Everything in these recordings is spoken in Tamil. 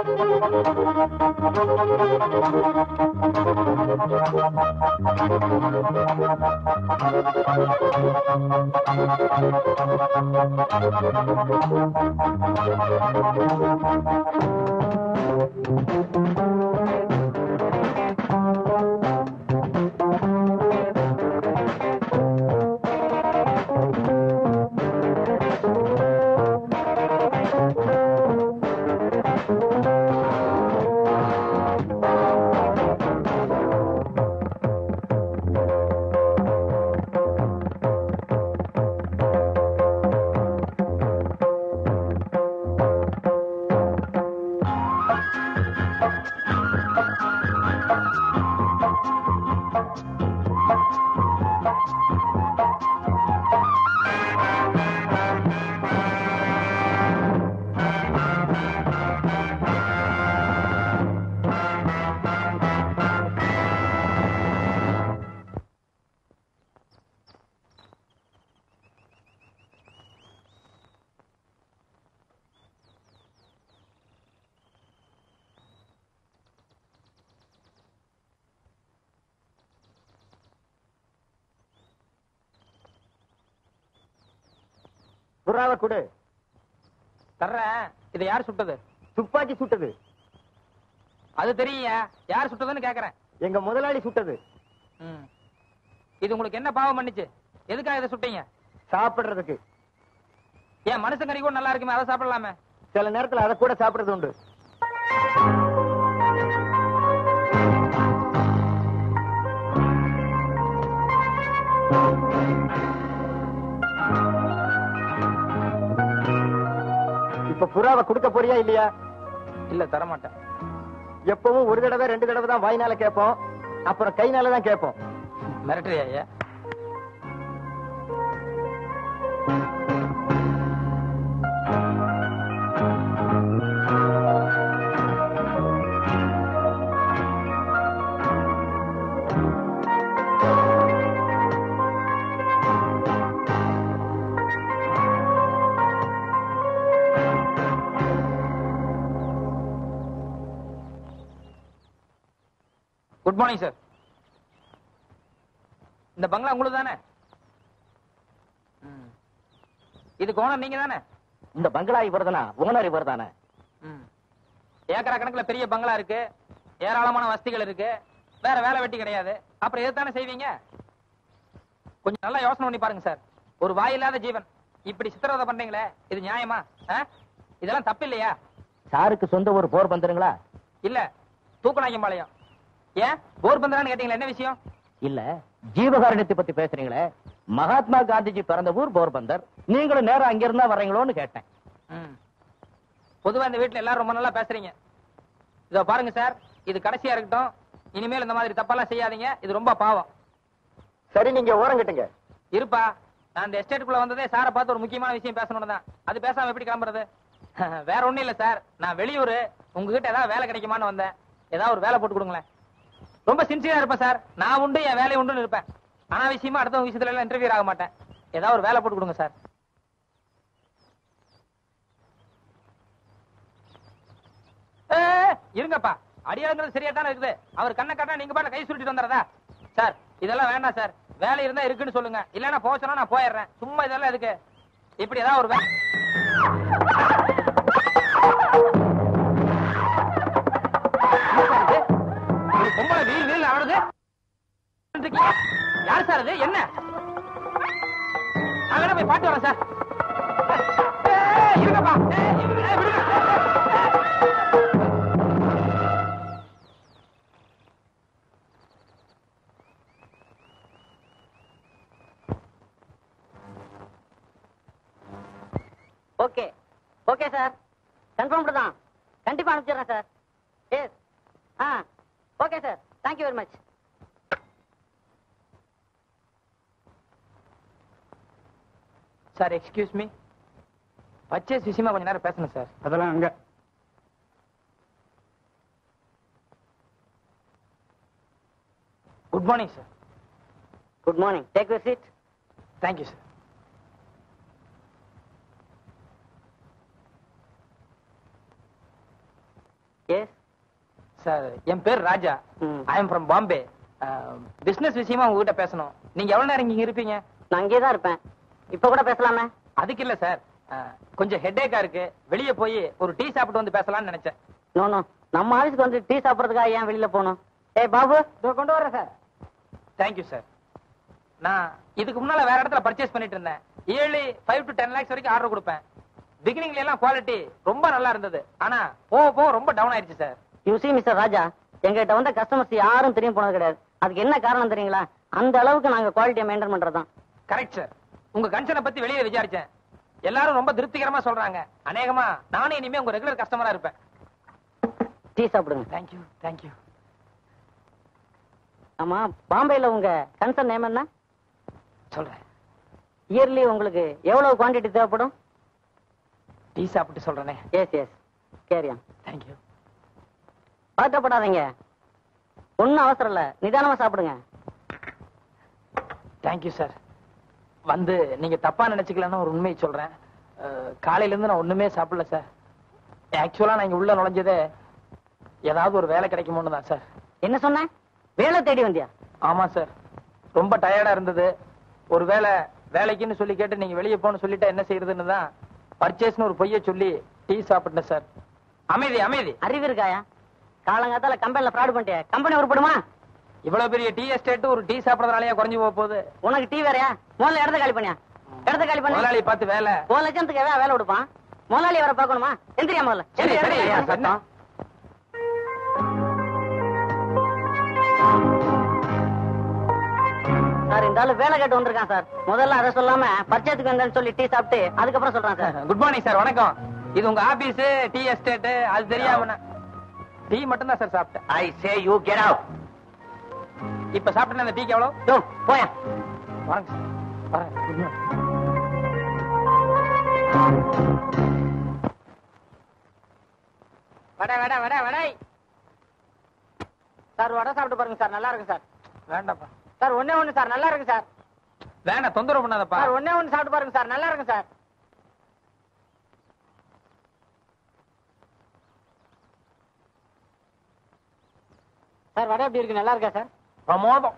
புறாவை கொடு தர்றேன் இதை யார் சுட்டது துப்பாக்கி சுட்டது அது தெரியுங்க யார் சுட்டதுன்னு கேக்குறேன் எங்க முதலாளி சுட்டது ம். இது உங்களுக்கு என்ன பாவம் பண்ணுச்சு எதுக்காக இதை சுட்டீங்க சாப்பிடுறதுக்கு ஏன் மனுஷன் கறி கூட நல்லா இருக்குமே அதை சாப்பிடலாமே சில நேரத்துல அதை கூட சாப்பிடுறது உண்டு இப்ப புறாவை கொடுக்க போறியா இல்லையா இல்ல தர மாட்டேன் எப்பவும் ஒரு தடவை ரெண்டு தடவை தான் வாய்னால கேட்போம் அப்புறம் கைனால தான் கேட்போம் மிரட்டுறியா ஐயா குட் மார்னிங் சார் இந்த பங்களா உங்களுக்கு தானே ம். இதுக்கு ஓனர் நீங்க தானே இந்த பங்களா இவர்தானா ஓனர் இவர்தானே ம். ஏக்கரா கணக்குல பெரிய பங்களா இருக்கு ஏராளமான வசதிகள் இருக்கு வேற வேலை வெட்டி கிடையாது அப்புறம் எது தானே செய்வீங்க கொஞ்சம் நல்லா யோசனை பண்ணி பாருங்க சார் ஒரு வாயில்லாத ஜீவன் இப்படி சித்திரவதை பண்றீங்களே இது நியாயமா ஆ? இதெல்லாம் தப்பு இல்லையா சாருக்கு சொந்த ஒரு போர் பந்தருங்களா இல்ல தூக்கநாயக்கம்பாளையம் ஏன் போர் பந்தரான்னு கேட்டீங்களா என்ன விஷயம் இல்ல ஜீவகாருண்யத்தை பத்தி பேசுறீங்களே மகாத்மா காந்திஜி பிறந்த ஊர் போர்பந்தர் நீங்களும் நேரம் அங்கிருந்தா வர்றீங்களோன்னு கேட்டேன் ம். பொதுவா இந்த வீட்டுல எல்லாரும் ரொம்ப நல்லா பேசுறீங்க இதோ பாருங்க சார் இது கடைசியா இருக்கட்டும் இனிமேல் இந்த மாதிரி தப்பெல்லாம் செய்யாதீங்க இது ரொம்ப பாவம் சரி நீங்க ஓரம் கட்டுங்க இருப்பா நான் இந்த எஸ்டேட்டுக்குள்ள வந்ததே சாரை பார்த்து ஒரு முக்கியமான விஷயம் பேசணும் தான் அது பேசாம எப்படி கிளம்புறது வேற ஒண்ணும் இல்ல சார் நான் வெளியூர் உங்ககிட்ட ஏதாவது வேலை கிடைக்குமான்னு வந்தேன் ஏதாவது ஒரு வேலை போட்டு கொடுங்களேன் ரொம்ப சின்சியரா இருப்பேன் சார் நான் உண்டு என் வேலை உண்டுன்னு இருப்பேன் ஆனா விஷயமா அடுத்த விஷயத்துல எல்லாம் இன்டர்வியூ ஆக மாட்டேன் ஏதாவது ஒரு வேலை போட்டு கொடுங்க சார் ஏ, இருங்கப்பா அடியாங்கிறது சரியா தானே இருக்குது அவர் கண்ணை காட்டா நீங்க பாட்டு கை சுருட்டிட்டு வந்துறதா சார் இதெல்லாம் வேண்டாம் சார் வேலை இருந்தா இருக்குன்னு சொல்லுங்க இல்லன்னா போக சொன்னா நான் போயிடுறேன் சும்மா இதெல்லாம் எதுக்கு இப்படி ஏதாவது ஒரு வே- என்ன சார் இது? ஒரு பொம்பளை வீல் வீல் ஆடுது இருக்கீங்க? யார் சார் அது என்ன நான் வேணா போய் பாட்டு வரேன் சார் ஏய், இருங்கப்பா ஏய், ஏய், விடுங்க. ஓகே ஓகே சார் கன்ஃபார்ம்டு தான் கண்டிப்பா அனுப்பிச்சிடுறேன் sir yes ah okay sir thank you very much sir excuse me purchase விஷயமா கொஞ்ச நேரம் பேசணும் சார் அதெல்லாம் அங்க good morning sir good morning take your seat thank you sir yes sir என் பேர் Raja hmm. I am from Bombay business விஷயமா உங்ககிட்ட பேசணும் நீங்க எவ்வளவு நேரம் இங்க இருப்பீங்க நான் அங்கேயே தான் இருப்பேன் இப்ப கூட பேசலாமே அதுக்கு இல்ல சார் கொஞ்சம் ஹெட்டேக்கா இருக்கு வெளிய போய் ஒரு டீ சாப்பிட்டு வந்து பேசலாம்னு நினைச்சேன் நோ நோ நம்ம ஆபீஸ்க்கு வந்து டீ சாப்பிடறதுக்காக ஏன் வெளியில போகணும் ஏய் பாபு இதோ கொண்டு வரேன் சார் தேங்க்யூ சார் நான் இதுக்கு முன்னால வேற இடத்துல பர்ச்சேஸ் பண்ணிட்டு இருந்தேன் early five to ten lakhs வரைக்கும் ஆர்டர் கொடுப்பேன் பிகினிங்ல எல்லாம் குவாலிட்டி ரொம்ப நல்லா இருந்தது ஆனா போக போக ரொம்ப டவுன் ஆயிடுச்சு sir you see mister Raja எங்ககிட்ட வந்த கஸ்டமர்ஸ் யாரும் தெரியும் போனது கிடையாது அதுக்கு என்ன காரணம் தெரியுங்களா அந்த அளவுக்கு நாங்க குவாலிட்டியை மெயின்டைன் பண்றதுதான் கரெக்ட் சார் உங்க கன்சர்னை பத்தி வெளியே விசாரிச்சேன் எல்லாரும் ரொம்ப திருப்திகரமா சொல்றாங்க அநேகமா நானும் இனிமே உங்க ரெகுலர் கஸ்டமரா இருப்பேன் டீ சாப்பிடுங்க தேங்க்யூ தேங்க்யூ ஆமா பாம்பேல உங்க கன்சர்ன் நேம் என்ன சொல்றேன் இயர்லி உங்களுக்கு எவ்வளவு குவாண்டிட்டி தேவைப்படும் டீ சாப்பிட்டு சொல்றேனே எஸ் எஸ் கேரியா தேங்க்யூ பதட்டப்படாதீங்க ஒன்னும் அவசரம் இல்ல நிதானமா சாப்பிடுங்க தேங்க்யூ சார் வந்து நீங்க தப்பா நினைச்சுக்கலன்னு ஒரு உண்மையை சொல்றேன் அஹ், காலையில இருந்து நான் ஒண்ணுமே சாப்பிடல சார் ஆக்சுவலா நான் இங்க உள்ள நுழைஞ்சதே ஏதாவது ஒரு வேலை கிடைக்குமோன்னு தான் சார் என்ன சொன்ன வேலை தேடி வந்தியா ஆமா சார் ரொம்ப டயர்டா இருந்தது ஒரு வேலை வேலைக்குன்னு சொல்லி கேட்டு நீங்க வெளியே போன்னு சொல்லிட்டா என்ன செய்யறதுன்னு தான் பர்ச்சேஸ்னு ஒரு பொய்ய சொல்லி டீ சாப்பிட்டேன் சார் அமைதி அமைதி அறிவு இருக்காயா காலங்காத்தால கம்பெனில ஃப்ராட் பண்ணிட்டியா கம்பெனி உருப்படுமா இவ்வளவு பெரிய டீ எஸ்டேட் ஒரு டீ சாப்பிடறதுனாலயா குறைஞ்சு போக போகுது உனக்கு டீ வேறயா முதல்ல இடத்த காலி பண்ணியா இடத்த காலி பண்ணி முதலாளி பார்த்து வேலை ஒரு லட்சத்துக்கு எவ்வளவு வேலை கொடுப்பான் முதலாளி வர பார்க்கணுமா எந்திரியா முதல்ல சரி, எந்திரி, சரி, இடத்த ஐயா, காலி பண்ணு. சத்தம். சார் இந்த ஆளு வேலை கேட்டு வந்திருக்கான் சார் முதல்ல அதை சொல்லாம பர்ச்சேத்துக்கு வந்தேன்னு சொல்லி டீ சாப்பிட்டு அதுக்கப்புறம் சொல்றான் சார் குட் மார்னிங் சார் வணக்கம் இது உங்க ஆபீஸ் டீ எஸ்டேட் அது தெரியாம நான் டீ மட்டும் தான் சார் சாப்பிட்டேன் I say you get out இப்ப சாப்பிட்டேன் அந்த டீக்கு எவ்வளவு யோ, போயா வரேங்க சார் வரேன் Good morning. Vada vada vada vada sir vada சாப்பிட்டு பாருங்க சார் நல்லா இருக்கு சார் வேண்டாப்பா சார் ஒண்ணே ஒண்ணு சார் நல்லா இருக்கு சார் வேண்டாம் தொந்தரவு பண்ணாதப்பா சார் ஒண்ணே ஒண்ணு சாப்பிட்டு பாருங்க சார் நல்லா இருக்கு சார் சார் வடை எப்படி இருக்கு நல்லா இருக்கா சார் பிரமோதம்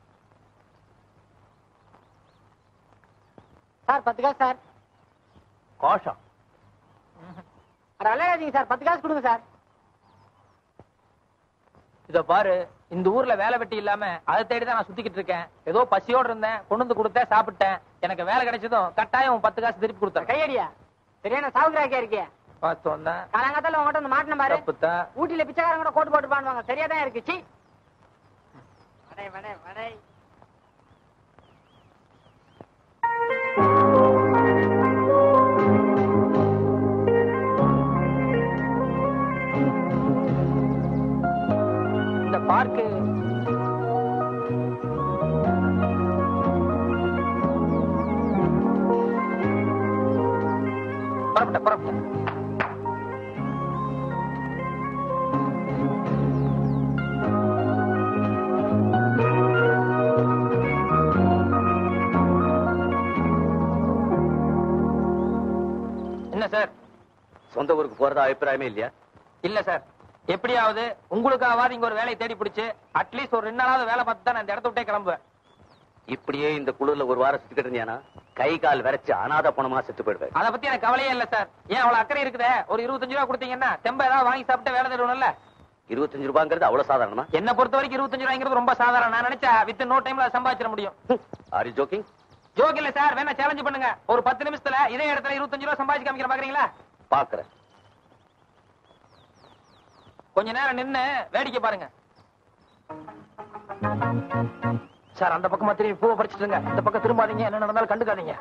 சார் பத்து காசு சார் கோஷம் அட அலையாதீங்க சார் பத்து காசு கொடுங்க சார் இத பாரு இந்த ஊர்ல வேலை வெட்டி இல்லாம அதை தேடி தான் நான் சுத்திக்கிட்டு இருக்கேன் ஏதோ பசியோட இருந்தேன் கொண்டு வந்து கொடுத்தேன் சாப்பிட்டேன் எனக்கு வேலை கிடைச்சதும் கட்டாயம் உன் பத்து காசு திருப்பி கொடுத்தேன் கையடியா சரியான சாவுகிராக்கியா இருக்கியா பார்த்தோம் தான் காலங்காத்தால உங்ககிட்ட வந்து மாட்டின பாரு தப்புத்தான் ஊட்டியில பிச்சைக்காரங்க கூட கோட்டு போட்டு பாடுவாங்க சரியா தான் இருக்கு சி வடை வடை வடை இந்த பார்க்கு புறப்பட்ட புறப்பட்ட என்ன சார் சொந்த ஊருக்கு போறதா அபிப்பிராயமே இல்லையா இல்ல சார் எப்படியாவது உங்களுக்காவது இங்க ஒரு வேலையை தேடி பிடிச்சு அட்லீஸ்ட் ஒரு ரெண்டு நாளாவது வேலை பார்த்து தான் நான் இந்த இடத்த விட்டே கிளம்புவேன் இப்படியே இந்த குளிர்ல ஒரு வாரம் சுத்திக்கிட்டு இருந்தியானா கை கால் விரைச்சு அனாத பணமா செத்து போயிடுவேன் அத பத்தி எனக்கு கவலையே இல்ல சார் ஏன் அவ்வளவு அக்கறை இருக்குதே ஒரு இருபத்தஞ்சு ரூபா கொடுத்தீங்கன்னா தெம்ப ஏதாவது வாங்கி சாப்பிட்டு வேலை தேடுவோம்ல இருபத்தஞ்சு ரூபாங்கிறது அவ்வளவு சாதாரணமா என்ன பொறுத்த வரைக்கும் இருபத்தஞ்சு ரூபாய்ங்கிறது ரொம்ப சாதாரணம் நான் நினைச்சா வித் நோ டைம்ல சம்பாதிச்சிட முடியும் ஆர் யூ ஜோக்கிங் ஜோக் இல்ல சார் வேணா சேலஞ்ச் பண்ணுங்க ஒரு பத்து நிமிஷத்துல இதே இடத்துல இருபத்தஞ்சு ரூபா சம்பாதிச்சு காமிக்கிற பாக்குறீங்களா பாக்குறேன் கொஞ்ச நேரம் நின்னு வேடிக்கை பாருங்க சார் அந்த பக்கமா திரும்பி பூவை பறிச்சுட்டுங்க இந்த பக்கம் திரும்பாதீங்க என்ன நடந்தாலும் கண்டுக்காதீங்க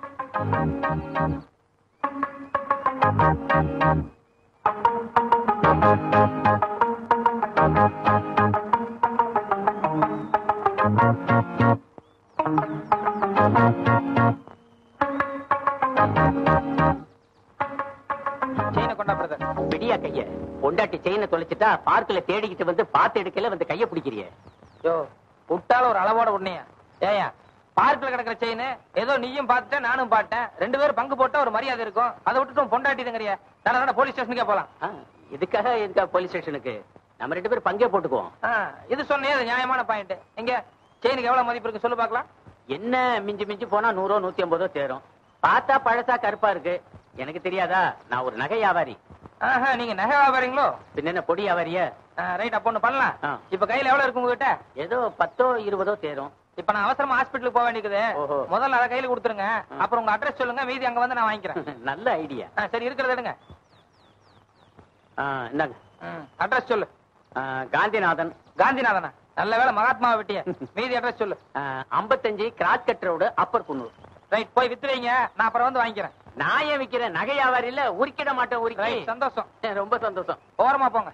செயினை கொண்டா பிரதர் விடியா கைய பொண்டாட்டி செயினை தொலைச்சிட்டா பார்க்ல தேடிக்கிட்டு வந்து பார்த்து எடுக்கல வந்து கைய பிடிக்கிறிய யோ விட்டால ஒரு அளவோட உடனேயா ஏயா பார்க்ல கிடக்குற செயின் ஏதோ நீயும் பார்த்துட்ட நானும் பார்த்தேன் ரெண்டு பேரும் பங்கு போட்டா ஒரு மரியாதை இருக்கும் அதை விட்டுட்டு உன் பொண்டாட்டி தங்கறிய தானே போலீஸ் ஸ்டேஷனுக்கே போலாம் இதுக்காக இதுக்காக போலீஸ் ஸ்டேஷனுக்கு நம்ம ரெண்டு பேரும் பங்கே போட்டுக்குவோம் ஆ, இது சொன்னே அது நியாயமான பாயிண்ட் எங்க செயினுக்கு எவ்வளவு மதிப்பு இருக்கு சொல்லு பார்க்கலாம் என்ன மிஞ்சி மிஞ்சி போனா நூறோ நூத்தி ஐம்பதோ தேரும் பார்த்தா பழசா கருப்பா இருக்கு எனக்கு தெரியாதா நான் ஒரு நகை வியாபாரி ஆஹா நீங்க நகை வியாபாரிங்களோ பின்ன என்ன பொடி வியாபாரியா ரைட் அப்போ ஒண்ணு பண்ணலாம் ஆ. இப்ப கையில எவ்வளவு இருக்கு உங்ககிட்ட ஏதோ பத்தோ இருபதோ தேரும் இப்ப நான் அவசரமா ஹாஸ்பிட்டலுக்கு போக வேண்டியது ஓஹோ. முதல்ல அதை கையில கொடுத்துருங்க அப்புறம் உங்க அட்ரஸ் சொல்லுங்க மீதி அங்க வந்து நான் வாங்கிக்கிறேன் நல்ல ஐடியா ஆ, சரி இருக்கிறத எடுங்க இந்தாங்க அட்ரஸ் சொல்லு ஆ, காந்திநாதன் காந்திநாதனா நல்ல வேளை மகாத்மாவை விட்டிய மீதி அட்ரஸ் சொல்லு ஐம்பத்தஞ்சு cross cut road upper Coonoor right போய் வித்து வைங்க நான் அப்புறம் வந்து வாங்கிக்கிறேன் நான் ஏன் விக்கிறேன் நகை வியாபாரி இல்ல உரிக்கிட மாட்டேன் உரிக்கி ரைட் சந்தோஷம் ரொம்ப சந்தோஷம் ஓரமா போங்க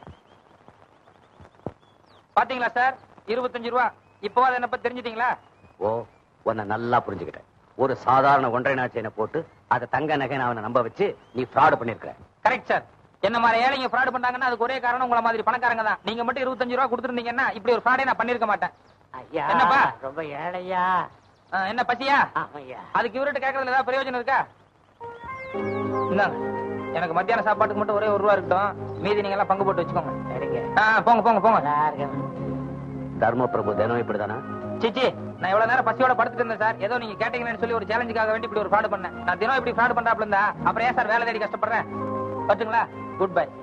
பாத்தீங்களா சார் இருபத்தஞ்சு ரூபா இப்போவாது என்ன பத்தி தெரிஞ்சிட்டீங்களா ஓ உன்னை நல்லா புரிஞ்சுக்கிட்டேன் ஒரு சாதாரண ஒன்றரை நாள் செயினை போட்டு அதை தங்க நகை அவனை நம்ப வச்சு நீ ஃப்ராட் பண்ணிருக்க கரெக்ட் சார் என்ன மாதிரி ஏழைங்க ஃப்ராட் பண்ணாங்கன்னா அதுக்கு ஒரே காரணம் உங்கள மாதிரி பணக்காரங்க தான் நீங்க மட்டும் இருபத்தஞ்சு ரூபா கொடுத்துருந்தீங்கன்னா இப்படி ஒரு ஃப்ராடே நான் பண்ணிருக்க மாட்டேன் ஐயா என்னப்பா? ரொம்ப ஏழையா ஆ, என்ன பசியா ஆமையா அதுக்கு இவர்கிட்ட கேட்கறதுல ஏதாவது பிரயோஜனம் இருக்கா இந்தாங்க எனக்கு மத்தியான சாப்பாட்டுக்கு மட்டும் ஒரே ஒரு ரூபா இருக்கட்டும் மீதி நீங்க எல்லாம் பங்கு போட்டு வச்சுக்கோங்க சரிங்க ஆ, போங்க போங்க போங்க தர்ம பிரபு தினம் இப்படிதானா சிச்சி நான் இவ்வளவு நேரம் பசியோட படுத்துட்டு இருந்தேன் சார் ஏதோ நீங்க கேட்டீங்கன்னு சொல்லி ஒரு சேலஞ்சுக்காக வேண்டி இப்படி ஒரு ஃப்ராட் பண்ணேன் நான் தினம் இப்படி ஃப்ராட் பண்றாப்ல இருந்தா அப்புறம் ஏன் சார் வேலை தேடி கஷ்டப்படுறேன் வச்சுங்களா good bye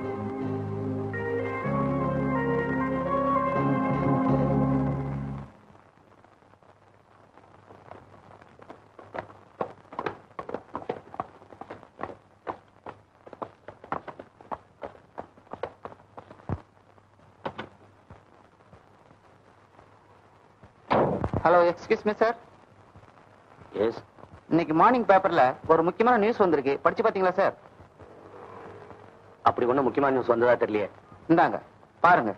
hello excuse me sir yes இன்னைக்கு மார்னிங் பேப்பர்ல ஒரு முக்கியமான நியூஸ் வந்திருக்கு படிச்சு பாத்தீங்களா சார் அப்படி ஒண்ணும் முக்கியமான நியூஸ் வந்ததா தெரியலையே இந்தாங்க பாருங்க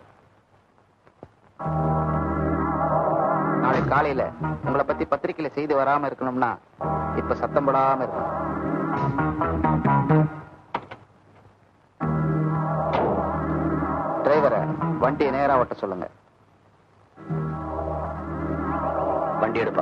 நாளை காலையில உங்களை பத்தி பத்திரிக்கையில செய்தி வராம இருக்கணும்னா இப்ப சத்தம் போடாம இருக்கணும் டிரைவரை வண்டியை நேரா ஓட்ட சொல்லுங்க வண்டி எடுப்பா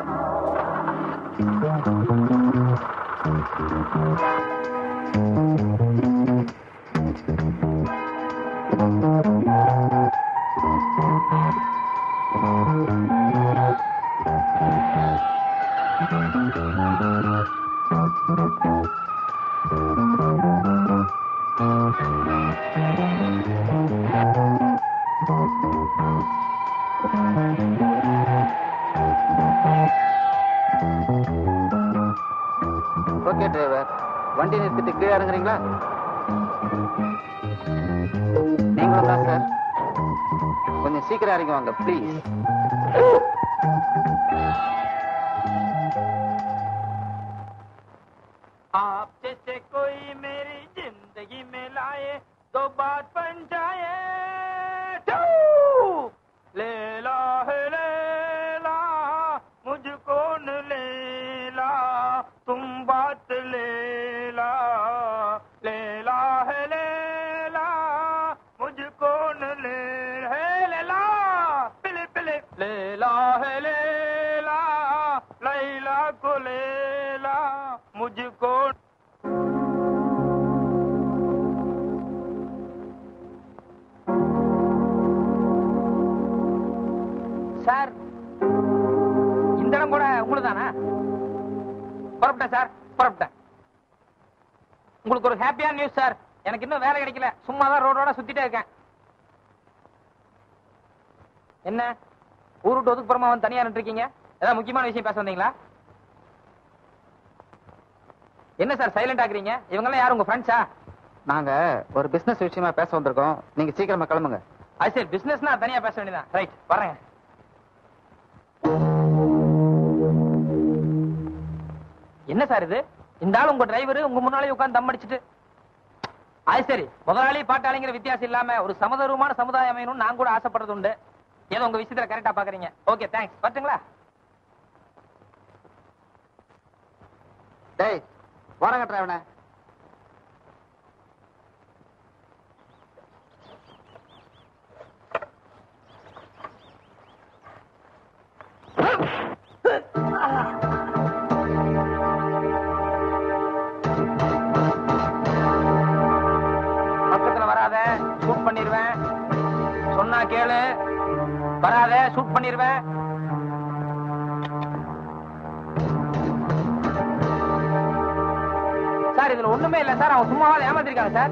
ஓகே டிரைவர் வண்டி நிறுத்திட்டு கீழே இறங்குறீங்களா நீங்களும் தான் சார் கொஞ்சம் சீக்கிரம் இறங்கி வாங்க ப்ளீஸ் आप जैसे कोई मेरी जिंदगी में लाए तो बात बन जाए टू! लेला है लेला मुझको न लेला तुम बात लेला लेला है लेला मुझको न ले है लेला पिले पिले लेला है लेला लैला को लेला मुझको சார் இந்த இடம் கூட உங்களுதானா புறப்பட்டேன் சார் புறப்பட்டேன் உங்களுக்கு ஒரு ஹாப்பியான நியூஸ் சார் எனக்கு இன்னும் வேலை கிடைக்கல சும்மா தான் ரோடோட சுத்திட்டே இருக்கேன் என்ன ஊர் விட்டு ஒதுக்குப்புறமா வந்து தனியா நின்று இருக்கீங்க ஏதாவது முக்கியமான விஷயம் பேச வந்தீங்களா என்ன சார் சைலண்ட் ஆகுறீங்க இவங்க எல்லாம் யார் உங்க ஃப்ரெண்ட்ஸா நாங்க ஒரு பிசினஸ் விஷயமா பேச வந்திருக்கோம் நீங்க சீக்கிரமா கிளம்புங்க அது சரி பிசினஸ்னா தனியா பேச வேண்டியதான் ரைட் வரேங்க என்ன சார் இது இந்த ஆள் உங்க டிரைவர் உங்க முன்னாலே உட்கார்ந்து தம் அடிச்சிட்டு அது சரி முதலாளி பாட்டாளிங்கிற வித்தியாசம் இல்லாம ஒரு சமதர்வமான சமுதாயம் அமையணும்னு நான் கூட ஆசைப்படுறது உண்டு ஏதோ உங்க விஷயத்துல கரெக்டா பாக்குறீங்க ஓகே தேங்க்ஸ் வரட்டுங்களா டேய் வரங்க டிரைவனே பக்கத்துல வராத வராத ஷூட் பண்ணிருவேன் சார் இதுல ஒண்ணுமே இல்ல சார் அவன் சும்மாவாத ஏமாத்திருக்காங்க sir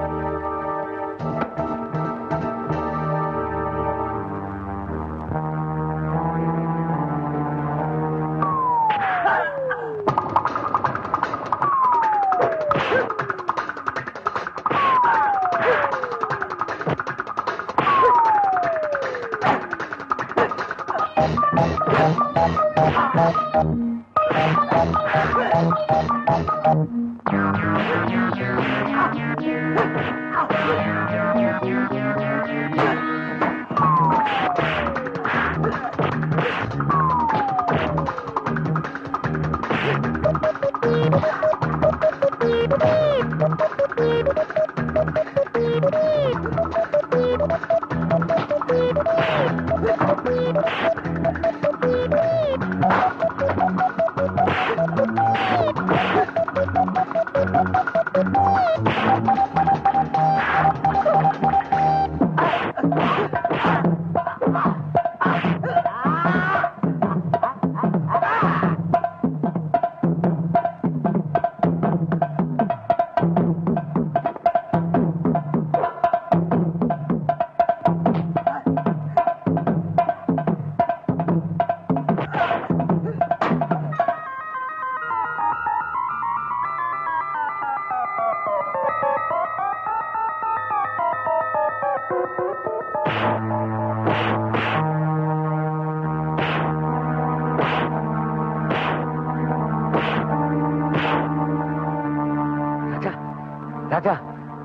Raja Raja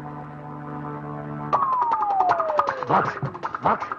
box box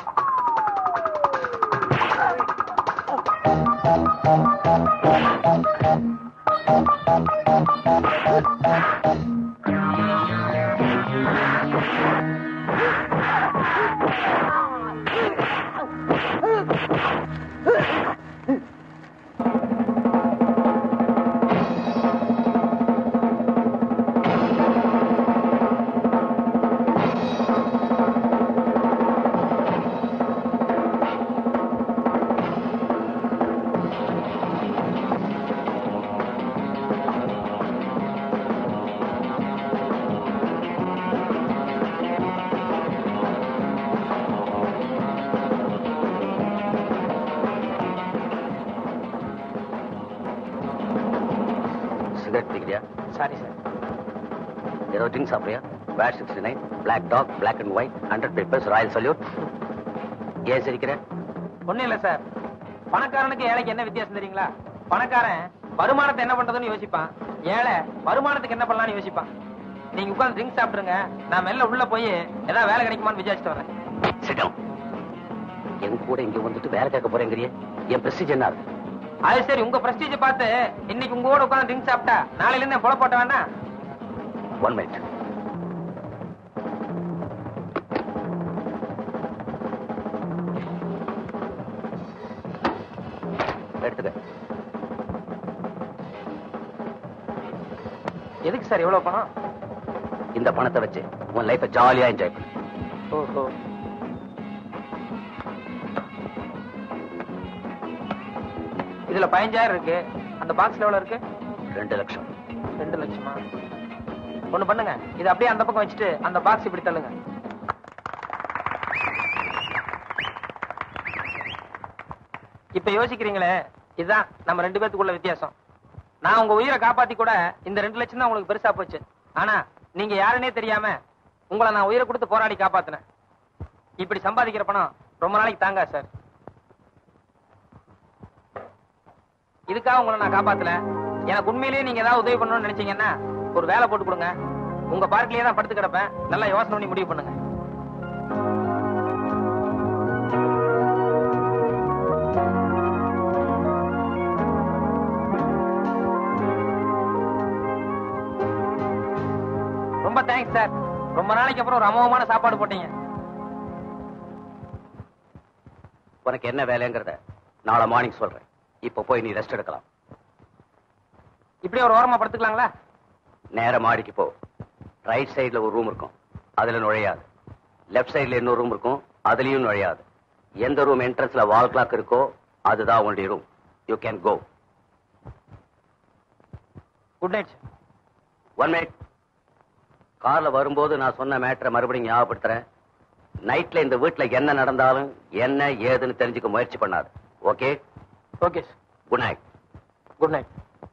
cigarette பிடிக்கிறியா சாரி சார் ஏதோ ட்ரிங்க் சாப்பிடுறியா bad sixty nine black dog black and white hundred papers royal salute ஏன் சிரிக்கிற ஒண்ணும் இல்ல சார் பணக்காரனுக்கு ஏழைக்கு என்ன வித்தியாசம் தெரியுங்களா பணக்காரன் வருமானத்தை என்ன பண்றதுன்னு யோசிப்பான் ஏழை வருமானத்துக்கு என்ன பண்ணலாம்னு யோசிப்பான் நீங்க உட்கார்ந்து ட்ரிங்க் சாப்பிட்டுருங்க நான் மெல்ல உள்ள போய் ஏதாவது வேலை கிடைக்குமான்னு விசாரிச்சுட்டு வரேன் Sit down. என் கூட இங்க வந்துட்டு வேலை கேட்க போறேங்கிறியே என் பிரஸ்டீஜ் என்ன இருக்கு அது சரி உங்க பிரஸ்டீஜ பார்த்து இன்னைக்கு உங்க கூட உட்கார்ந்து ட்ரிங்க் சாப்பிட்டா நாளையில இருந்து புல போட்ட வேண்டாம் ஒன் மினிட் எடுத்துக்க எதுக்கு சார் எவ்வளவு பணம் இந்த பணத்தை வச்சு உன் லைஃப ஜாலியா என்ஜாய் பண்ணு ஓஹோ இதுல பதினஞ்சாயிரம் இருக்கு அந்த பாக்ஸ்ல எவ்வளவு இருக்கு ரெண்டு லட்சம் ரெண்டு லட்சமா ஒண்ணு பண்ணுங்க இது அப்படியே அந்த பக்கம் வச்சுட்டு அந்த பாக்ஸ் இப்படி தள்ளுங்க இப்ப யோசிக்கிறீங்களே இதுதான் நம்ம ரெண்டு பேத்துக்குள்ள வித்தியாசம் நான் உங்க உயிரை காப்பாத்தி கூட இந்த ரெண்டு லட்சம் தான் உங்களுக்கு பெருசா போச்சு ஆனா நீங்க யாருன்னே தெரியாம உங்களை நான் உயிரை கொடுத்து போராடி காப்பாத்தினேன் இப்படி சம்பாதிக்கிற பணம் ரொம்ப நாளைக்கு தாங்கா சார் இதுக்காக உங்களை நான் காப்பாத்தல எனக்கு உண்மையிலேயே நீங்க ஏதாவது உதவி பண்ணணும்னு நினைச்சீங்கன்னா ஒரு வேலை போட்டு கொடுங்க உங்க பார்க்லயே தான் படுத்து கிடப்பேன் நல்லா யோசனை பண்ணி முடிவு பண்ணுங்க ரொம்ப தேங்க்ஸ் சார் ரொம்ப நாளைக்கு அப்புறம் ஒரு அமோகமான சாப்பாடு போட்டீங்க உனக்கு என்ன வேலைங்கிறத நாளை மார்னிங் சொல்றேன் இப்ப போய் நீ ரெஸ்ட் எடுக்கலாம் இப்படியே ஒரு ஓரமா படுத்துக்கலாங்களா நேர மாடிக்கு போ ரைட் சைடுல ஒரு ரூம் இருக்கும் அதுல நுழையாது லெஃப்ட் சைடுல இன்னொரு ரூம் இருக்கும் அதுலயும் நுழையாது எந்த ரூம் என்ட்ரன்ஸ்ல வால் கிளாக் இருக்கோ அதுதான் உங்களுடைய room you can go good night sir one minute கார்ல வரும்போது நான் சொன்ன மேட்டரை மறுபடியும் ஞாபகப்படுத்துறேன் நைட்ல இந்த வீட்ல என்ன நடந்தாலும் என்ன ஏதுன்னு தெரிஞ்சுக்க முயற்சி பண்ணாது okay okay sir good night good night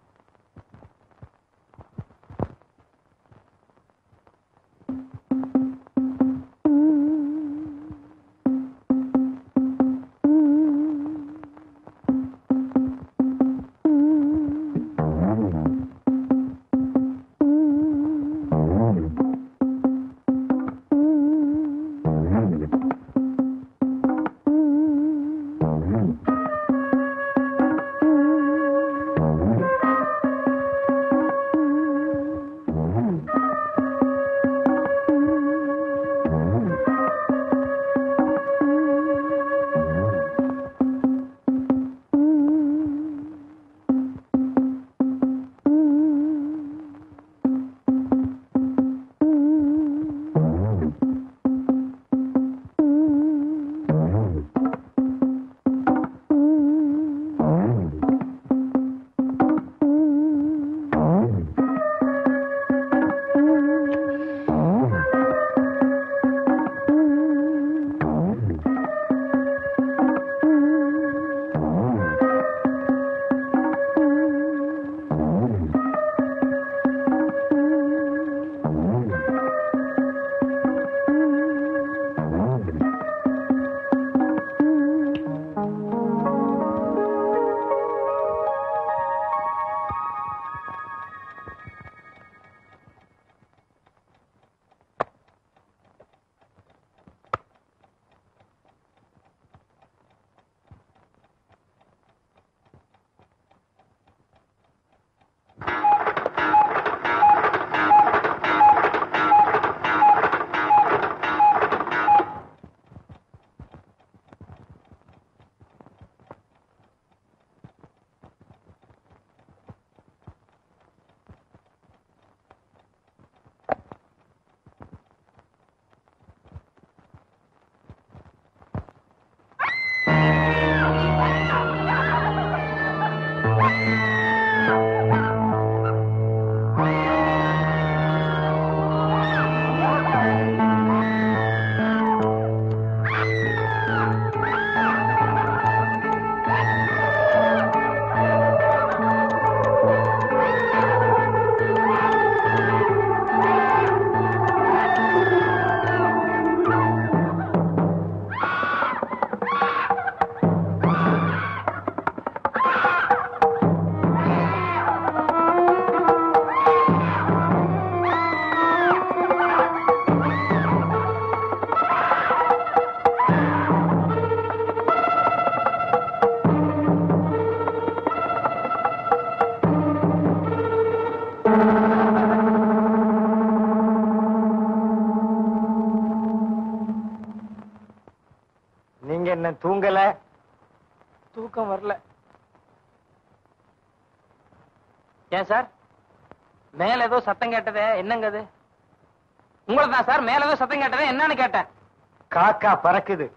நீங்க என்ன தூங்கல தூக்கம் வரல ஏன் சார் மேல ஏதோ சத்தம் கேட்டதே என்னங்க அது உங்களை தான் சார் மேல ஏதோ சத்தம் கேட்டதே என்னன்னு கேட்டேன் காக்கா பறக்குது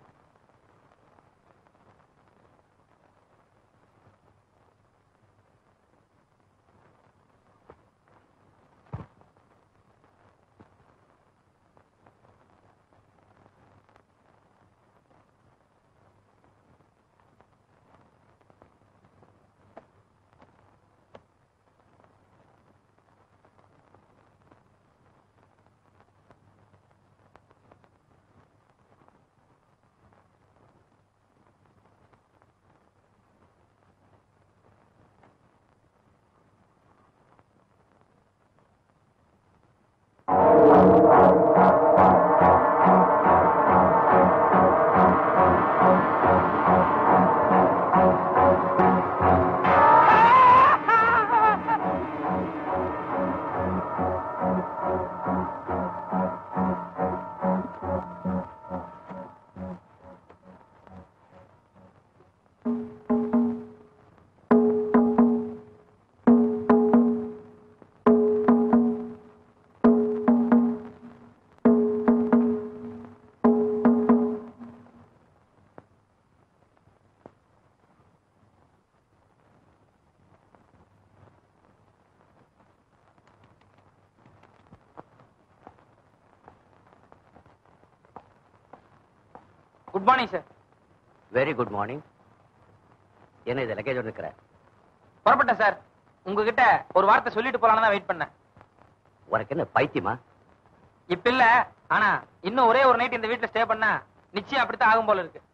good morning sir very good morning என்ன இது லக்கேஜ் இருக்கிற புறப்பட்டேன் சார் உங்ககிட்ட ஒரு வார்த்தை சொல்லிட்டு போலான்னு தான் வெயிட் பண்ணேன் உனக்கு என்ன பைத்தியமா இப்ப இல்ல ஆனா இன்னும் ஒரே ஒரு நைட் இந்த வீட்ல ஸ்டே பண்ணா நிச்சயம் அப்படித்தான் ஆகும் போல இருக்கு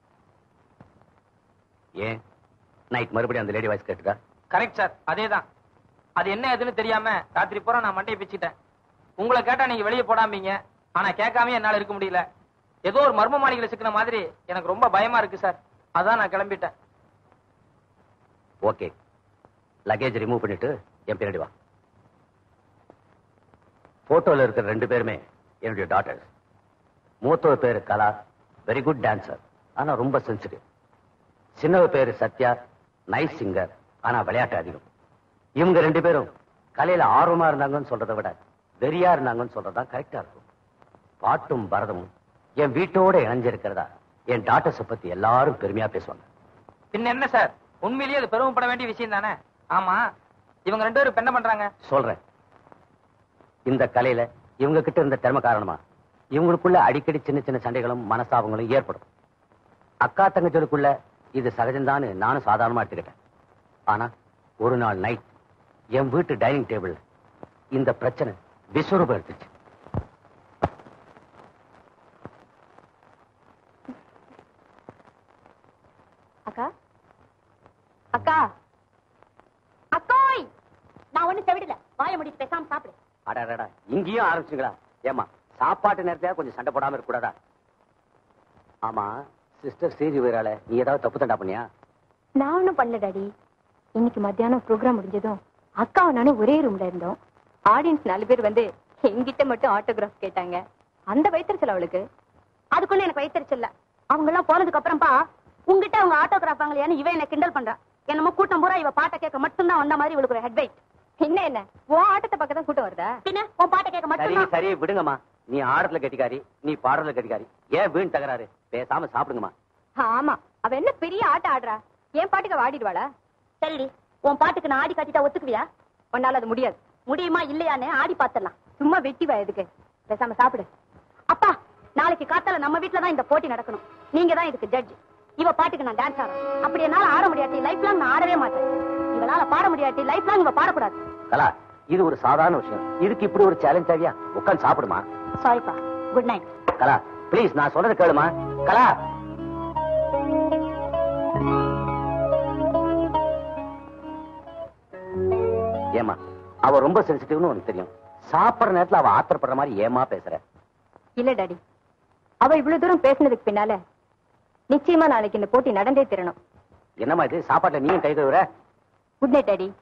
ஏன் நைட் மறுபடியும் அந்த லேடி வாய்ஸ் கேட்டுதா கரெக்ட் சார் அதேதான் அது என்ன ஏதுன்னு தெரியாம ராத்திரி பூரா நான் மண்டையை பிச்சுட்டேன் உங்களை கேட்டா நீங்க வெளியே போடாமீங்க ஆனா கேட்காம என்னால இருக்க முடியல ஏதோ ஒரு மர்ம மாளிகையில சிக்கின மாதிரி எனக்கு ரொம்ப பயமா இருக்கு சார் அதான் நான் கிளம்பிட்டேன் ஓகே லக்கேஜ் ரிமூவ் பண்ணிட்டு என் பின்னாடி வா போட்டோல இருக்கிற ரெண்டு பேருமே என்னுடைய டாட்டர்ஸ் மூத்தவ பேரு கலா வெரி குட் டான்சர் ஆனா ரொம்ப சென்சிட்டிவ் சின்னவ பேரு சத்யா நைஸ் சிங்கர் ஆனா விளையாட்டு அதிகம் இவங்க ரெண்டு பேரும் கலையில ஆர்வமா இருந்தாங்கன்னு சொல்றதை விட வெறியா இருந்தாங்கன்னு சொல்றதுதான் கரெக்டா இருக்கும் பாட்டும் பரதமும் என் வீட்டோட இணைஞ்சிருக்கிறதா என் டாட்டர்ஸ பத்தி எல்லாரும் பெருமையா பேசுவாங்க பின்ன என்ன சார் உண்மையிலேயே அது பெருமைப்பட வேண்டிய விஷயம் தானே ஆமா இவங்க ரெண்டு பேரும் இப்ப என்ன பண்றாங்க சொல்றேன் இந்த கலையில இவங்க கிட்ட இருந்த திறமை காரணமா இவங்களுக்குள்ள அடிக்கடி சின்ன சின்ன சண்டைகளும் மனஸ்தாபங்களும் ஏற்படும் அக்கா தங்கச்சிகளுக்குள்ள இது சகஜம்தான்னு நானும் சாதாரணமா எடுத்துக்கிட்டேன் ஆனா ஒரு நாள் நைட் என் வீட்டு டைனிங் டேபிள் இந்த பிரச்சனை விஸ்வரூபம் எடுத்துச்சு அக்கா அக்கா அக்கோய் நான் ஒண்ணு செவிடல வாய முடிச்சு பேசாம சாப்பிடு அடடடா இங்கேயும் ஆரம்பிச்சுங்களா ஏமா சாப்பாட்டு நேரத்தையா கொஞ்சம் சண்டை போடாம இருக்க கூடாதா ஆமா சிஸ்டர் ஸ்டேஜ் வீரால நீ ஏதாவது தப்பு தண்டா பண்ணியா நான் ஒண்ணும் பண்ணல டாடி இன்னைக்கு மத்தியானம் ப்ரோக்ராம் முடிஞ்சதும் அக்காவும் நானும் ஒரே ரூம்ல இருந்தோம் ஆடியன்ஸ் நாலு பேர் வந்து என்கிட்ட மட்டும் ஆட்டோகிராஃப் கேட்டாங்க அந்த வயிற்றுச்சல் அவளுக்கு அதுக்குள்ள எனக்கு வயிற்றுச்சல் இல்ல அவங்க எல்லாம் போனதுக்கு அப்புறம்பா உங்ககிட்ட அவங்க ஆட்டோகிராஃப் வாங்கலையான்னு இவ என்ன கிண்டல் பண்றா என்னமோ கூட்டம் பூரா இவ பாட்டை கேட்க மட்டும்தான் வந்த மாதிரி இவளுக்கு ஒரு ஹெட் வெயிட் என்ன என்ன உன் ஆட்டத்தை பக்கம் தான் கூட்டம் வருதா பின்ன உன் பாட்டை கேட்க சரி மட்டும்தான் சரி விடுங்கம்மா நீ ஆடுறதுல கெட்டிக்காரி நீ பாடுறதுல கெட்டிக்காரி ஏன் வீண் தகராறு பேசாம சாப்பிடுங்கம்மா ஆமா அவ என்ன பெரிய ஆட்டம் ஆடுறா என் பாட்டுக்கு அவ ஆடிடுவாளா சரிடி உன் பாட்டுக்கு நான் ஆடி காட்டிட்டா ஒத்துக்குவியா உன்னால அது முடியாது முடியுமா இல்லையான்னு ஆடி பாத்துடலாம் சும்மா வெட்டி வா எதுக்கு பேசாம சாப்பிடு அப்பா நாளைக்கு காத்தால நம்ம வீட்ல தான் இந்த போட்டி நடக்கணும் நீங்க தான் இதுக்கு ஜட்ஜ் இவ பாட்டுக்கு நான் டான்ஸ் ஆடுறேன் அப்படி என்னால ஆட முடியாட்டி லைஃப் லாங் நான் ஆடவே மாட்டேன் இவனால பாட முடியாட்டி லைஃப் லாங் இவ பாடக்கூடாது கலா இது ஒரு சாதாரண விஷயம் இதுக்கு இப்படி ஒரு சேலஞ்ச் ஆகியா உட்காந்து சாப்பிடுமா சாரிப்பா குட் நைட் கலா ப்ளீஸ் நான் சொல்றது கேளுமா கலா ஏமா அவ ரொம்ப சென்சிட்டிவ்னு உனக்கு தெரியும் சாப்பிடுற நேரத்துல அவ ஆத்திரப்படுற மாதிரி ஏமா பேசுற இல்ல டாடி அவ இவ்வளவு தூரம் பேசினதுக்கு பின்னால நிச்சயமா நாளைக்கு இந்த போட்டி நடந்தே தீரணும் என்னம்மா இது சாப்பாட்டுல நீயும் கை கழுவுற குட் நைட் டாடி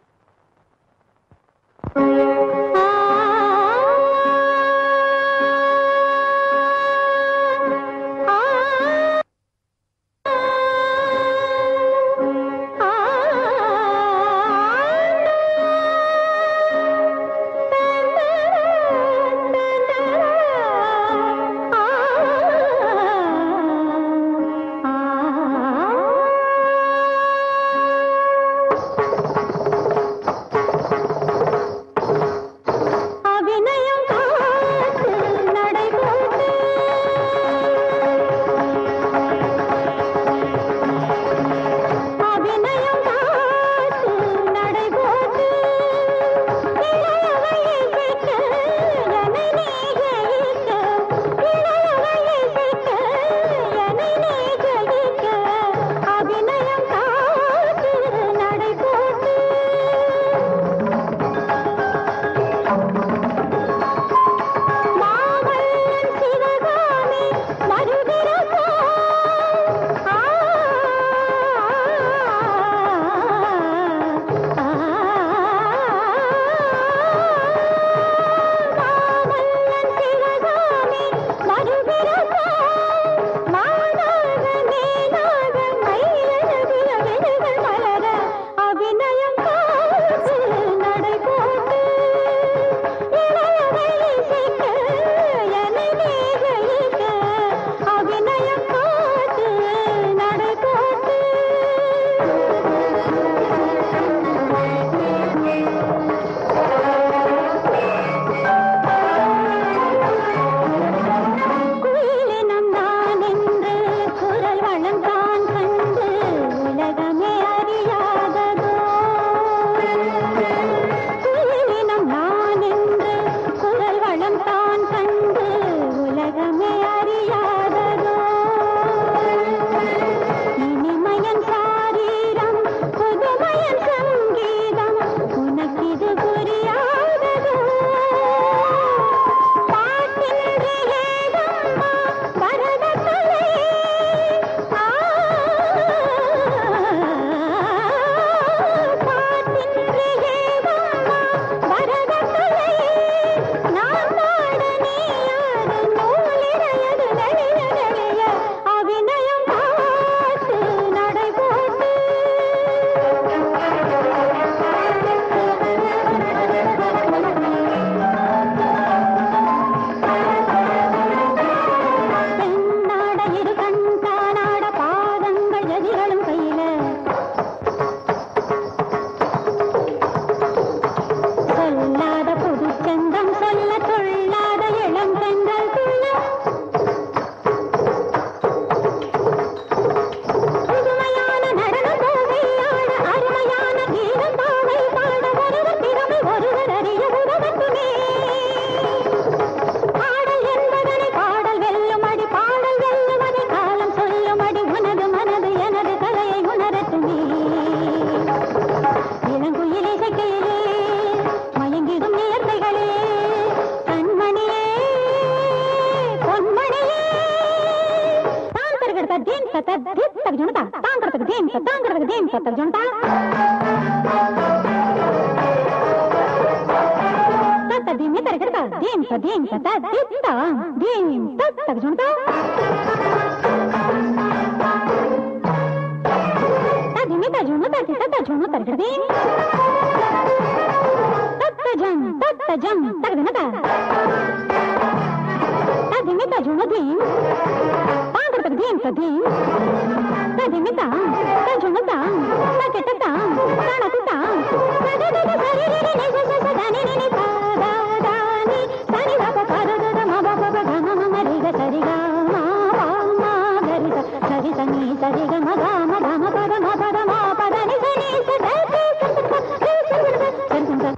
தீம் தத்தாங்கிறது தீம் தத்தல் ஜொண்டா தத்த தீம் தரகிறதா தீம் த தீம் தத்த தித்தா தீம் தத்தல் ஜொண்டா ததிமி தஜுனு தத்தி தஜுனு தரகிறதீம் தத்த ஜம் தத்த ஜம் தரகிறதா ததிமி தஜுனு தீம் பாங்கிறது தீம் ததீம் ததிமிதா தஜுனதா தகெட்டதா தனதா தததத சரிரிரி நிஜ சச தனி நினி பாதா தானி சனி தப பரதத மப பப கம மம ரிக சரிக மா பா மா கரித சரி சனி சரி க ம க ம க ம பத ம பத ம பத நி சனி ச த தி ச ச ச தி ச ச ச சரி சரி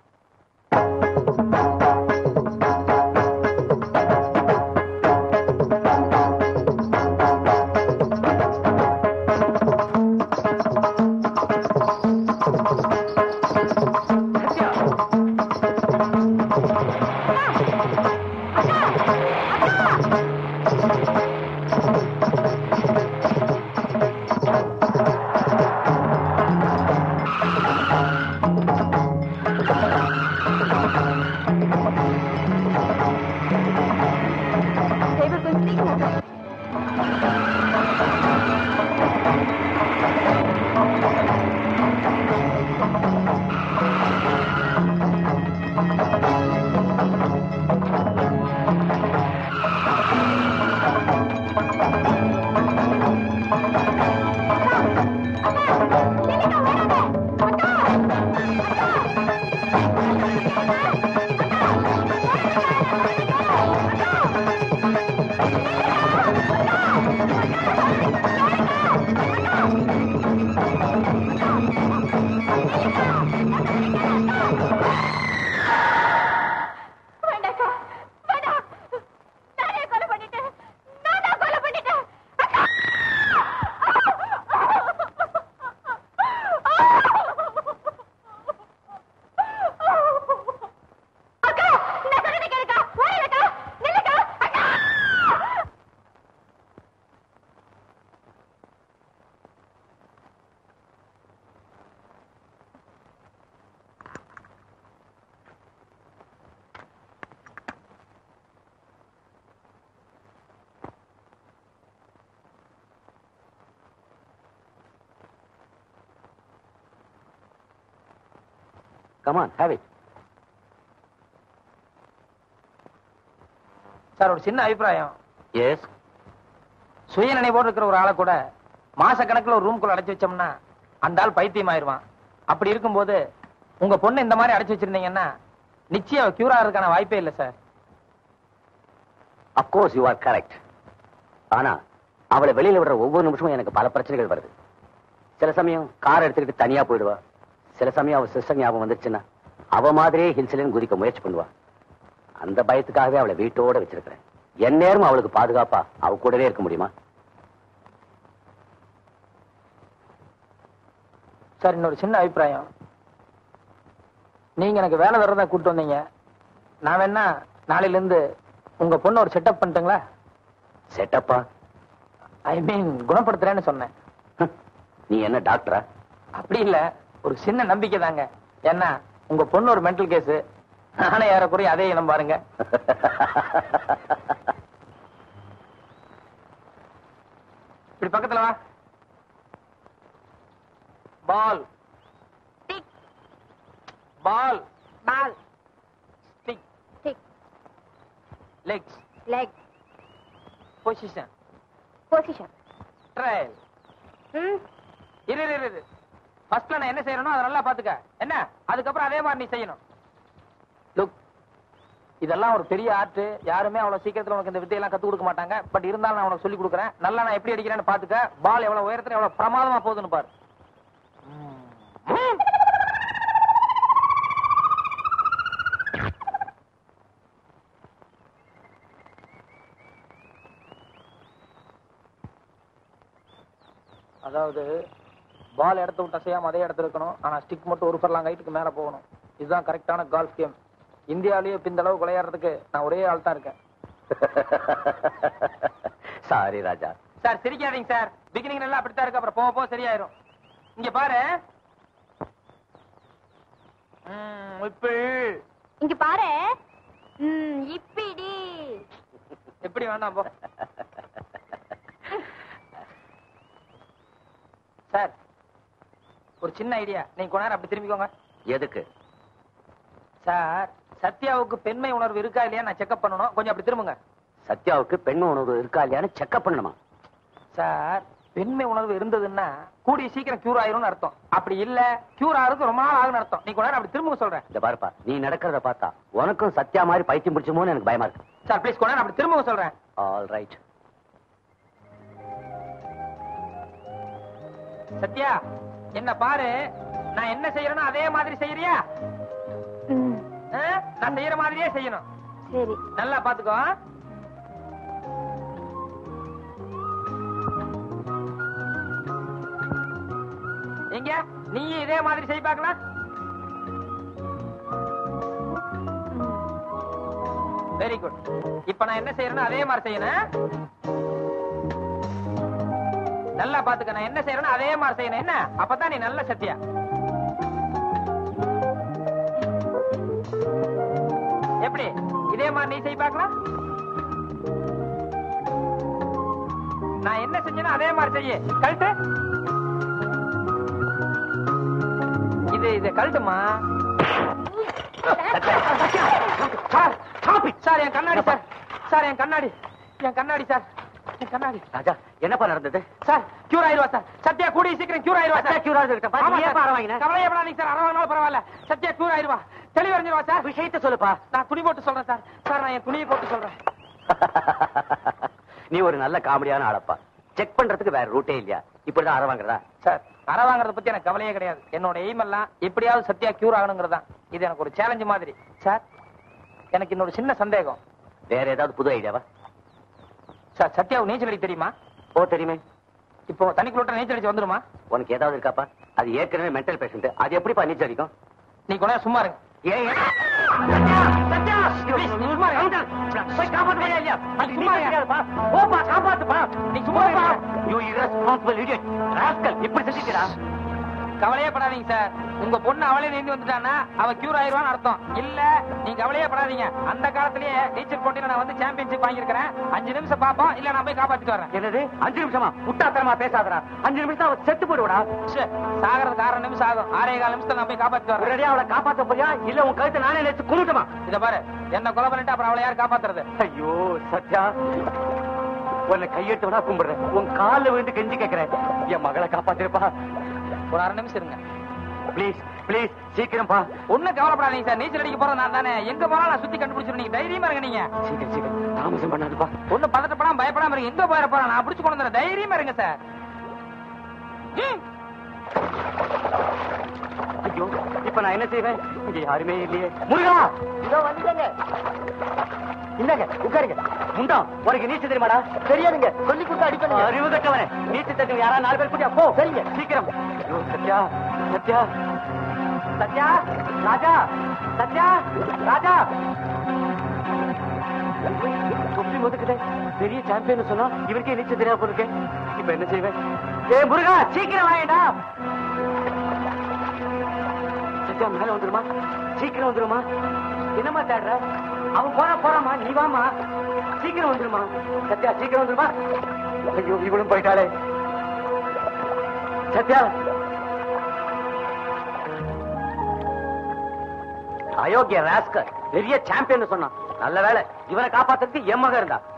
வேண்டாக்கா வேண்டாம் நானே கொலை பண்ணிட்டேன் நான் தான் கொலை பண்ணிட்டேன் அக்கா அக்கா நான் சொல்றதை கேளுக்கா ஓடிலக்கா நில்லுக்கா அக்கா கமான் ஹேவ் இட் சார் ஒரு சின்ன அபிப்பிராயம் எஸ் சுய நினைவோடு இருக்கிற ஒரு ஆளை கூட மாச கணக்குல ஒரு ரூம்குள்ள அடைச்சு வச்சோம்னா அந்த ஆள் பைத்தியம் ஆயிருவான் அப்படி இருக்கும்போது உங்க பொண்ணு இந்த மாதிரி அடைச்சு வச்சிருந்தீங்கன்னா நிச்சயம் கியூர் ஆகிறதுக்கான வாய்ப்பே இல்லை sir of course you are correct ஆனா அவளை வெளியில விடுற ஒவ்வொரு நிமிஷமும் எனக்கு பல பிரச்சனைகள் வருது சில சமயம் கார் எடுத்துக்கிட்டு தனியா போயிடுவா சில சமயம் அவ சிஸ்டம் ஞாபகம் வந்துச்சுன்னா அவ மாதிரியே ஹில்ஸ்லன்னு குதிக்க முயற்சி பண்ணுவா அந்த பயத்துக்காகவே அவளை வீட்டோட வச்சிருக்கிறேன் என் நேரம் அவளுக்கு பாதுகாப்பா அவ கூடவே இருக்க முடியுமா சார் இன்னொரு சின்ன அபிப்பிராயம் நீங்க எனக்கு வேலை தரதா கூப்பிட்டு வந்தீங்க நான் வேணா நாளையில இருந்து உங்க பொண்ணு ஒரு செட்டப் பண்ணிட்டுங்களா செட்டப்பா ஐ மீன் குணப்படுத்துறேன்னு சொன்னேன் நீ என்ன டாக்டரா அப்படி இல்ல ஒரு சின்ன நம்பிக்கை தாங்க ஏன்னா உங்க பொண்ணு ஒரு மென்டல் கேஸ் நானே ஏறக்குறைய அதே இனம் பாருங்க இப்படி பக்கத்துல வா ball tick ball ball stick tick legs leg position position trial ம் இரு இரு, இரு இரு ஃபர்ஸ்ட்ல நான் என்ன செய்யணும் அதை நல்லா பாத்துக்க என்ன அதுக்கப்புறம் அதே மாதிரி நீ செய்யணும் லுக் இதெல்லாம் ஒரு பெரிய ஆர்ட் யாருமே அவ்வளவு சீக்கிரத்துல உனக்கு இந்த வித்தையெல்லாம் கத்து கொடுக்க மாட்டாங்க பட் இருந்தாலும் நான் உனக்கு சொல்லி கொடுக்குறேன் நல்லா நான் எப்படி அடிக்கிறேன்னு பாத்துக்க பால் எவ்வளவு உயரத்துல எவ்வளவு பிரமாதமா போகுதுன்னு பாரு ம். அதாவது பால் இடத்த விட்டு அசையாம அதே இடத்துல இருக்கணும் ஆனா ஸ்டிக் மட்டும் ஒரு ஃபர்லாங் ஹைட்டுக்கு மேல போகணும் இதுதான் கரெக்டான கால்ஃப் கேம் இந்தியாவிலேயே இப்ப இந்த அளவுக்கு விளையாடுறதுக்கு நான் ஒரே ஆள் தான் இருக்கேன் சாரி ராஜா சார் சிரிக்காதீங்க சார் பிகினிங் எல்லாம் அப்படித்தான் இருக்கு அப்புறம் போக போக சரியாயிரும் இங்க பாரு ம், இப்ப இங்க பாரு ம், இப்பிடி எப்படி வேண்டாம் போ சார் ஒரு சின்ன ஐடியா நீங்க கொஞ்ச நேரம் அப்படி திரும்பிக்கோங்க எதுக்கு சார் சத்யாவுக்கு பெண்மை உணர்வு இருக்கா இல்லையா நான் செக்அப் பண்ணணும் கொஞ்சம் அப்படி திரும்புங்க சத்யாவுக்கு பெண் உணர்வு இருக்கா இல்லையான்னு செக்அப் பண்ணணுமா சார் பெண்மை உணர்வு இருந்ததுன்னா கூடிய சீக்கிரம் கியூர் ஆயிரும்னு அர்த்தம் அப்படி இல்ல கியூர் ஆகுறது ரொம்ப நாள் ஆகும்னு அர்த்தம் நீ கொஞ்ச நேரம் அப்படி திரும்ப சொல்றேன் இந்த பாருப்பா நீ நடக்கிறத பார்த்தா உனக்கும் சத்யா மாதிரி பைத்தியம் பிடிச்சுமோன்னு எனக்கு பயமா இருக்கு சார் ப்ளீஸ் கொஞ்ச நேரம் அப்படி திரும்ப சொல்றேன் ஆல் ரைட் சத்யா என்ன பாரு நான் என்ன செய்யறேனோ அதே மாதிரி செய்யறியா ம், ஆ? நான் செய்யற மாதிரியே செய்யணும் சரி நல்லா பாத்துக்கோ எங்க நீ இதே மாதிரி செய் பார்க்கலாம் வெரி குட் இப்ப நான் என்ன செய்யறேன்னா அதே மாதிரி செய்யணும் நல்லா பாத்துக்க நான் என்ன செய்யறேன்னா அதே மாதிரி செய்யணும் என்ன அப்பதான் நீ நல்ல சத்தியா எப்படி இதே மாதிரி நீ செய் பார்க்கலாம் நான் என்ன செஞ்சேனோ அதே மாதிரி செய்ய கழட்டு இது இது கழட்டுமா சார் சார் என் கண்ணாடி சார் சார் என் கண்ணாடி என் கண்ணாடி சார் என் கண்ணாடி ராஜா என்னப்பா நடந்தது சார் கியூர் ஆயிருவா சார் சத்யா கூடிய சீக்கிரம் கியூர் ஆயிருவா சார் சத்யா cure ஆகுதுகிட்டப்பா. நீ ஆமா ஏன் சார். அரை வாங்கின? கவலையப்படாதீங்க சார் அரை வாங்கினாலும் பரவாயில்ல சத்யா கியூர் ஆயிருவா தெளிவறிஞ்சிருவா சார் விஷயத்த சொல்லுப்பா நான் துணி போட்டு சொல்றேன் சார் சார் நான் என் துணியை போட்டு சொல்றேன் நீ ஒரு நல்ல காமெடியான ஆளப்பா செக் பண்றதுக்கு வேற ரூட்டே இல்லையா இப்படிதான் அற வாங்குறதா சார் அற வாங்குறத பத்தி எனக்கு கவலையே கிடையாது என்னோட எய்ம் எல்லாம் எப்படியாவது சத்யா கியூர் ஆகணுங்கிறது தான் இது எனக்கு ஒரு சேலஞ்சு மாதிரி சார் எனக்கு இன்னொரு சின்ன சந்தேகம் வேற ஏதாவது புது ஐடியாவா சார் சத்யாவுக்கு நீச்சல் அடிக்க தெரியுமா ஓ தெரியுமே இப்போ தண்ணிக்குள்ள நீச்சல் அடிச்சு வந்துருமா உனக்கு ஏதாவது இருக்காப்பா அது ஏற்கனவே மென்டல் பேஷண்ட் அது எப்படிப்பா நீச்சல் அடிக்கும் நீ கொஞ்ச நேரம் சும்மா இருங்க ஏன் ஏன்? சத்யா, please, நீ சும்மா இருங்க. போய் காப்பாத்து போறியா இல்லையா? அது சும்மா நீச்சல் இருங்க. தெரியாதுப்பா. போப்பா, காப்பாத்துப்பா. நீ சும்மா இருங்க. You irresponsible idiot. rascal. இப்படி செஞ்சுட்டீடா. கவலையே படாதீங்க சார் உங்க பொண்ணு அவளே நீந்தி வந்துட்டான்னா அவ கியூர் ஆயிருவான்னு அர்த்தம் இல்ல நீங்க கவலையே படாதீங்க அந்த காலத்திலேயே நீச்சல் போட்டியில நான் வந்து சாம்பியன்ஷிப் வாங்கியிருக்கிறேன் அஞ்சு நிமிஷம் பாப்போம் இல்ல நான் போய் காப்பாத்திட்டு வரேன் என்னது அஞ்சு நிமிஷமா முட்டாத்தனமா பேசாதடா அஞ்சு நிமிஷம் அவ செத்து போடுவடா ச்சே, சாகறதுக்கு ஆறு நிமிஷம் ஆகும் ஆறே கால் நிமிஷத்துல நான் போய் காப்பாத்திட்டு வரேன் ஒரேடியா அவளை காப்பாத்த போறியா இல்ல உன் கழுத்தை நானே நினைச்சு குருட்டுமா இத பாரு என்ன கொலை பண்ணிட்டு அப்புறம் அவளை யார் காப்பாத்துறது ஐயோ சத்யா உன்னை கையெடுத்து விடா கும்பிடுறேன் உன் கால்ல விழுந்து கெஞ்சி கேக்குறேன் என் மகளை காப்பாத்திருப்பா ஒரு அரை நிமிஷம் இருங்க ப்ளீஸ் ப்ளீஸ் சீக்கிரம் பா ஒண்ணும் கவலைப்படாதீங்க சார் நீச்சல் அடிக்க போறது நான் தானே எங்க போனாலும் நான் சுத்தி கண்டுபிடிச்சிருவேன் நீங்க தைரியமா இருங்க நீங்க சீக்கிரம் சீக்கிரம் தாமசம் பண்ணாதுப்பா ஒண்ணும் பதட்டப்படாம பயப்படாம இருங்க எங்க போயிட போறேன் நான் பிடிச்சு கொண்டு வந்துடுறேன் தைரியமா இருங்க சார் ம். ஐயோ இப்ப நான் என்ன செய்வேன் இங்க யாருமே இல்லையே முருகா இதோ வந்துங்க இல்லங்க உட்காருங்க முண்டா உனக்கு நீச்சல் தெரியுமாடா தெரியாதுங்க சொல்லி கொடுத்து அடிப்பேன் அறிவு கட்டவனே நீச்சல் தெரியும் யாரா நாலு பேர் கூட்டியா போ சரிங்க சீக்கிரம் ஐயோ சத்யா சத்யா சத்யா ராஜா சத்யா ராஜா தொப்பி முதுக்குதே பெரிய சாம்பியன் சொன்னா இவருக்கே நீச்சல் தெரியாம போருக்கு இப்ப என்ன செய்வேன் ஏ முருகா சீக்கிரம் வாங்கடா சத்யா மேல வந்துருமா சீக்கிரம் வந்துருமா என்னம்மா தேடுற அவன் போறா போறாமா நீ வாமா சீக்கிரம் வந்துருமா சத்யா சீக்கிரம் வந்துருமா ஐயோ இவளும் போயிட்டாளே சத்யா அயோக்கிய ராஸ்கர் பெரிய சாம்பியன் சொன்னான் நல்ல வேலை இவனை காப்பாத்துறதுக்கு என் மகன் இருந்தா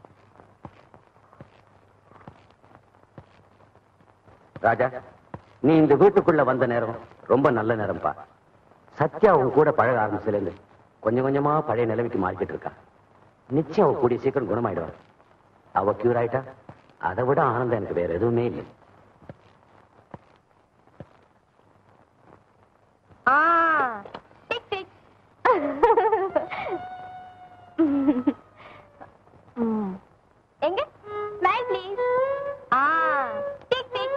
ராஜா நீ இந்த வீட்டுக்குள்ள வந்த நேரம் ரொம்ப நல்ல நேரம்ப்பா சத்யா உன் கூட பழக ஆரம்பிச்சதுல இருந்து கொஞ்சம் கொஞ்சமா பழைய நிலைமைக்கு மாறிக்கிட்டு இருக்கா நிச்சயம் அவ கூடிய சீக்கிரம் குணமாயிடுவா அவ கியூர் ஆயிட்டா அதை விட ஆனந்தம் எனக்கு வேற எதுவுமே இல்லை ஆ டிக் டிக் ம். எங்க ஸ்மைல் ப்ளீஸ் ஆ டிக் டிக்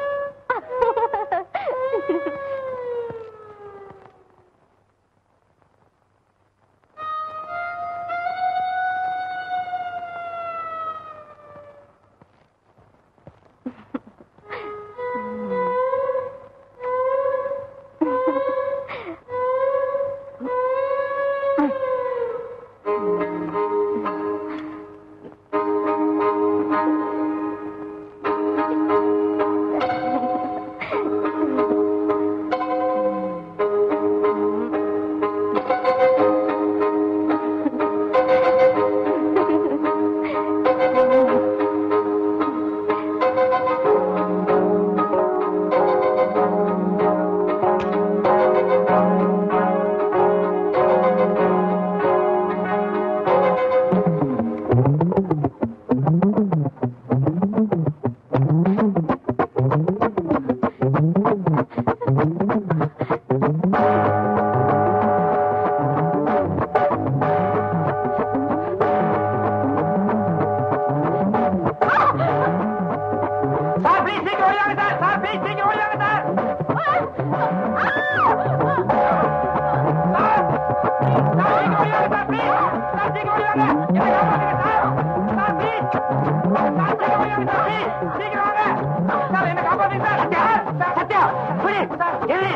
எழுது.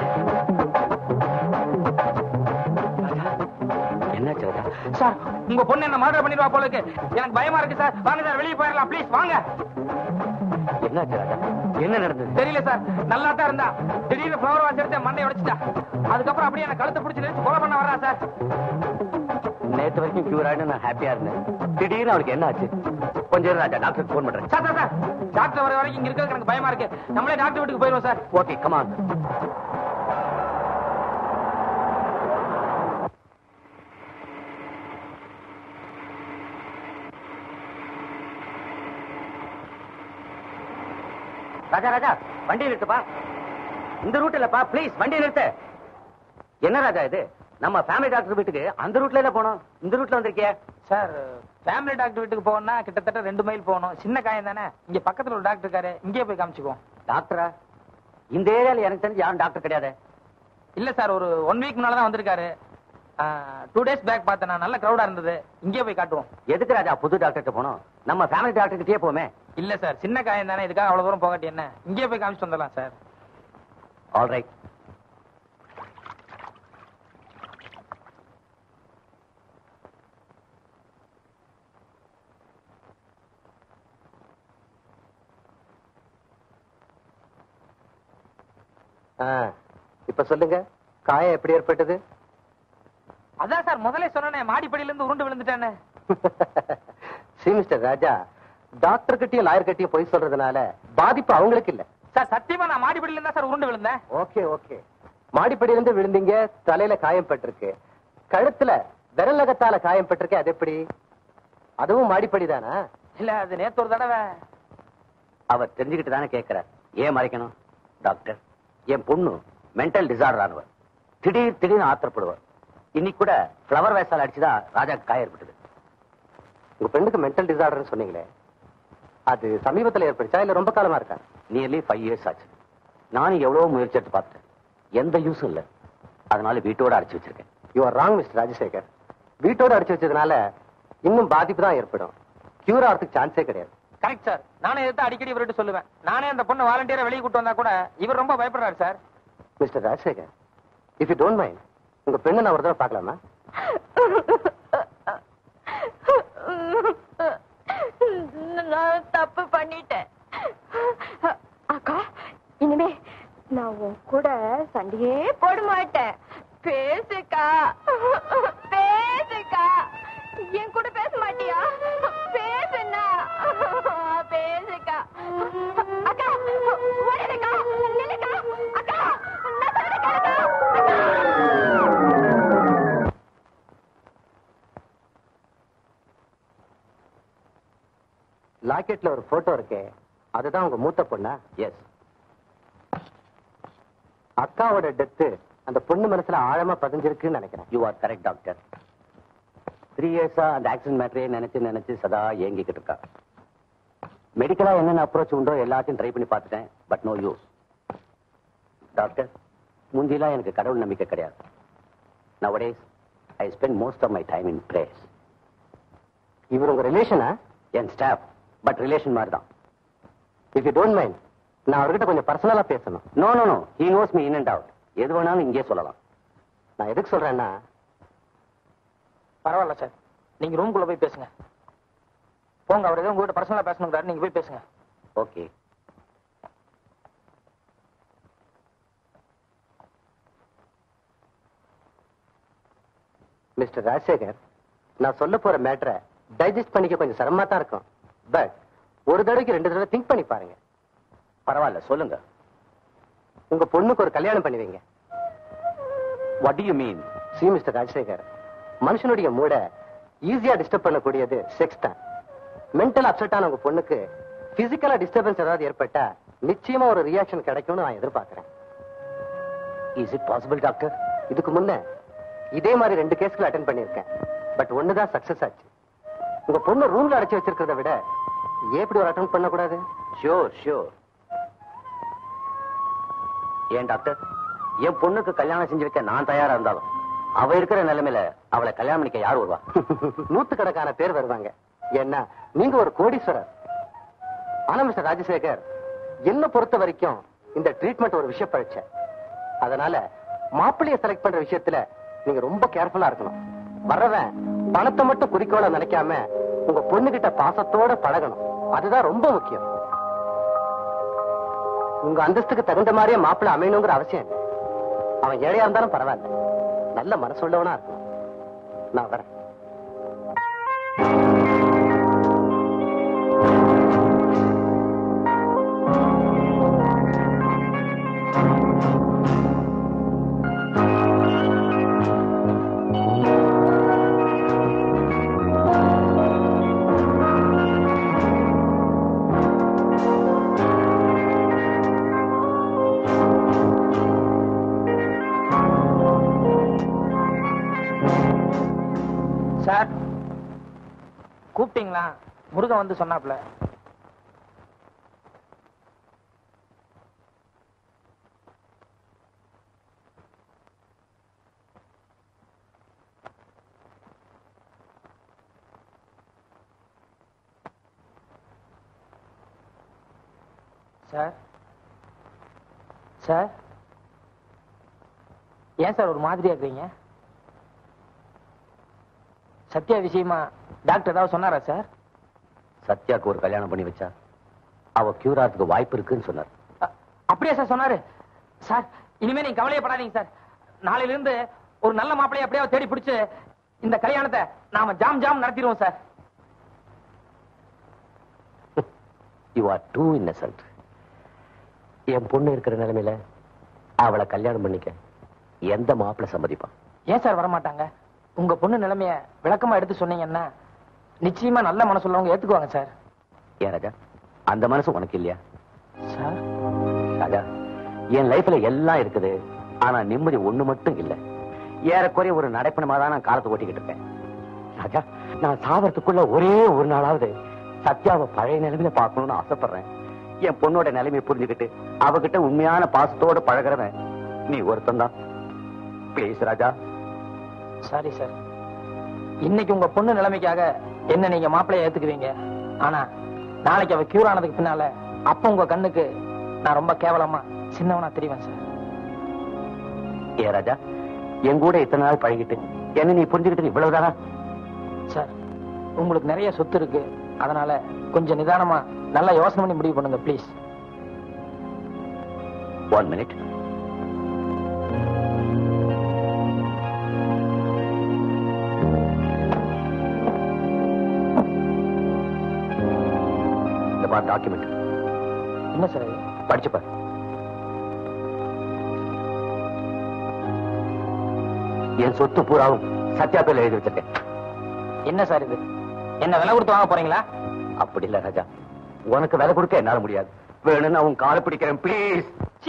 ராஜா, என்னாச்சு ராஜா சார் உங்க பொண்ணு என்ன மர்டர் பண்ணிடுவா போல இருக்கு எனக்கு பயமா இருக்கு சார் வாங்க சார் வெளியே போயிடலாம் ப்ளீஸ் வாங்க என்னாச்சு ராஜா என்ன நடந்தது தெரியல சார் நல்லா தான் இருந்தா திடீர்னு ஃப்ளவர் வாஷ் எடுத்து மண்டையை உடைச்சிட்டா அதுக்கப்புறம் அப்படியே என்ன கழுத்தை பிடிச்சி நிறுத்தி கொலை பண்ண வரா சார் நேத்து வரைக்கும் கியூர் ஆயிட்டு நான் ஹாப்பியா இருந்தேன் திடீர்னு அவளுக்கு என்ன ஆச்சு கொஞ்சம் இரு ராஜா டாக்டர் ஃபோன் பண்றேன் சார் சார் சார் டாக்டர் வர வரைக்கும் இங்க இருக்கிறதுக்கு எனக்கு பயமா இருக்கு நம்மளே டாக்டர் வீட்டுக்கு போயிடுவோம் sir okay come on Raja Raja வண்டி நிறுத்துப்பா இந்த ரூட் இல்லப்பா ப்ளீஸ் வண்டி நிறுத்து என்ன ராஜா இது நம்ம ஃபேமிலி டாக்டர் வீட்டுக்கு அந்த ரூட்ல இல்ல போனோம் இந்த ரூட்ல வந்திருக்கியே சார் ஃபேமிலி டாக்டர் வீட்டுக்கு போகணும்னா கிட்டத்தட்ட ரெண்டு மைல் போகணும் சின்ன காயம் தானே இங்க பக்கத்துல ஒரு டாக்டர் இருக்காரு இங்கேயே போய் காமிச்சுக்குவோம் டாக்டரா இந்த ஏரியால எனக்கு தெரிஞ்சு யாரும் டாக்டர் கிடையாது இல்ல சார் ஒரு ஒன் வீக் முன்னால தான் வந்திருக்காரு டூ டேஸ் பேக் பார்த்தேன் நான் நல்ல கிரௌடா இருந்தது இங்கேயே போய் காட்டுவோம் எதுக்கு ராஜா புது டாக்டர்கிட்ட போனோம் நம்ம ஃபேமிலி டாக்டர் கிட்டே போமே இல்ல சார் சின்ன காயம் தானே இதுக்காக அவ்வளவு தூரம் போகாட்டி என்ன இங்கேயே போய் காமிச்சிட்டு வந்துடலாம் சார் ஆல் ரைட் இப்ப சொல்லுங்க காயம் எப்படி ஏற்பட்டது அதான் சார் முதல்ல சொன்னேன் மாடிப்படியில இருந்து உருண்டு விழுந்துட்டேன்னு சி மிஸ்டர் ராஜா டாக்டர் கிட்டயும் லாயர் கிட்டயும் போய் சொல்றதுனால பாதிப்பு அவங்களுக்கு இல்ல சார் சத்தியமா நான் மாடிப்படியில இருந்தா சார் உருண்டு விழுந்தேன் ஓகே ஓகே மாடிப்படியில இருந்து விழுந்தீங்க தலையில காயம் பட்டிருக்கு கழுத்துல விரல் நகத்தால காயம் பட்டிருக்கு அது எப்படி அதுவும் மாடிப்படி தானா இல்ல அது நேத்து ஒரு தடவை அவர் தெரிஞ்சுக்கிட்டு தானே கேட்கிறார் ஏன் மறைக்கணும் டாக்டர் என் பொண்ணு மென்டல் டிசார்டர் ஆனவர் திடீர் திடீர்னு ஆத்திரப்படுவார் இன்னைக்கு கூட ஃப்ளவர் வேசால் அடிச்சுதான் ராஜாக்கு காயம் ஏற்பட்டது உங்க பெண்ணுக்கு மென்டல் டிசார்டர்னு சொன்னீங்களே அது சமீபத்துல ஏற்பட்டுச்சா இல்ல ரொம்ப காலமா இருக்கா நியர்லி ஃபைவ் இயர்ஸ் ஆச்சு நானும் எவ்வளவு முயற்சி எடுத்து பார்த்தேன் எந்த யூஸும் இல்ல அதனால வீட்டோட அடைச்சு வச்சிருக்கேன் you are wrong mister Rajasekhar வீட்டோட அடிச்சு வச்சதுனால இன்னும் பாதிப்பு தான் ஏற்படும் கியூர் ஆகிறதுக்கு சான்ஸே கிடையாது கரெக்ட் சார் நானே எடுத்து அடிக்கடி இவர்கிட்ட சொல்லுவேன் நானே அந்த பொண்ணு வாலண்டியரா வெளியே கூட்டு வந்தா கூட இவர் ரொம்ப பயப்படுறாரு sir mister Rajasekhar if you don't mind உங்க பெண்ணை நான் ஒரு தடவை பார்க்கலாமா நான் தப்பு பண்ணிட்டேன் அக்கா இனிமே நான் உன் கூட சண்டையே போட மாட்டேன் பேசுக்கா பேசுக்கா என் கூட பேச மாட்டியா பேசுனா பேசுக்கா அக்கா ஓடிடுக்கா நில்லுக்கா அக்கா நான் சொல்றேன் கேளுக்கா லாக்கெட்ல ஒரு போட்டோ இருக்கே அதுதான் உங்க மூத்த பொண்ணா எஸ் அக்காவோட டெத்து அந்த பொண்ணு மனசுல ஆழமா பதிஞ்சிருக்குன்னு நினைக்கிறேன் you are correct doctor three இயர்ஸா அந்த ஆக்சிடென்ட் மேட்டரே நினைச்சு நினைச்சு சதா ஏங்கிக்கிட்டு இருக்கா மெடிக்கலா என்னென்ன அப்ரோச் உண்டோ எல்லாத்தையும் ட்ரை பண்ணி பார்த்துட்டேன் பட் நோ யூஸ் டாக்டர் முந்திலாம் எனக்கு கடவுள் நம்பிக்கை கிடையாது nowadays I spend most of my time in prayers இவர் உங்க ரிலேஷனா என் ஸ்டாஃப் பட் ரிலேஷன் மாதிரி தான் இஃப் யூ டோன்ட் மைண்ட் நான் அவர்கிட்ட கொஞ்சம் பர்சனலா பேசணும் no no no he knows me in and out எது வேணாலும் இங்கே சொல்லலாம் நான் எதுக்கு சொல்றேன்னா பரவாயில்ல சார் நீங்க ரூம்குள்ள போய் பேசுங்க போங்க அவர் ஏதோ உங்ககிட்ட பர்சனலா பேசணுங்கிறாரு நீங்க போய் பேசுங்க ஓகே மிஸ்டர் ராஜசேகர் நான் சொல்ல போற மேட்டரை டைஜஸ்ட் பண்ணிக்க கொஞ்சம் சிரமமா தான் இருக்கும் பட் ஒரு தடவைக்கு ரெண்டு தடவை திங்க் பண்ணி பாருங்க பரவாயில்ல சொல்லுங்க உங்க பொண்ணுக்கு ஒரு கல்யாணம் பண்ணி வைங்க what do you mean see mister Rajasekhar மனுஷனுடைய மூட ஈஸியா டிஸ்டர்ப் பண்ணக்கூடியது செக்ஸ் தான் மென்டல் அப்செட்டான உங்க பொண்ணுக்கு பிசிக்கலா டிஸ்டர்பன்ஸ் ஏதாவது ஏற்பட்டா நிச்சயமா ஒரு ரியாக்ஷன் கிடைக்கும்னு நான் எதிர்பார்க்கிறேன் இஸ் இட் பாசிபிள் டாக்டர் இதுக்கு முன்ன இதே மாதிரி ரெண்டு கேஸ்கள் அட்டென்ட் பண்ணியிருக்கேன் பட் ஒண்ணுதான் சக்சஸ் ஆச்சு உங்க பொண்ணு ரூம்ல அடைச்சு வச்சிருக்கிறத விட ஏன் இப்படி ஒரு அட்டன் பண்ணக்கூடாது ஷியோர் ஷியோர் ஏன் டாக்டர் என் பொண்ணுக்கு கல்யாணம் செஞ்சு வைக்க நான் தயாரா இருந்தாலும் அவ இருக்கிற நிலைமையில அவளை கல்யாணம் பண்ணிக்க யார் வருவா நூத்துக்கணக்கான பேர் வருவாங்க ஏன்னா நீங்க ஒரு கோடீஸ்வரர் ஆனா மிஸ்டர் ராஜசேகர் என்ன பொறுத்த வரைக்கும் இந்த ட்ரீட்மெண்ட் ஒரு விஷயம் பழிச்ச அதனால மாப்பிள்ளைய செலக்ட் பண்ற விஷயத்துல நீங்க ரொம்ப கேர்ஃபுல்லா இருக்கணும் வர்றவன் பணத்தை மட்டும் குறிக்கோளா நினைக்காம உங்க பொண்ணுகிட்ட பாசத்தோட பழகணும் அதுதான் ரொம்ப முக்கியம் உங்க அந்தஸ்துக்கு தகுந்த மாதிரியே மாப்பிள்ளை அமையணுங்கிற அவசியம் இல்லை அவன் ஏழையா இருந்தாலும் பரவாயில்ல நல்ல மனசுள்ளவனா இருக்கணும் நான் வரேன் சார் கூப்பிட்டீங்களா முருகன் வந்து சொன்னாப்ல சார் சார் ஏன் சார் ஒரு மாதிரியா இருக்கீங்க சத்யா விஷயமா டாக்டர் ஏதாவது சொன்னாரா சார் சத்யாக்கு ஒரு கல்யாணம் பண்ணி வச்சா அவ கியூர் ஆகிறதுக்கு வாய்ப்பு இருக்குன்னு சொன்னார் அ- அப்படியா சார் சொன்னாரு சார் இனிமே நீங்க கவலையப்படாதீங்க சார் நாளையில இருந்து ஒரு நல்ல மாப்பிள்ளைய அப்படியே தேடி பிடிச்சு இந்த கல்யாணத்தை நாம ஜாம் ஜாம் நடத்திடுவோம் sir you are too innocent என் பொண்ணு இருக்கிற நிலைமையில அவளை கல்யாணம் பண்ணிக்க எந்த மாப்பிள்ளை சம்மதிப்பான் ஏன் சார் வரமாட்டாங்க உங்க பொண்ணு நிலைமைய விளக்கமா எடுத்து சொன்னீங்கன்னா நிச்சயமா நல்ல மனசுள்ளவங்க ஏத்துக்குவாங்க சார் ஏன் ராஜா அந்த மனசு உனக்கு இல்லையா சார் ராஜா என் லைஃப்ல எல்லாம் இருக்குது ஆனா நிம்மதி ஒண்ணு மட்டும் இல்ல ஏறக்குறைய ஒரு நடைப்பணமா தான் நான் காலத்தை ஓட்டிக்கிட்டு இருக்கேன் ராஜா நான் சாவறதுக்குள்ள ஒரே ஒரு நாளாவது சத்யாவை பழைய நிலைமையில பார்க்கணும்னு ஆசைப்படுறேன் என் பொண்ணோட நிலைமையை புரிஞ்சுக்கிட்டு அவகிட்ட உண்மையான பாசத்தோட பழகிறவன் நீ ஒருத்தன் தான் ப்ளீஸ் ராஜா சாரி சார் இன்னைக்கு உங்க பொண்ணு நிலைமைக்காக என்ன நீங்க மாப்பிள்ளைய ஏத்துக்குவீங்க ஆனா நாளைக்கு அவ கியூர் ஆனதுக்கு பின்னால அப்ப உங்க கண்ணுக்கு நான் ரொம்ப கேவலமா சின்னவனா தெரிவேன் சார் ஏ ராஜா என் கூட இத்தனை நாள் பழகிட்டு என்ன நீ புரிஞ்சுக்கிட்டு இவ்வளவுதானா சார் உங்களுக்கு நிறைய சொத்து இருக்கு அதனால கொஞ்சம் நிதானமா நல்லா யோசனை பண்ணி முடிவு பண்ணுங்க ப்ளீஸ் ஒன் மினிட் இந்த பார் டாக்குமெண்ட் என்ன சார் இது படிச்சு பாரு என் சொத்து பூராவும் சத்யா பேர்ல எழுதி வச்சிருக்கேன் என்ன சார் இது என்ன விலை கொடுத்து வாங்க போறீங்களா அப்படி இல்ல ராஜா உனக்கு விலை கொடுக்க என்னால முடியாது வேணும்னு உன் காலை பிடிக்கிறேன் ப்ளீஸ்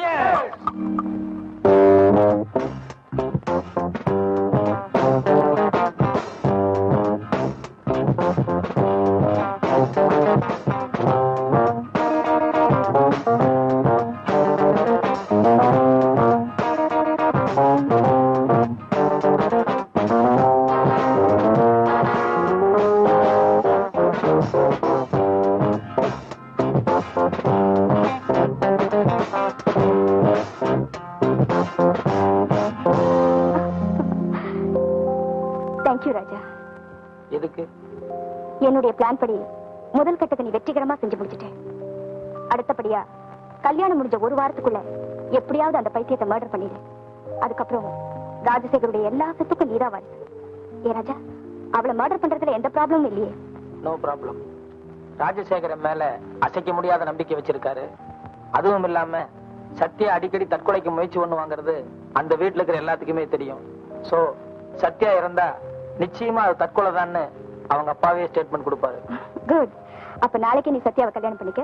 தேங்க்யூ ராஜா எதுக்கு என்னுடைய பிளான் படி முதல் கட்டத்தை நீ வெற்றிகரமா செஞ்சு முடிச்சிட்டேன் அடுத்தபடியா கல்யாணம் முடிஞ்ச ஒரு வாரத்துக்குள்ள எப்படியாவது அந்த பைத்தியத்தை மர்டர் பண்ணிடு அதுக்கப்புறம் ராஜசேகருடைய எல்லா சொத்துக்கும் நீதான் வாரிசு ஏ ராஜா அவளை மர்டர் பண்றதுல எந்த ப்ராப்ளமும் இல்லையே நோ ப்ராப்ளம் ராஜசேகரன் மேல அசைக்க முடியாத நம்பிக்கை வச்சிருக்காரு அதுவும் இல்லாம சத்யா அடிக்கடி தற்கொலைக்கு முயற்சி பண்ணுவாங்கிறது அந்த வீட்டுல இருக்கிற எல்லாத்துக்குமே தெரியும் சோ சத்யா இறந்தா நிச்சயமா அது தற்கொலை தான்னு அவங்க அப்பாவே ஸ்டேட்மெண்ட் கொடுப்பாரு குட் அப்ப நாளைக்கு நீ சத்யாவை கல்யாணம் பண்ணிக்க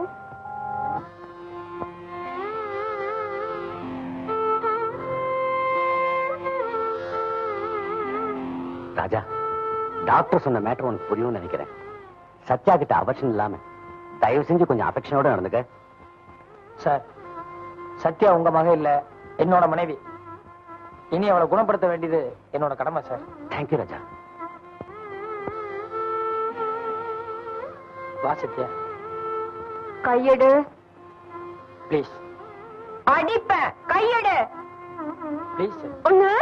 ராஜா டாக்டர் சொன்ன மேட்டர் உனக்கு புரியும்னு நினைக்கிறேன் சத்யா கிட்ட அவசரம் இல்லாம தயவு செஞ்சு கொஞ்சம் அஃபெக்ஷனோட நடந்துக்க சார் சத்யா உங்க மக இல்ல என்னோட மனைவி இனி அவளை குணப்படுத்த வேண்டியது என்னோட கடமை சார் தேங்க்யூ ராஜா வா சத்யா கையெடு ப்ளீஸ் அடிப்ப கையெடு ப்ளீஸ் ஒண்ணு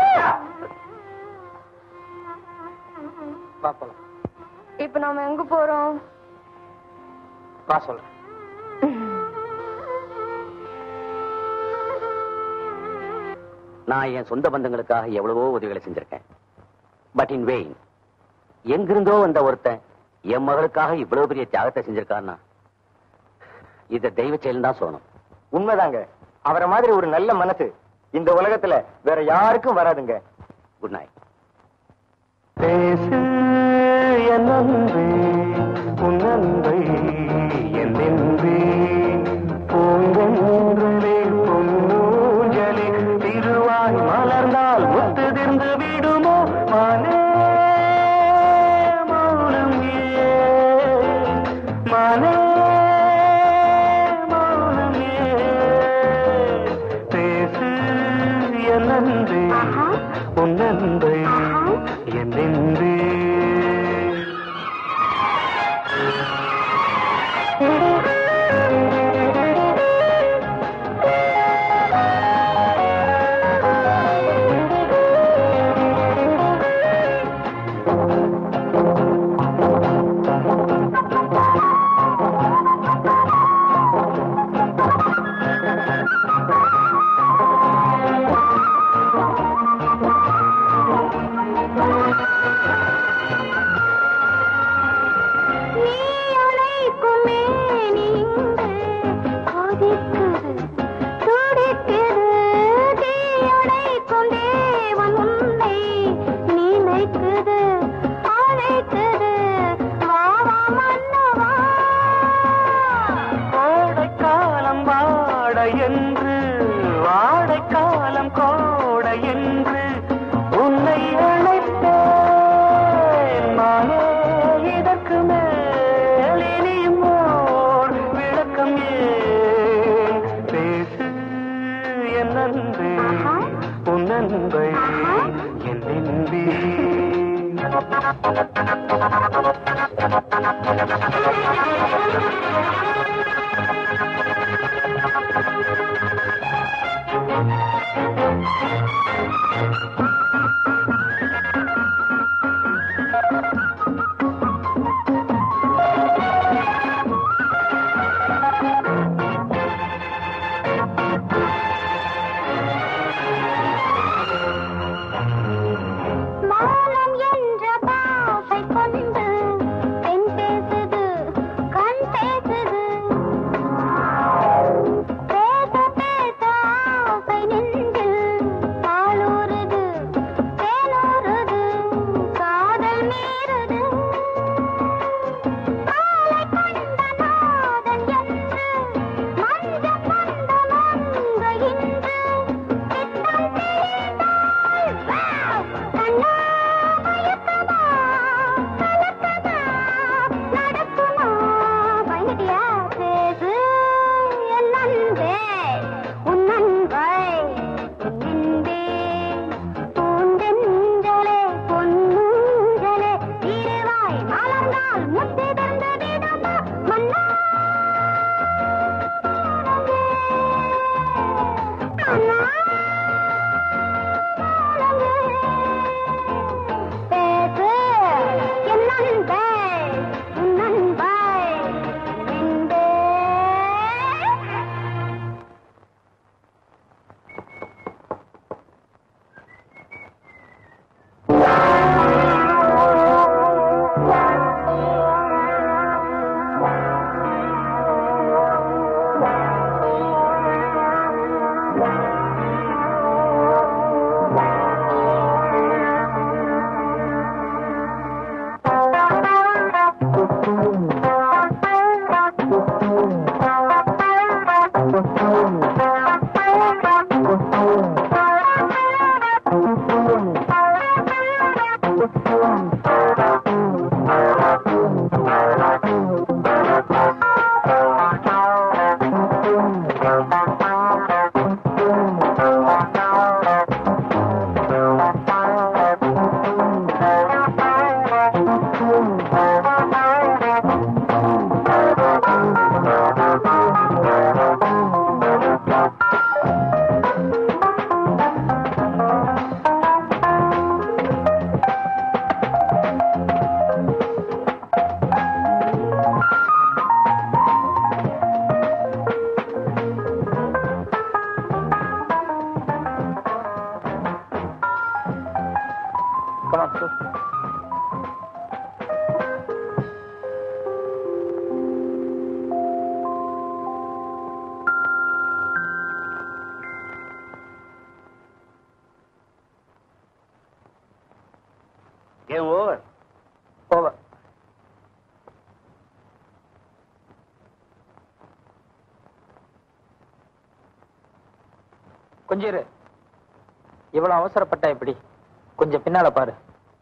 பாப்பலாம் இப்ப நாம எங்க போறோம் வா சொல்றேன் நான் என் சொந்த பந்தங்களுக்காக எவ்வளவோ உதவிகளை செஞ்சிருக்கேன் பட் இன் வெயின் எங்கிருந்தோ வந்த ஒருத்தன் என் மகளுக்காக இவ்வளவு பெரிய தியாகத்தை செஞ்சிருக்கான்னா இத தெய்வ செயல் தான் சொல்லணும் உண்மைதாங்க அவரை மாதிரி ஒரு நல்ல மனசு இந்த உலகத்துல வேற யாருக்கும் வராதுங்க குட் நைட் பேசு என் அன்பே உன் அன்பை என் நெஞ்சே பூங்கொன்றே பொன்னூஞ்சலே திருவாய் மலர்ந்தால் முத்துதிர்ந்து விடுமோ மானே மௌனம் ஏன்? மானே மௌனம் ஏன்? பேசு என் அன்பே உன் அன்பை என் நெஞ்சே நீ அழைக்கும் மேனி இங்கு கொதிக்குது, துடிக்குது. தீ அணைக்கும் தேவன் உன்னை நினைக்குது, அழைக்குது. வா, வா, மன்னவா. கோடைக்காலம் வாட என்று வாடைக்காலம் கோட என்று உன்னை அழைத்தேன் மானே இதற்கு மேல் இனியும் ஓர் விளக்கம் ஏன் பேசு என் அன்பே உன் அன்பை என் நெஞ்சே மௌனம் என்ற பாசை கொண்டு பெண் பேசுது கண் பேசுது பேச பேச ஆசை நெஞ்சில் பாலூறுது தேனூறுது காதல் மீறுது மாலை கொண்ட நாதன் என்று மஞ்சள் கொண்ட மங்கை இன்று சித்தம் தெரிந்தால் வாவ்! கண்ணா மயக்கமா கலக்கமா நடக்குமா பயங்கடியா பேசு என் அன்பே உன் அன்பை என்னென்பே பூந்தென்றலே பொன்னூஞ்சலே திருவாய் மலர்ந்தால் முத்து தந்து விடுமா மன்னா மன்னா பேசு என் அன்பை உன் அன்பை நின்றே கொஞ்சம் இரு இவ்வளவு அவசரப்பட்டா எப்படி கொஞ்சம் பின்னால பாரு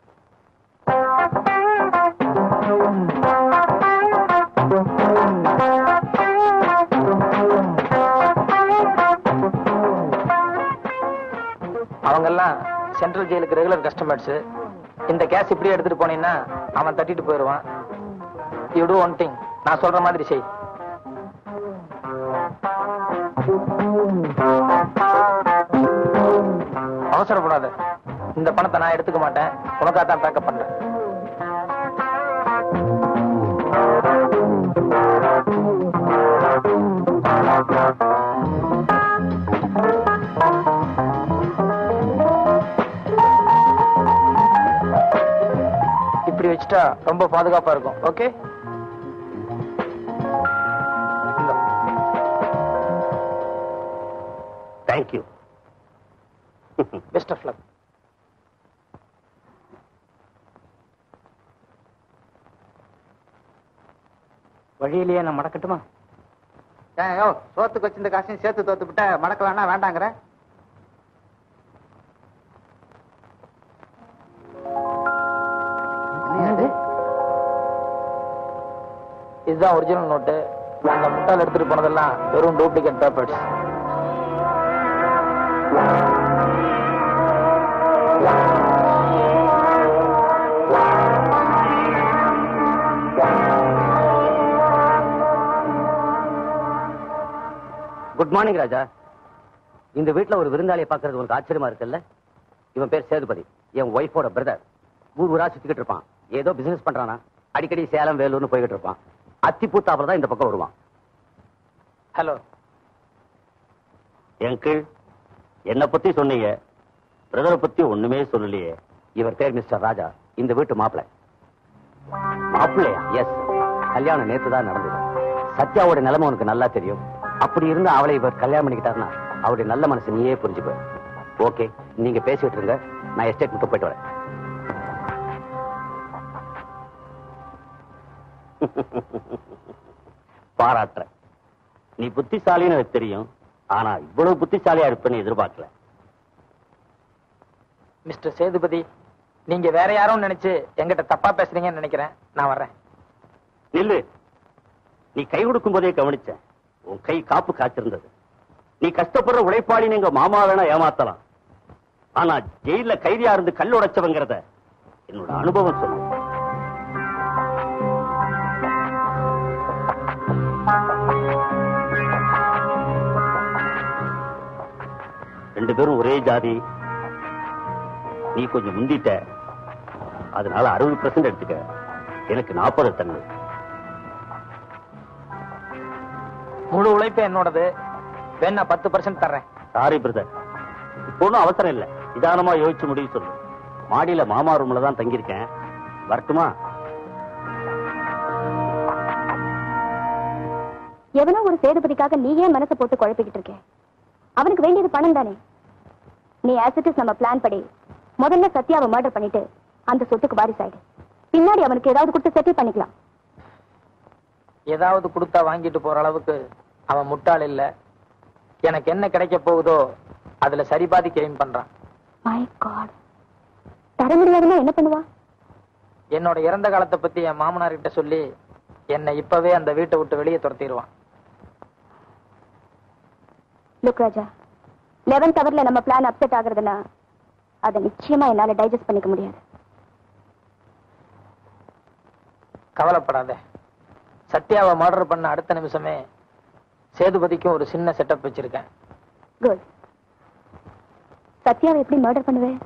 அவங்கெல்லாம் சென்ட்ரல் ஜெயிலுக்கு ரெகுலர் கஸ்டமர்ஸ் இந்த கேஸ் இப்படியே எடுத்துட்டு போனீங்கன்னா அவன் தட்டிட்டு போயிடுவான் யூ டூ ஒன் திங் நான் சொல்ற மாதிரி செய் அவசரப்படாத இந்த பணத்தை நான் எடுத்துக்க மாட்டேன் உனக்காக தான் பேக்கப் பண்றேன் இப்படி வச்சுட்டா ரொம்ப பாதுகாப்பா இருக்கும் okay thank you best of luck வழியிலேயே நான் மடக்கட்டுமா ஏன் யோ சோத்துக்கு வச்சிருந்த காசையும் சேர்த்து தோத்து விட்ட மடக்கலாம்னா வேண்டாங்கிற என்னையா இது? இதுதான் ஒரிஜினல் நோட்டு அந்த முட்டாள் எடுத்துட்டு போனதெல்லாம் வெறும் duplicate papers good morning Raja இந்த வீட்ல ஒரு விருந்தாளியை பார்க்கறது உனக்கு ஆச்சரியமா இருக்குல்ல இவன் பேர் சேதுபதி என் ஒய்ஃபோட பிரதர் ஊர் ஊரா சுத்திக்கிட்டு இருப்பான் ஏதோ பிசினஸ் பண்றானா அடிக்கடி சேலம் வேலூர்னு போய்கிட்டு இருப்பான் அத்திப்பூத்தாப்புல தான் இந்த பக்கம் வருவான் ஹலோ எங்கிள் என்ன பத்தி சொன்னீங்க பிரதரை பத்தி ஒண்ணுமே சொல்லலையே இவர் பேர் மிஸ்டர் ராஜா இந்த வீட்டு மாப்பிள்ளை மாப்பிள்ளையா எஸ் கல்யாணம் நேத்து தான் நடந்தது சத்யாவோட நிலைமை உனக்கு நல்லா தெரியும் அப்படி இருந்து அவளை இவர் கல்யாணம் பண்ணிக்கிட்டாருன்னா அவருடைய நல்ல மனசு நீயே புரிஞ்சுக்க ஓகே நீங்க பேசிட்டு இருங்க நான் எஸ்டேட் மட்டும் போயிட்டு வரேன் பாராட்டுறேன் நீ புத்திசாலின்னு எனக்கு தெரியும் ஆனா இவ்வளவு புத்திசாலியா இருப்பேன்னு எதிர்பார்க்கல மிஸ்டர் சேதுபதி நீங்க வேற யாரும் நினைச்சு எங்கிட்ட தப்பா பேசுறீங்கன்னு நினைக்கிறேன் நான் வர்றேன் நில்லு நீ கை கொடுக்கும் போதே கவனிச்சேன் உன் கை காப்பு காத்திருந்தது நீ கஷ்டப்படுற உழைப்பாளின்னு எங்க மாமா வேணா ஏமாத்தலாம் ஆனா ஜெயில கைதியா இருந்து கல் உடைச்சவங்கிறத என்னோட அனுபவம் சொல்லு ரெண்டு பேரும் ஒரே ஜாதி நீ கொஞ்சம் முந்திட்ட அதனால அறுபது பெர்சன்ட் எடுத்துக்க எனக்கு நாற்பது தண்ணு முழு உழைப்பு என்னோடது வேணா பத்து பர்சன்ட் தர்றேன் சாரி பிரதர் இப்போ ஒன்றும் அவசரம் இல்லை நிதானமா யோசிச்சு முடிவு சொல்லு மாடியில மாமா ரூம்ல தான் தங்கியிருக்கேன் வரட்டுமா எவனோ ஒரு சேதுபதிக்காக நீ ஏன் மனசை போட்டு குழப்பிக்கிட்டு இருக்க அவனுக்கு வேண்டியது பணம் தானே நீ ஆசிட்டிஸ் நம்ம பிளான் படி முதல்ல சத்யாவை மர்டர் பண்ணிட்டு அந்த சொத்துக்கு வாரிசாயிடு பின்னாடி அவனுக்கு ஏதாவது கொடுத்து செட்டில் பண்ணிக்கலாம் ஏதாவது கொடுத்தா வாங்கிட்டு போற அளவுக்கு அவன் முட்டாள் இல்ல எனக்கு என்ன கிடைக்க போகுதோ அதுல சரிபாதி கிளைம் பண்றான் மை காட் தர முடியாதுன்னா என்ன பண்ணுவா என்னோட இறந்த காலத்தை பத்தி என் மாமனார் கிட்ட சொல்லி என்னை இப்பவே அந்த வீட்டை விட்டு வெளியே துரத்திடுவான் லுக் ராஜா லெவன்த் ஹவர்ல நம்ம பிளான் அப்செட் ஆகுறதுன்னா அதை நிச்சயமா என்னால டைஜஸ்ட் பண்ணிக்க முடியாது கவலைப்படாத சத்யாவை மர்டர் பண்ண அடுத்த நிமிஷமே சேதுபதிக்கும் ஒரு சின்ன செட்டப் வச்சிருக்கேன் குட் சத்யாவை எப்படி மர்டர் பண்ணுவேன்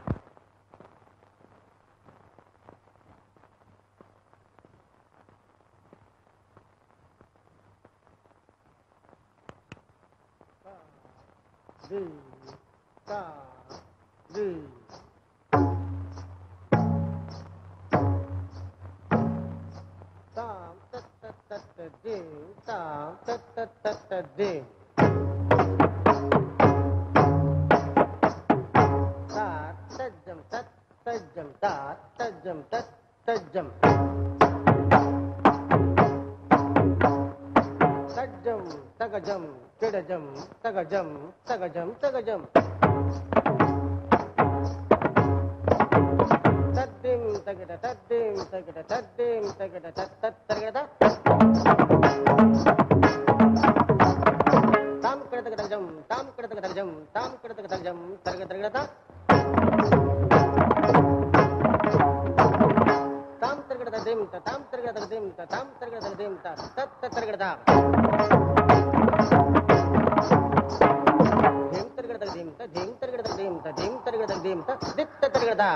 தஜம் தகஜம் திடஜம் தகஜம் தகஜம் தகஜம் தத்திம் தகிட தத்திம் தகிட தத்திம் தகிட தத் தத் தகிட தாம் கிடத்தக தகஜம் தாம் கிடத்தக தகஜம் தாம் கிடத்தக தகஜம் தரக தரகடதா தாம் தரகட ததிம் த தாம் தரகட தகதிம் த தாம் தரகட தகதிம் த தத் தத் தரகடதா धिम तरगड़ तक धिम ता धिम तरगड़ तक धिम ता धिम तरगड़ तक धिम ता दित तरगड़ दा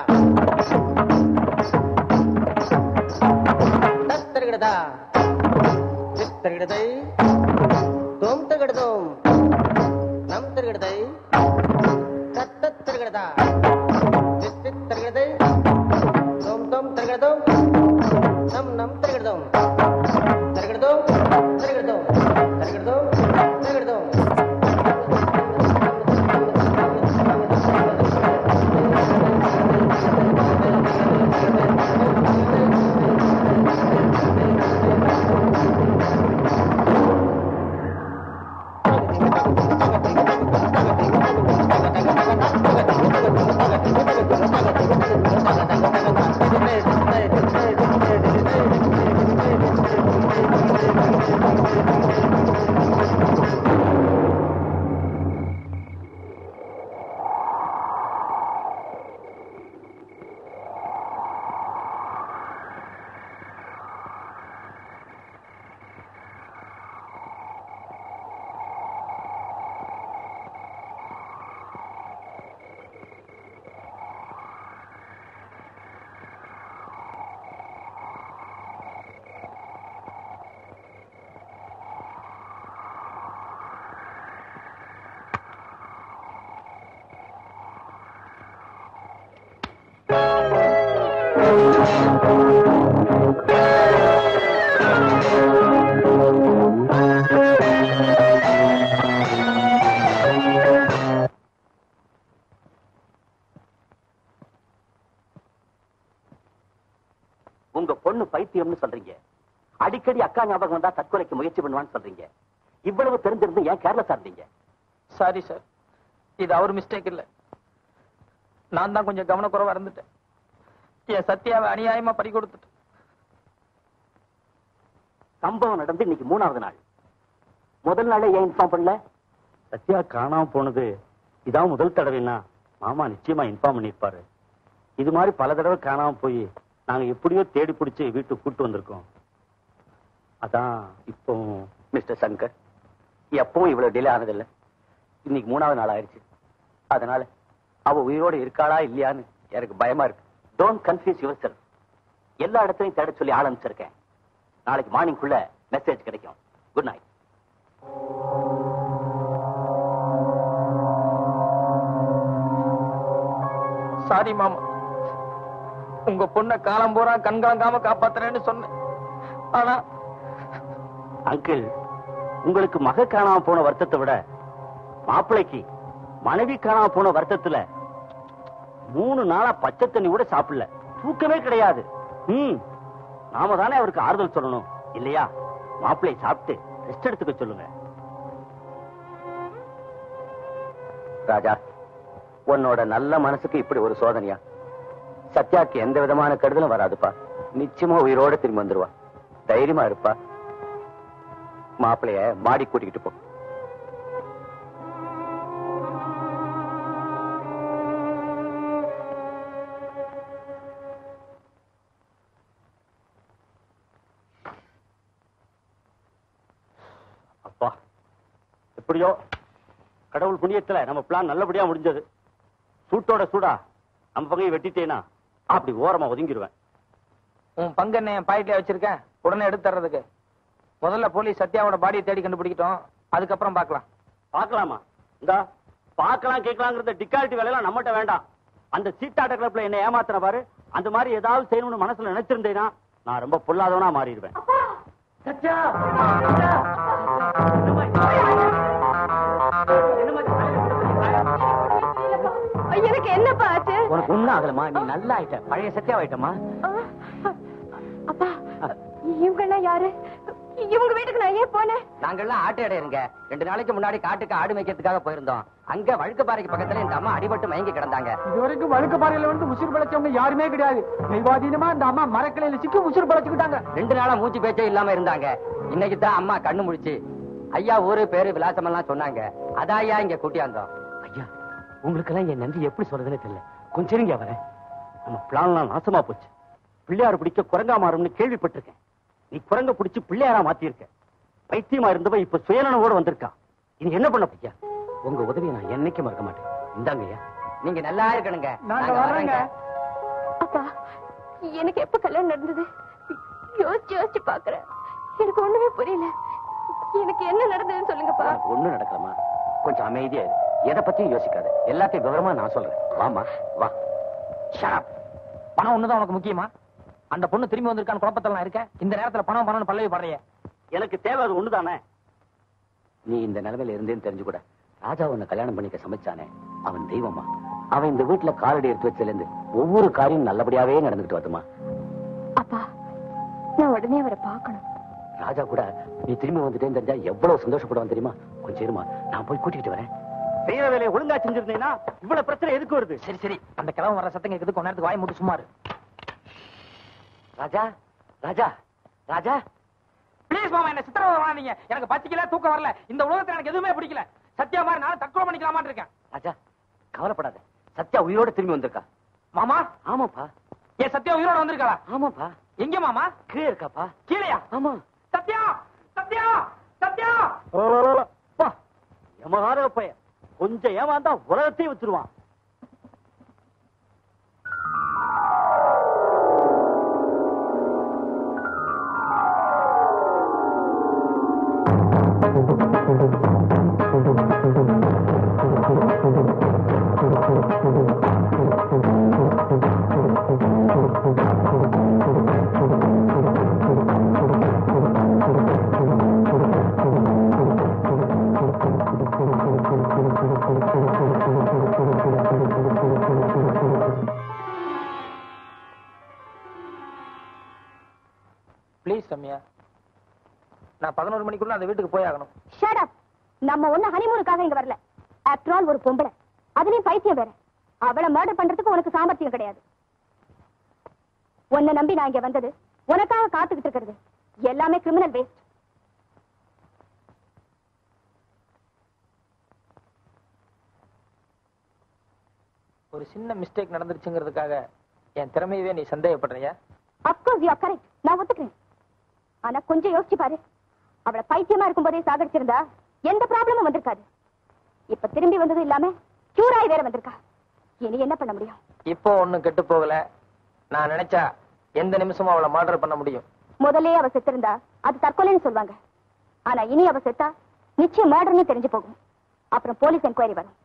तत तरगड़ दा दित तरगड़ दई तोम तरगड़ तोम नम तरगड़ दई तत तत तरगड़ दा दित दित तरगड़ दई तोम तोम तरगड़ तोम नम नम तरगड़ तोम तरगड़ तोम तरगड़ तोम तरगड़ तोम तरगड़ तोम உங்க பொண்ணு பைத்தியம்னு சொல்றீங்க அடிக்கடி அக்கா ஞாபகம் வந்தா தற்கொலைக்கு முயற்சி பண்ணுவான்னு சொல்றீங்க இவ்வளவு தெரிஞ்சிருந்து ஏன் கேர்லெஸ்ஸா இருந்தீங்க சாரி சார் இது அவர் மிஸ்டேக் இல்ல நான் தான் கொஞ்சம் கவனக்குறைவா இருந்துட்டேன் என் சத்யாவை அநியாயமா பறி கொடுத்துட்டேன் சம்பவம் நடந்து இன்னைக்கு மூணாவது நாள் முதல் நாளே ஏன் இன்ஃபார்ம் பண்ணல சத்யா காணாம போனது இதான் முதல் தடவைன்னா மாமா நிச்சயமா இன்ஃபார்ம் பண்ணிருப்பாரு இது மாதிரி பல தடவை காணாம போய் நாங்க எப்படியோ தேடி பிடிச்சு வீட்டுக்கு கூட்டு வந்திருக்கோம் அதான் இப்போ மிஸ்டர் சங்கர் எப்பவும் இவ்வளவு டிலே ஆனதில்லை இன்னைக்கு மூணாவது நாள் ஆயிடுச்சு அதனால அவ உயிரோட இருக்காளா இல்லையான்னு எனக்கு பயமா இருக்கு டோன்ட் கன்ஃபியூஸ் யுவர் செல்ஃப் எல்லா இடத்துலயும் தேட சொல்லி ஆள் அனுப்பிச்சிருக்கேன் நாளைக்கு மார்னிங்குள்ள மெசேஜ் கிடைக்கும் குட் நைட் சாரி மாமா உங்க பொண்ணை காலம் பூரா கண்கலங்காம காப்பாத்துறேன்னு சொன்னேன் ஆனா அங்கிள் உங்களுக்கு மக காணாம போன வருத்தத்தை விட மாப்பிள்ளைக்கு மனைவி காணாம போன வருத்தத்துல மூணு நாளா பச்சை தண்ணி கூட சாப்பிடல தூக்கமே கிடையாது ம் நாம தானே அவருக்கு ஆறுதல் சொல்லணும் இல்லையா மாப்பிள்ளை சாப்பிட்டு ரெஸ்ட் எடுத்துக்க சொல்லுங்க ராஜா உன்னோட நல்ல மனசுக்கு இப்படி ஒரு சோதனையா சத்யாக்கு எந்த விதமான கெடுதலும் வராதுப்பா நிச்சயமா உயிரோட திரும்பி வந்துருவா தைரியமா இருப்பா மாப்பிளைய மாடி கூட்டிக்கிட்டு போ அப்பா எப்படியோ கடவுள் புண்ணியத்துல நம்ம பிளான் நல்லபடியா முடிஞ்சது சூட்டோட சூடா நம்ம பகையை வெட்டிட்டேனா அப்படி ஓரமா ஒதுங்கிடுவேன் உன் பங்கு என்ன என் பாக்கெட்ல வச்சிருக்கேன் உடனே எடுத்து தர்றதுக்கு முதல்ல போலீஸ் சத்யாவோட பாடியை தேடி கண்டுபிடிக்கட்டும் அதுக்கப்புறம் பார்க்கலாம் பார்க்கலாமா இந்த பார்க்கலாம் கேட்கலாங்கிறத டிக்காலிட்டி வேலையெல்லாம் நம்மகிட்ட வேண்டாம் அந்த சீட்டாட்ட கிளப்ல என்ன ஏமாத்துற பாரு அந்த மாதிரி ஏதாவது செய்யணும்னு மனசுல நினைச்சிருந்தேனா நான் ரொம்ப பொல்லாதவனா மாறிடுவேன் சத்யா! சத்யா! எனக்கு என்னப்பா ஆச்சு உனக்கு ஒண்ணும் ஆகலமா நீ நல்லா ஆயிட்ட பழைய சத்யா ஆயிட்டமா அப்பா இவங்க யாரு இவங்க வீட்டுக்கு நான் ஏன் போனேன் நாங்கெல்லாம் ஆட்டு இடையிருங்க ரெண்டு நாளைக்கு முன்னாடி காட்டுக்கு ஆடு மேய்க்கிறதுக்காக போயிருந்தோம் அங்க வழுக்குப்பாறைக்கு பக்கத்துல இந்த அம்மா அடிபட்டு மயங்கி கிடந்தாங்க இது வரைக்கும் வழுக்க பாறையில வந்து உசுர் பிழைச்சவங்க யாருமே கிடையாது தெய்வாதீனமா இந்த அம்மா மரக்கிளையில சிக்கி உசுர் பிழைச்சுக்கிட்டாங்க ரெண்டு நாளா மூச்சு பேச்சே இல்லாம இருந்தாங்க இன்னைக்கு தான் அம்மா கண்ணு முழிச்சு ஐயா ஊரு பேரு விலாசம் எல்லாம் சொன்னாங்க அதான் ஐயா இங்க கூட்டியாந்தோம் ஐயா உங்களுக்கு எல்லாம் என் நன்றி எப்படி சொல்றதுன்னு தெரியல கொஞ்சம் இருங்க வரேன் நம்ம பிளான்லாம் நாசமா போச்சு பிள்ளையார் பிடிக்க குரங்கா மாறும்னு கேள்விப்பட்டிருக்கேன் நீ குரங்க பிடிச்சு பிள்ளையாரா மாத்திருக்க பைத்தியமா இருந்தவ இப்ப சுயநனவோட வந்திருக்கா இனி என்ன பண்ண பையா உங்க உதவியை நான் என்னைக்கு மறக்க மாட்டேன் இந்தாங்க ஐயா நீங்க நல்லா இருக்கணுங்க நாங்க வர்றோங்க அப்பா எனக்கு எப்ப கல்யாணம் நடந்தது யோசிச்சு யோசிச்சு பாக்குறேன் எனக்கு ஒண்ணுமே புரியல எனக்கு என்ன நடந்ததுன்னு சொல்லுங்கப்பா உனக்கு ஒண்ணும் நடக்கலமா கொஞ்சம் அமைதியா இரு எதை பத்தியும் யோசிக்காத எல்லாத்தையும் விவரமா நான் சொல்றேன் வாமா வா Shut up. பணம் ஒண்ணுதான் உனக்கு முக்கியமா அந்த பொண்ணு திரும்பி வந்திருக்கான்னு குழப்பத்துல நான் இருக்கேன் இந்த நேரத்துல பணம் பணம்னு பல்லவி படுறிய எனக்கு தேவை அது ஒண்ணுதானே நீ இந்த நிலைமையில இருந்தேன்னு தெரிஞ்சு கூட ராஜா உன்னை கல்யாணம் பண்ணிக்க சமைச்சானே அவன் தெய்வமா அவன் இந்த வீட்டுல காலடி எடுத்து வச்சதுல இருந்து ஒவ்வொரு காரியம் நல்லபடியாவே நடந்துகிட்டு வருமா அப்பா நான் உடனே அவரை பார்க்கணும் ராஜா கூட நீ திரும்பி வந்துட்டேன்னு தெரிஞ்சா எவ்வளவு சந்தோஷப்படுவான் தெரியுமா கொஞ்சம் இருமா நான் போய் கூட்டிட்டு வரேன் செய்யற வேலையை ஒழுங்கா செஞ்சிருந்தீங்கன்னா இவ்வளவு பிரச்சனை எதுக்கு வருது சரி சரி அந்த கிழவன் வர சத்தம் கேக்குது கொஞ்ச நேரத்துக்கு வாய் மூட்டு சும்மா இரு ராஜா ராஜா ராஜா ப்ளீஸ் மாமா என்ன சித்திரவதை பண்ணாதீங்க எனக்கு பச்சிக்கல தூக்கம் வரல இந்த உலகத்துல எனக்கு எதுவுமே பிடிக்கல சத்யா மாதிரி நான் தற்கொலை பண்ணிக்கலாமான்னு இருக்கேன் ராஜா கவலைப்படாத சத்யா உயிரோட திரும்பி வந்திருக்கா மாமா ஆமாப்பா ஏன் சத்யா உயிரோட வந்திருக்காளா ஆமாப்பா எங்க மாமா கீழே இருக்காப்பா கீழையா ஆமா சத்யா சத்யா சத்யா பா எமகார பையன் கொஞ்சம் ஏமாந்தா உலகத்தையும் வித்துருவான் ப்ளீஸ் ரம்யா நான் பதினோரு மணிக்குள்ள அந்த வீட்டுக்கு போய் ஆகணும் ஷட் அப் நம்ம ஒண்ணு ஹனிமூனுக்காக இங்க வரல ஆஃப்டர் ஆல் ஒரு பொம்பளை அதுலயும் பைத்தியம் வேற அவளை மர்டர் பண்றதுக்கு உனக்கு சாமர்த்தியம் கிடையாது உன்னை நம்பி நான் இங்க வந்தது உனக்காக காத்துக்கிட்டு இருக்கிறது எல்லாமே கிரிமினல் வேஸ்ட் ஒரு சின்ன மிஸ்டேக் நடந்துருச்சுங்கிறதுக்காக என் திறமையவே நீ சந்தேகப்படுறியா அப்கோர்ஸ் யூ கரெக்ட் நான் ஒத்துக்கிறேன் ஆனா கொஞ்சம் யோசிச்சு பாரு அவளை பைத்தியமா இருக்கும்போதே சாகடிச்சிருந்தா எந்த ப்ராப்ளமும் வந்திருக்காது இப்ப திரும்பி வந்தது இல்லாம கியூராய் வேற வந்திருக்கா இனி என்ன பண்ண முடியும் இப்போ ஒண்ணும் கெட்டு போகல நான் நினைச்சா எந்த நிமிஷமும் அவளை மர்டர் பண்ண முடியும் முதலே அவ செத்திருந்தா அது தற்கொலைன்னு சொல்லுவாங்க ஆனா இனி அவ செத்தா நிச்சயம் மர்டர்னு தெரிஞ்சு போகும் அப்புறம் போலீஸ் என்கொயரி வரும்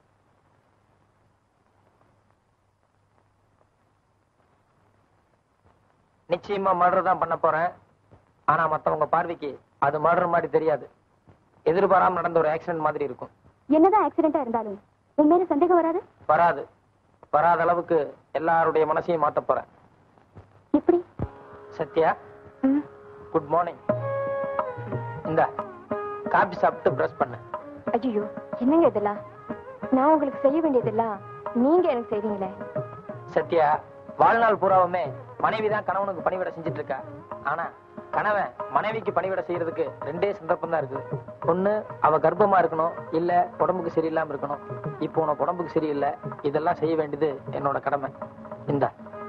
நிச்சயமா மர்டர் தான் பண்ண போறேன் ஆனா மத்தவங்க பார்வைக்கு அது மர்டர் மாதிரி தெரியாது எதிர்பாராம நடந்த ஒரு ஆக்சிடென்ட் மாதிரி இருக்கும் என்னதான் ஆக்சிடென்டா இருந்தாலும் உன் மேல சந்தேகம் வராது வராது வராத அளவுக்கு எல்லாருடைய மனசையும் மாத்த போறேன் எப்படி சத்யா ம், குட் மார்னிங் இந்த காபி சாப்பிட்டு பிரஷ் பண்ண ஐயோ என்னங்க இதெல்லாம் நான் உங்களுக்கு செய்ய வேண்டியதெல்லாம் நீங்க எனக்கு செய்வீங்களே சத்யா வாழ்நாள் பூராவுமே மனைவி தான் கணவனுக்கு பணிவிட செஞ்சுட்டு இருக்கா ஆனா கணவன் மனைவிக்கு பணிவிட செய்யறதுக்கு ரெண்டே சந்தர்ப்பம் தான் இருக்குது ஒண்ணு அவ கர்ப்பமா இருக்கணும் இல்ல உடம்புக்கு சரியில்லாம இருக்கணும் இப்போ உனக்கு உடம்புக்கு சரியில்லை இதெல்லாம் செய்ய வேண்டியது என்னோட கடமை இந்த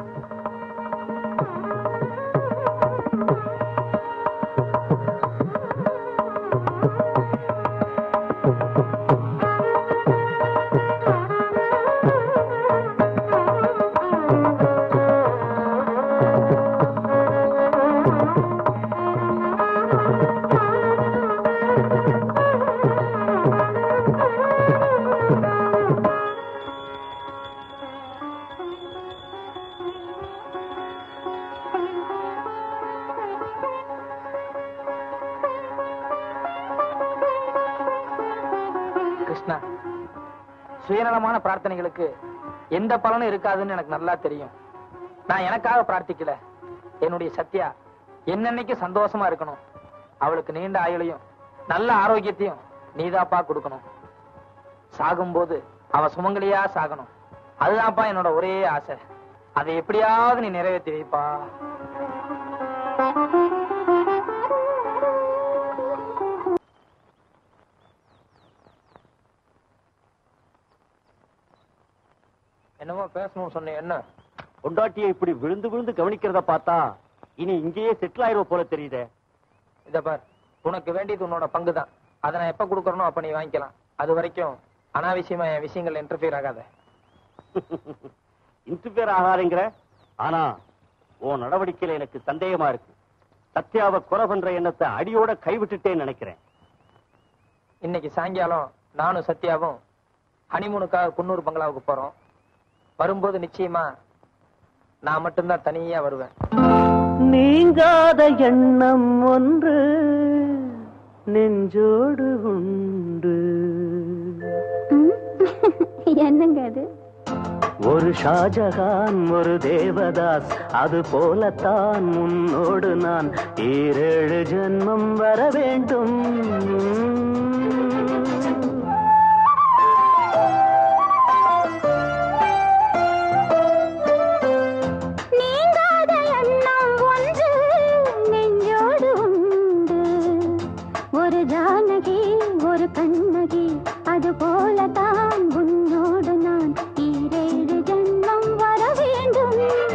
கிருஷ்ணா சுயநலமான பிரார்த்தனைகளுக்கு எந்த பலனும் இருக்காதுன்னு எனக்கு நல்லா தெரியும் நான் எனக்காக பிரார்த்திக்கல என்னுடைய சத்யா என்னன்னைக்கு சந்தோஷமா இருக்கணும் அவளுக்கு நீண்ட ஆயுளையும் நல்ல ஆரோக்கியத்தையும் நீதாப்பா கொடுக்கணும் சாகும்போது அவ சுமங்கலியா சாகணும் அதுதான்ப்பா என்னோட ஒரே ஆசை அதை எப்படியாவது நீ நிறைவேற்றி வைப்பா என்னமோ பேசணும்னு சொன்னேன் என்ன பொண்டாட்டியை இப்படி விழுந்து விழுந்து கவனிக்கிறத பார்த்தா இனி இங்கேயே செட்டில் ஆயிருவ போல தெரியுதே இத பார் உனக்கு வேண்டியது உன்னோட பங்கு தான் அதை நான் எப்ப கொடுக்கறனோ அப்ப நீ வாங்கிக்கலாம் அது வரைக்கும் அனாவசியமா என் விஷயங்கள் இன்டர்ஃபியர் ஆகாத இன்டர்பியர் ஆகாதுங்கிற ஆனா உன் நடவடிக்கையில எனக்கு சந்தேகமா இருக்கு சத்யாவை கொலை பண்ற எண்ணத்தை அடியோட கைவிட்டுட்டேன்னு நினைக்கிறேன் இன்னைக்கு சாயங்காலம் நானும் சத்யாவும் ஹனிமூனுக்காக குன்னூர் பங்களாவுக்கு போறோம் வரும்போது நிச்சயமா நான் மட்டும்தான் தனியா வருவேன் நீங்காத எண்ணம் ஒன்று நெஞ்சோடு உண்டு என்னங்க அது ஒரு ஷாஜகான் ஒரு தேவதாஸ் அது போலத்தான் முன்னோடு நான் ஈரேழு ஜென்மம் வர வேண்டும் நீங்காத எண்ணம் ஒன்று நெஞ்சோடு உண்டு ஒரு ஜானகி ஒரு கண்ணகி அது போலதான் உன்னோடு நான் ஈரேழு ஜென்மம் வர வேண்டும்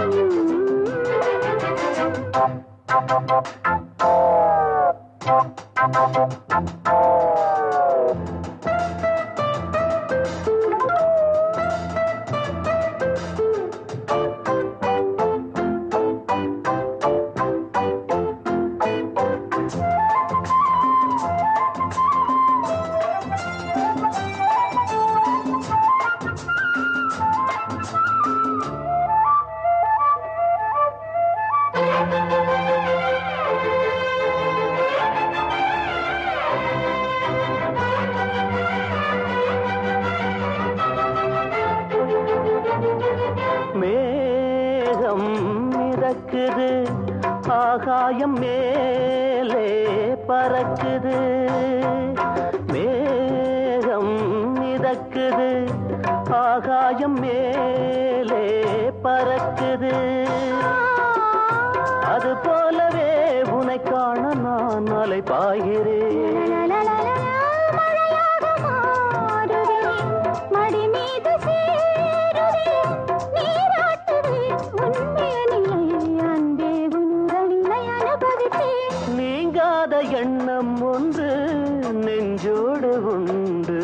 மேகம் மிதக்குது ஆகாயம் மேலே பறக்குது மேகம் மிதக்குது ஆகாயம் மேலே பறக்குது அது போலவே உனை காண நான் அலை பாய்கிறேன் மழையாக மாறுதே மடி மீது சேருதே நீராட்டுதே உண்மையனில்லை அன்பே உன்னை அனுபவித்தேன் நீங்காத எண்ணம் ஒன்று நெஞ்சோடு உண்டு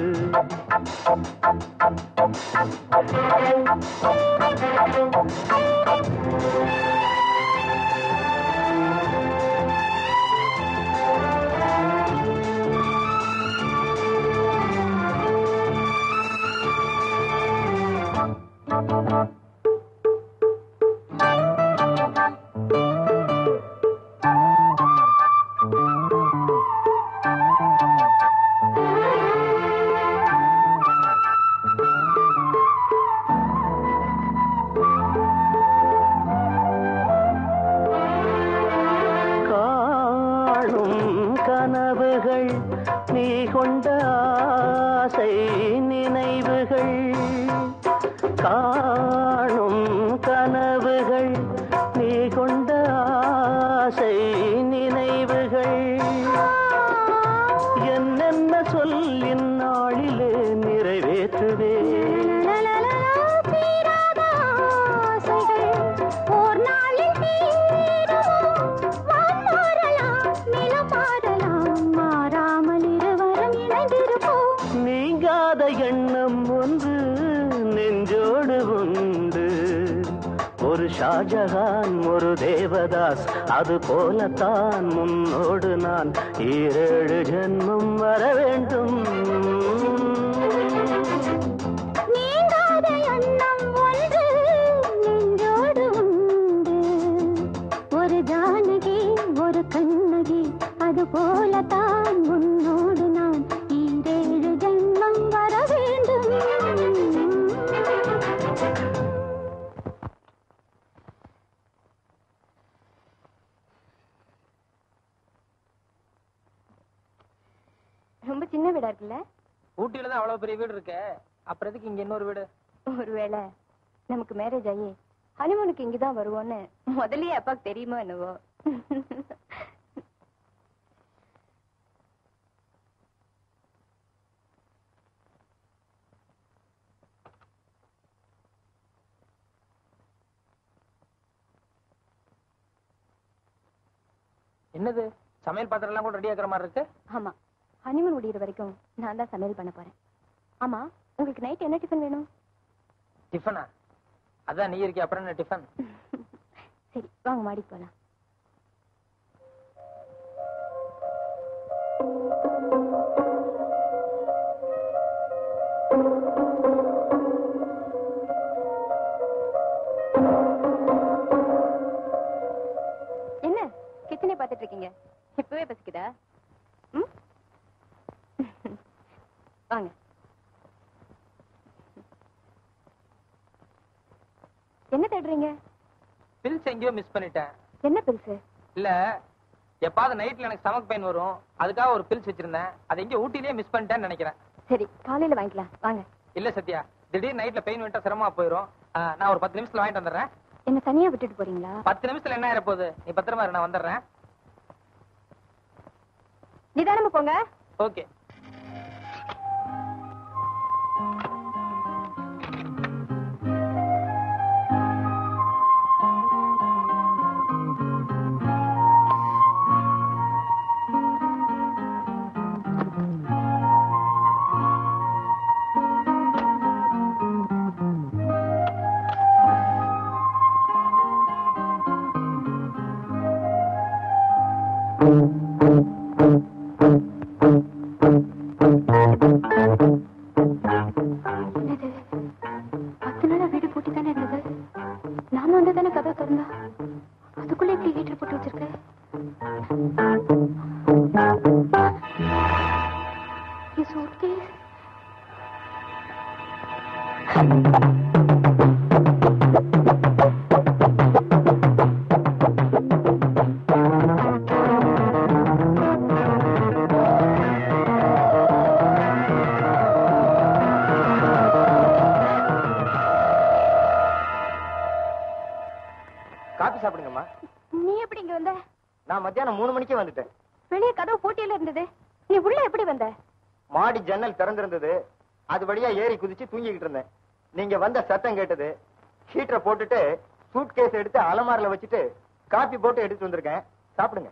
காணும் கனவுகள் நீ கொண்ட ஆசை நினைவுகள் காணும் கனவுகள் நீ கொண்ட ஆசை நினைவுகள் என்னென்ன சொல் இந்நாளிலே நிறைவேற்றுவே தீராத ஆசைகள் ஓர் நாளில் தீரும் வான் மாறலாம் நிலம் மாறலாம் மாறாமல் இருவரும் இணைந்திருப்போம் நீங்காத எண்ணம் ஒன்று நெஞ்சோடு உண்டு ஒரு ஷாஜகான் ஒரு தேவதாஸ் அது போலத்தான் முன்னோடு நான் ஈரேழு ஜென்மம் வர வேண்டும் நீங்காத எண்ணம் ஒன்று நெஞ்சோடு உண்டு ஒரு ஜானகி ஒரு கண்ணகி அது போலத்தான் உன்னோடு நான் ஈரேழு ஜென்மம் வர வேண்டும் சின்ன வீடா இருக்குல்ல ஊட்டியில தான் அவ்வளவு பெரிய வீடு இருக்கு அப்புறம் எதுக்கு இங்க இன்னொரு வீடு ஒருவேளை நமக்கு மேரேஜ் ஆகி ஹனிமூனுக்கு இங்கதான் வருவோன்னு முதல்லயே அப்பாக்கு தெரியுமோ என்னவோ என்னது சமையல் பாத்திரம் எல்லாம் கூட ரெடி ஆக்குற மாதிரி இருக்கு ஆமா ஹனிமூன் முடியிற வரைக்கும் நான் தான் சமையல் பண்ண போறேன் ஆமா உங்களுக்கு நைட் என்ன டிஃபன் வேணும் டிஃபனா அதான் நீ இருக்கே அப்புறம் என்ன டிஃபன் சரி வாங்க மாடிக்கு போலாம் என்ன கிச்சனே பார்த்துட்டு இருக்கீங்க இப்பவே பசிக்குதா ம் வாங்க என்ன தேடுறீங்க பில்ஸ் எங்கேயோ மிஸ் பண்ணிட்டேன் என்ன பில்ஸு இல்ல எப்பாவது நைட்ல எனக்கு ஸ்டமக் பெயின் வரும் அதுக்காக ஒரு பில்ஸ் வச்சிருந்தேன் அதை எங்க ஊட்டிலேயே மிஸ் பண்ணிட்டேன்னு நினைக்கிறேன் சரி காலையில வாங்கிக்கலாம் வாங்க இல்ல சத்யா திடீர்னு நைட்ல பெயின் வந்துட்டா சிரமமா போயிரும் ஆ, நான் ஒரு பத்து நிமிஷத்துல வாங்கிட்டு வந்துடுறேன் என்ன தனியா விட்டுட்டு போறீங்களா பத்து நிமிஷத்துல என்ன ஆயிர போகுது நீ பத்திரமா இரு, நான் வந்துடுறேன் நிதானமா போங்க ஓகே என்னது பத்து நாளா வீடு பூட்டி தானே இருந்தது நாம வந்து தானே கதை திறந்தா அதுக்குள்ள இப்படி ஹீட்டர் போட்டு வச்சிருக்க என் suitcase. காபி சாப்பிடுங்கம்மா நீ எப்படி இங்க வந்த நான் மத்தியானம் மூணு மணிக்கே வந்துட்டேன் வெளியே கதவு போட்டியில இருந்தது நீ உள்ள எப்படி வந்த மாடி ஜன்னல் திறந்திருந்தது அது வழியா ஏறி குதிச்சு தூங்கிக்கிட்டு இருந்தேன் நீங்க வந்த சத்தம் கேட்டது ஹீட்டரை போட்டுட்டு சூட் கேஸ் எடுத்து அலமாரில வச்சுட்டு காபி போட்டு எடுத்து வந்திருக்கேன் சாப்பிடுங்க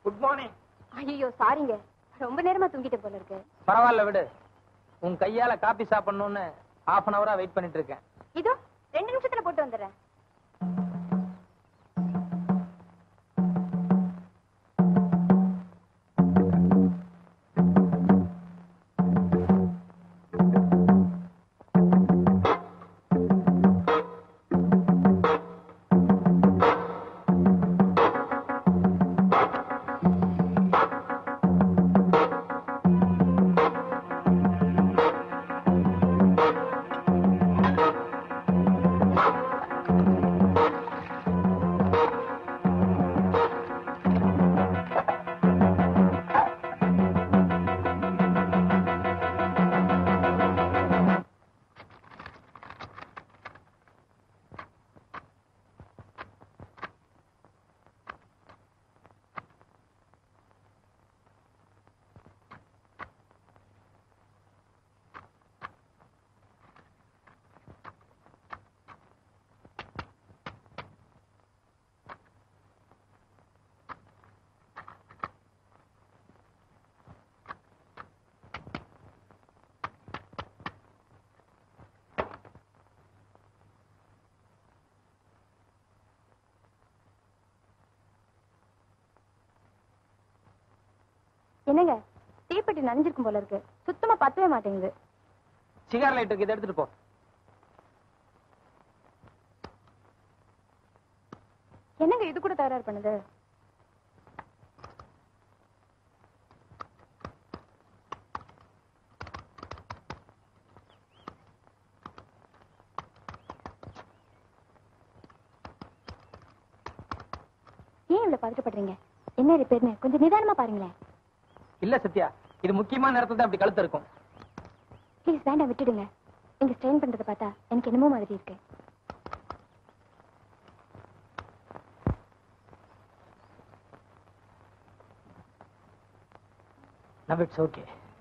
குட் மார்னிங் ஐயோ சாரிங்க ரொம்ப நேரமா தூங்கிட்ட போல இருக்கு பரவாயில்ல விடு உன் கையால காபி சாப்பிடணும்னு ஹாஃப் அன் அவரா வெயிட் பண்ணிட்டு இருக்கேன் இதோ ரெண்டு நிமிஷத்துல போட்டு வந்துடுறேன் என்னங்க தீப்பெட்டி நனைஞ்சிருக்கும் போல இருக்கு சுத்தமா பத்தவே மாட்டேங்குது சிகார் லைட் இருக்கு இதை எடுத்துட்டு போ என்னங்க இது கூட தகராறு பண்ணுது ஏன் இவ்வளவு பதட்டப்படுறீங்க என்ன ரிப்பேர்னு கொஞ்சம் நிதானமா பாருங்களேன் இல்ல சத்யா இது முக்கியமான நேரத்துல தான் அப்படி கழுத்து இருக்கும் ப்ளீஸ் வேண்டாம் விட்டுடுங்க நீங்க ஸ்ட்ரெயின் பண்றத பார்த்தா எனக்கு என்னமோ மாதிரி இருக்கு now it's okay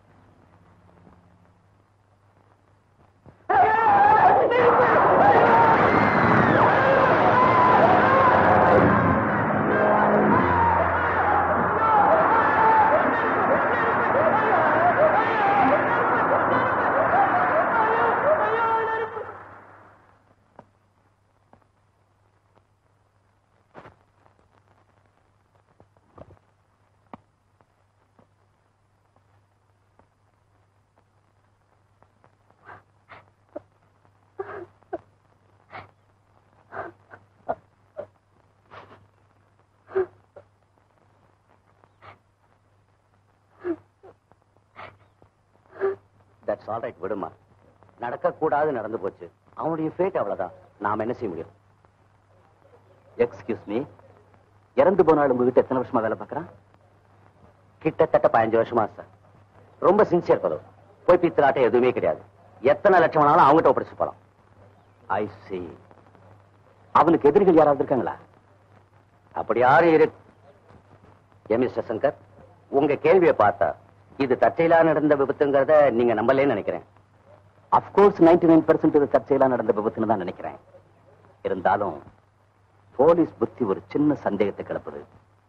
that's all right விடுமா நடக்க கூடாது நடந்து போச்சு அவனுடைய ஃபேட் அவ்வளவுதான் நாம என்ன செய்ய முடியும் எக்ஸ்கியூஸ் மீ இறந்து போனாலும் உங்க வீட்டு எத்தனை வருஷமா வேலை பார்க்கறான் கிட்டத்தட்ட பதினஞ்சு வருஷமா சார் ரொம்ப சின்சியர் fellow போய் பித்தலாட்டம் எதுவுமே கிடையாது எத்தனை லட்சம் வேணாலும் அவங்ககிட்ட ஒப்படைச்சு போலாம் ஐ see அவனுக்கு எதிரிகள் யாராவது இருக்காங்களா அப்படி யாரும் இரு ஏ மிஸ்டர் சங்கர் உங்க கேள்வியை பார்த்தா இது தற்செயலா நடந்த விபத்துங்கிறத நீங்க நம்பலேன்னு நினைக்கிறேன் அப்கோர்ஸ் நைன்டி நைன் பர்சன்ட் இது தற்செயலா நடந்த விபத்துன்னு தான் நினைக்கிறேன் இருந்தாலும் போலீஸ் புத்தி ஒரு சின்ன சந்தேகத்தை கிளப்புது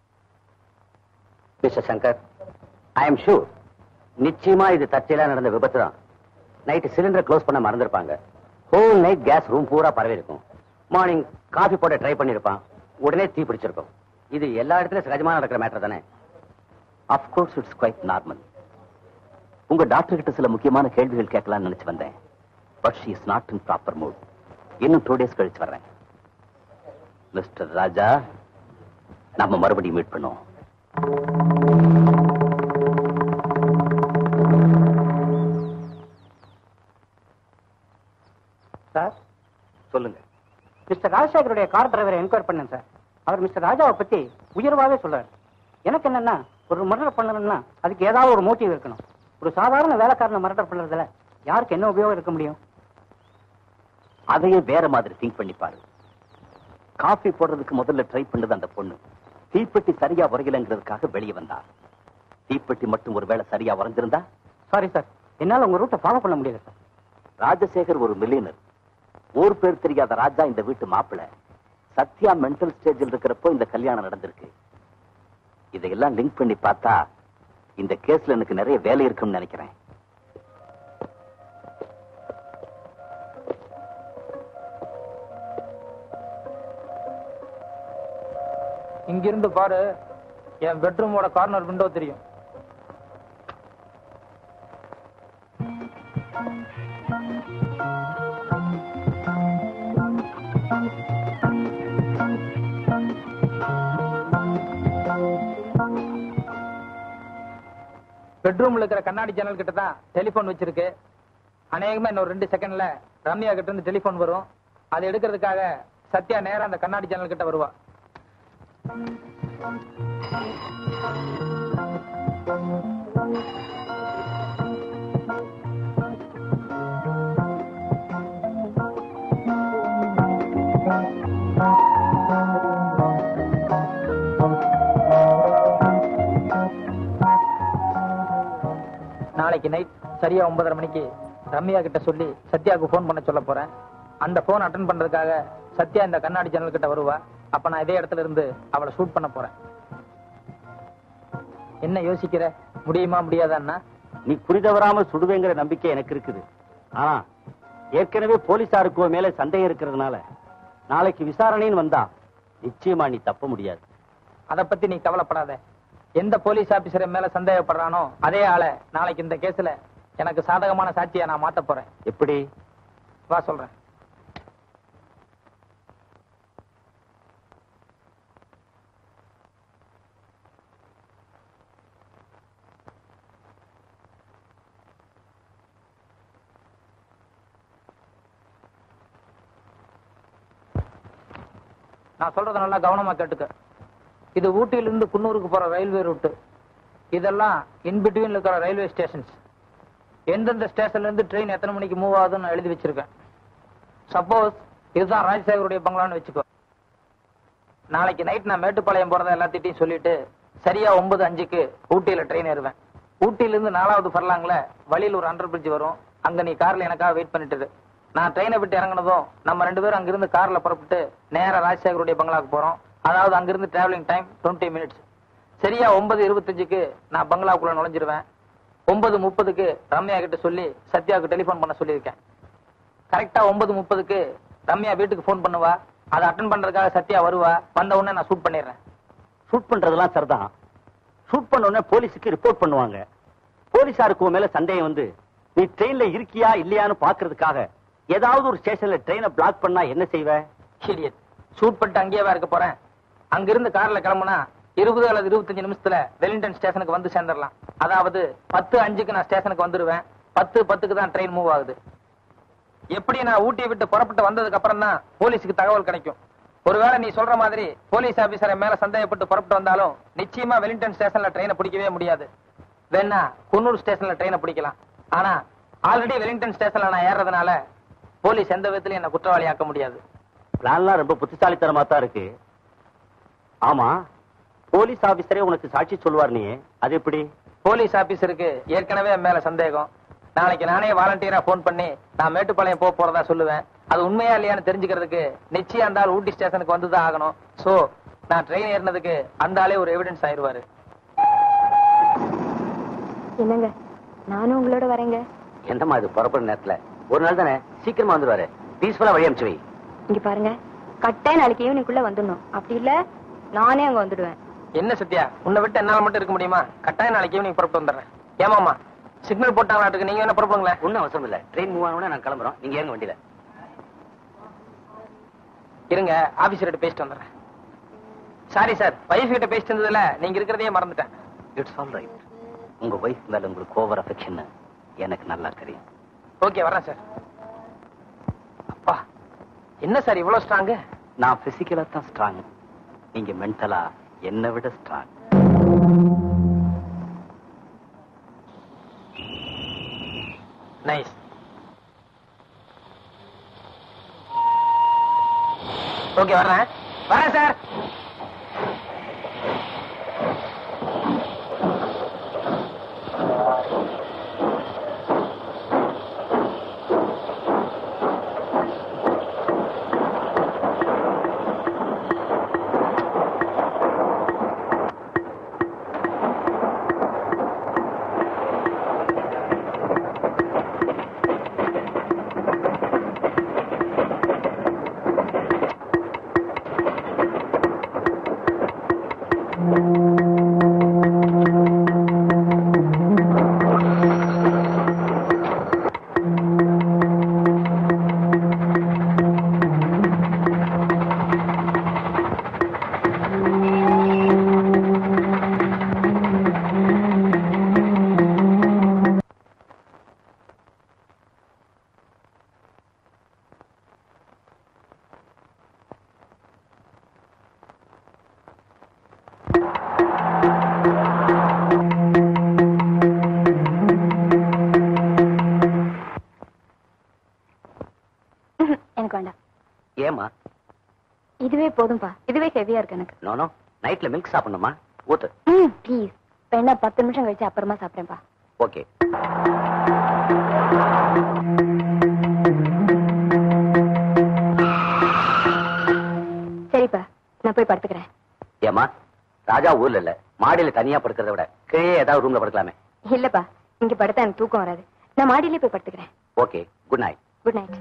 mister Shankar I am sure நிச்சயமா இது தற்செயலா நடந்த விபத்து தான் நைட்டு சிலிண்டர் க்ளோஸ் பண்ண மறந்துருப்பாங்க ஹோல் நைட் கேஸ் ரூம் பூரா பரவி இருக்கும் மார்னிங் காஃபி போட ட்ரை பண்ணிருப்பான் உடனே தீ பிடிச்சிருக்கும் இது எல்லா இடத்துலயும் சகஜமா நடக்கிற மேட்டர் தானே அப்கோர்ஸ் இட்ஸ் குவைட் நார்மல் உங்க டாக்டர் கிட்ட சில முக்கியமான கேள்விகள் கேட்கலாம்னு நினைச்சு வந்தேன் but she is not in proper mood இன்னும் டூ டேஸ் கழிச்சு வர்றேன் மிஸ்டர் ராஜா நம்ம மறுபடியும் மீட் பண்ணுவோம் சார் சொல்லுங்க மிஸ்டர் ராஜசேகருடைய கார் டிரைவரை என்கொயர் பண்ணேன் சார் அவர் மிஸ்டர் ராஜாவை பத்தி உயர்வாவே சொல்றாரு எனக்கு என்னன்னா ஒரு மர்டர் பண்ணணும்னா அதுக்கு ஏதாவது ஒரு மோட்டிவ் இருக்கணும் ஒரு சாதாரண வேலைக்காரனை மர்டர் பண்றதுல யாருக்கு என்ன உபயோகம் இருக்க முடியும் அதையே வேற மாதிரி திங்க் பண்ணி பாரு காஃபி போடுறதுக்கு முதல்ல ட்ரை பண்ணது அந்த பொண்ணு தீப்பெட்டி சரியா உரையலங்கிறதுக்காக வெளியே வந்தா தீப்பெட்டி மட்டும் ஒருவேளை சரியா உறைஞ்சிருந்தா சாரி சார் என்னால உங்க ரூட்டை ஃபாலோ பண்ண முடியல சார் ராஜசேகர் ஒரு மில்லியனர் ஊர் பேர் தெரியாத ராஜா இந்த வீட்டு மாப்பிள சத்யா மென்டல் ஸ்டேஜில் இருக்கிறப்போ இந்த கல்யாணம் நடந்திருக்கு இதையெல்லாம் லிங்க் பண்ணி பார்த்தா இந்த கேஸ்ல எனக்கு நிறைய வேலை இருக்கும்னு நினைக்கிறேன் இங்கிருந்து பாரு என் பெட்ரூமோட கார்னர் விண்டோ தெரியும் பெட்ரூம்ல இருக்கிற கண்ணாடி ஜன்னல் கிட்ட தான் டெலிபோன் வச்சிருக்கு அநேகமா இன்னொரு ரெண்டு செகண்ட்ல ரம்யா கிட்ட இருந்து டெலிபோன் வரும் அதை எடுக்கிறதுக்காக சத்யா நேரா அந்த கண்ணாடி ஜன்னல் கிட்ட வருவா நாளைக்கு நைட் சரியா ஒன்பதரை மணிக்கு ரம்யா கிட்ட சொல்லி சத்யாவுக்கு ஃபோன் பண்ண சொல்ல போறேன் அந்த ஃபோன் அட்டன் பண்றதுக்காக சத்யா இந்த கண்ணாடி ஜன்னல் கிட்ட வருவா அப்ப நான் இதே இடத்துல இருந்து அவளை ஷூட் பண்ண போறேன் என்ன யோசிக்கிற முடியுமா முடியாதான்னா நீ புரிதவராம சுடுவேங்கிற நம்பிக்கை எனக்கு இருக்குது ஆனா ஏற்கனவே போலீசாருக்கு மேல சந்தேகம் இருக்கிறதுனால நாளைக்கு விசாரணைன்னு வந்தா நிச்சயமா நீ தப்ப முடியாது அத பத்தி நீ கவலைப்படாத எந்த போலீஸ் ஆபீசர் மேல சந்தேகப்படுறானோ அதே ஆளை நாளைக்கு இந்த கேஸ்ல எனக்கு சாதகமான சாட்சியை நான் மாத்த போறேன் எப்படி வா சொல்றேன் நான் சொல்றத நல்லா கவனமா கேட்டுக்க இது ஊட்டியிலிருந்து குன்னூருக்கு போற ரயில்வே ரூட் இதெல்லாம் இன் பிட்வீன் இருக்கிற ரயில்வே ஸ்டேஷன்ஸ் எந்தெந்த ஸ்டேஷன்ல இருந்து ட்ரெயின் எத்தனை மணிக்கு மூவ் ஆகுதுன்னு நான் எழுதி வச்சிருக்கேன் சப்போஸ் இதுதான் ராஜசேகருடைய பங்களான்னு வச்சுக்கோ நாளைக்கு நைட் நான் மேட்டுப்பாளையம் போறத எல்லாத்திட்டையும் சொல்லிட்டு சரியா ஒன்பது அஞ்சுக்கு ஊட்டியில ட்ரெயின் ஏறுவேன் ஊட்டியில இருந்து நாலாவது ஃபர்லாங்ல வழியில் ஒரு அண்டர் பிரிட்ஜ் வரும் அங்க நீ கார்ல எனக்காக வெயிட் பண்ணிட்டு இரு. நான் ட்ரெயினை விட்டு இறங்குனதும் நம்ம ரெண்டு பேரும் அங்கிருந்து கார்ல புறப்பட்டு நேரா ராஜசேகருடைய பங்களாக்கு போறோம் அதாவது அங்கிருந்து டிராவலிங் டைம் 20 மினிட்ஸ் சரியா ஒன்பது இருபத்தஞ்சுக்கு நான் பங்களாக்குள்ள நுழைஞ்சிருவேன் ஒன்பது முப்பதுக்கு ரம்யா கிட்ட சொல்லி சத்யாவுக்கு டெலிபோன் பண்ண சொல்லியிருக்கேன் கரெக்டா ஒன்பது முப்பதுக்கு ரம்யா வீட்டுக்கு ஃபோன் பண்ணுவா அதை அட்டன் பண்றதுக்காக சத்யா வருவா வந்த உடனே நான் ஷூட் பண்ணிடுறேன் ஷூட் பண்றதெல்லாம் சரிதான் ஷூட் பண்ண உடனே போலீஸுக்கு ரிப்போர்ட் பண்ணுவாங்க போலீசாருக்கு உன் மேல சந்தேகம் வந்து நீ ட்ரெயின்ல இருக்கியா இல்லையான்னு பாக்குறதுக்காக ஏதாவது ஒரு ஸ்டேஷன்ல ட்ரெயினை பிளாக் பண்ணா என்ன செய்வ இடியட் ஷூட் பண்ணிட்டு அங்கேயே இருக்க போறேன் அங்கிருந்து கார்ல கிளம்புனா இருபது அல்லது இருபத்தஞ்சு நிமிஷத்துல வெலிங்டன் ஸ்டேஷனுக்கு வந்து சேர்ந்துடலாம் அதாவது பத்து அஞ்சுக்கு நான் ஸ்டேஷனுக்கு வந்துருவேன் பத்து பத்துக்கு தான் ட்ரெயின் மூவ் ஆகுது எப்படி நான் ஊட்டியை விட்டு புறப்பட்டு வந்ததுக்கு அப்புறம் தான் போலீஸுக்கு தகவல் கிடைக்கும் ஒருவேளை நீ சொல்ற மாதிரி போலீஸ் ஆபீசரை மேல சந்தேகப்பட்டு புறப்பட்டு வந்தாலும் நிச்சயமா வெலிங்டன் ஸ்டேஷன்ல ட்ரெயினை பிடிக்கவே முடியாது வேணா குன்னூர் ஸ்டேஷன்ல ட்ரெயினை பிடிக்கலாம் ஆனா ஆல்ரெடி வெலிங்டன் ஸ்டேஷன்ல நான் ஏறதுனால போலீஸ் எந்த விதத்திலையும் என்ன குற்றவாளியாக்க முடியாது பிளான்லாம் ரொம்ப புத்திசாலித்தனமா தான் இருக்கு ஆமா போலீஸ் ஆபீசரே உனக்கு சாட்சி சொல்லுவார் நீ அது எப்படி போலீஸ் ஆபீசருக்கு ஏற்கனவே என் மேல சந்தேகம் நாளைக்கு நானே வாலண்டியரா ஃபோன் பண்ணி நான் மேட்டுப்பாளையம் போக போறதா சொல்லுவேன் அது உண்மையா இல்லையான்னு தெரிஞ்சுக்கிறதுக்கு நிச்சயம் அந்த ஆள் ஊட்டி ஸ்டேஷனுக்கு வந்துதான் ஆகணும் சோ நான் ட்ரெயின் ஏறினதுக்கு அந்த ஆளே ஒரு எவிடன்ஸ் ஆயிருவாரு என்னங்க நானும் உங்களோட வரேங்க என்னம்மா இது புறப்படுற நேரத்துல ஒரு நாள் தானே சீக்கிரமா வந்துருவாரு பீஸ்ஃபுல்லா வழி அனுப்பிச்சு வை இங்க பாருங்க கட்டாயம் நாளைக்கு ஈவினிங்குள்ள வந்துடணும் அப்படி இல்ல நானே அங்க வந்துடுவேன் என்ன சத்யா உன்னை விட்டு என்னால மட்டும் இருக்க முடியுமா கட்டாயம் நாளைக்கு ஈவினிங் புறப்பட்டு வந்துடுறேன் ஏமாமா சிக்னல் போட்டாங்களாட்டுக்கு நீங்க என்ன புறப்படுங்களேன் ஒன்னும் அவசரம் இல்ல ட்ரெயின் மூவ் ஆனோட நான் கிளம்புறோம் நீங்க ஏங்க வண்டியில இருங்க ஆபீசர்கிட்ட பேசிட்டு வந்துடுறேன் சாரி சார் வைஃப் கிட்ட பேசிட்டு இருந்ததுல நீங்க இருக்கிறதையே மறந்துட்டேன் இட்ஸ் ஆல் ரைட் உங்க வைஃப் மேல உங்களுக்கு ஓவர் அஃபெக்ஷன் எனக்கு நல்லா தெரியும் ஓகே வரேன் சார் அப்பா என்ன சார் இவ்வளவு ஸ்ட்ராங்கு நான் பிசிக்கலா தான் ஸ்ட்ராங் நீங்க மென்டலா என்னை விட ஸ்ட்ராங் நைஸ் ஓகே வர்றேன் வரேன் சார் எனக்கு வேண்டாம் ஏமா இதுவே போதும்பா இதுவே ஹெவியா இருக்கு எனக்கு நானும் நைட்ல மில்க் சாப்பிடணுமா ஊத்து ம் ப்ளீஸ் வேணா பத்து நிமிஷம் கழிச்சு அப்புறமா சாப்பிடுறேன்ப்பா ஓகே சரிப்பா நான் போய் படுத்துக்கிறேன் ஏமா ராஜா ஊர்ல இல்ல மாடியில தனியா படுக்கிறத விட கீழே ஏதாவது ரூம்ல படுக்கலாமே இல்லப்பா இங்க படுத்தா எனக்கு தூக்கம் வராது நான் மாடியிலே போய் படுத்துக்கிறேன் okay good night good night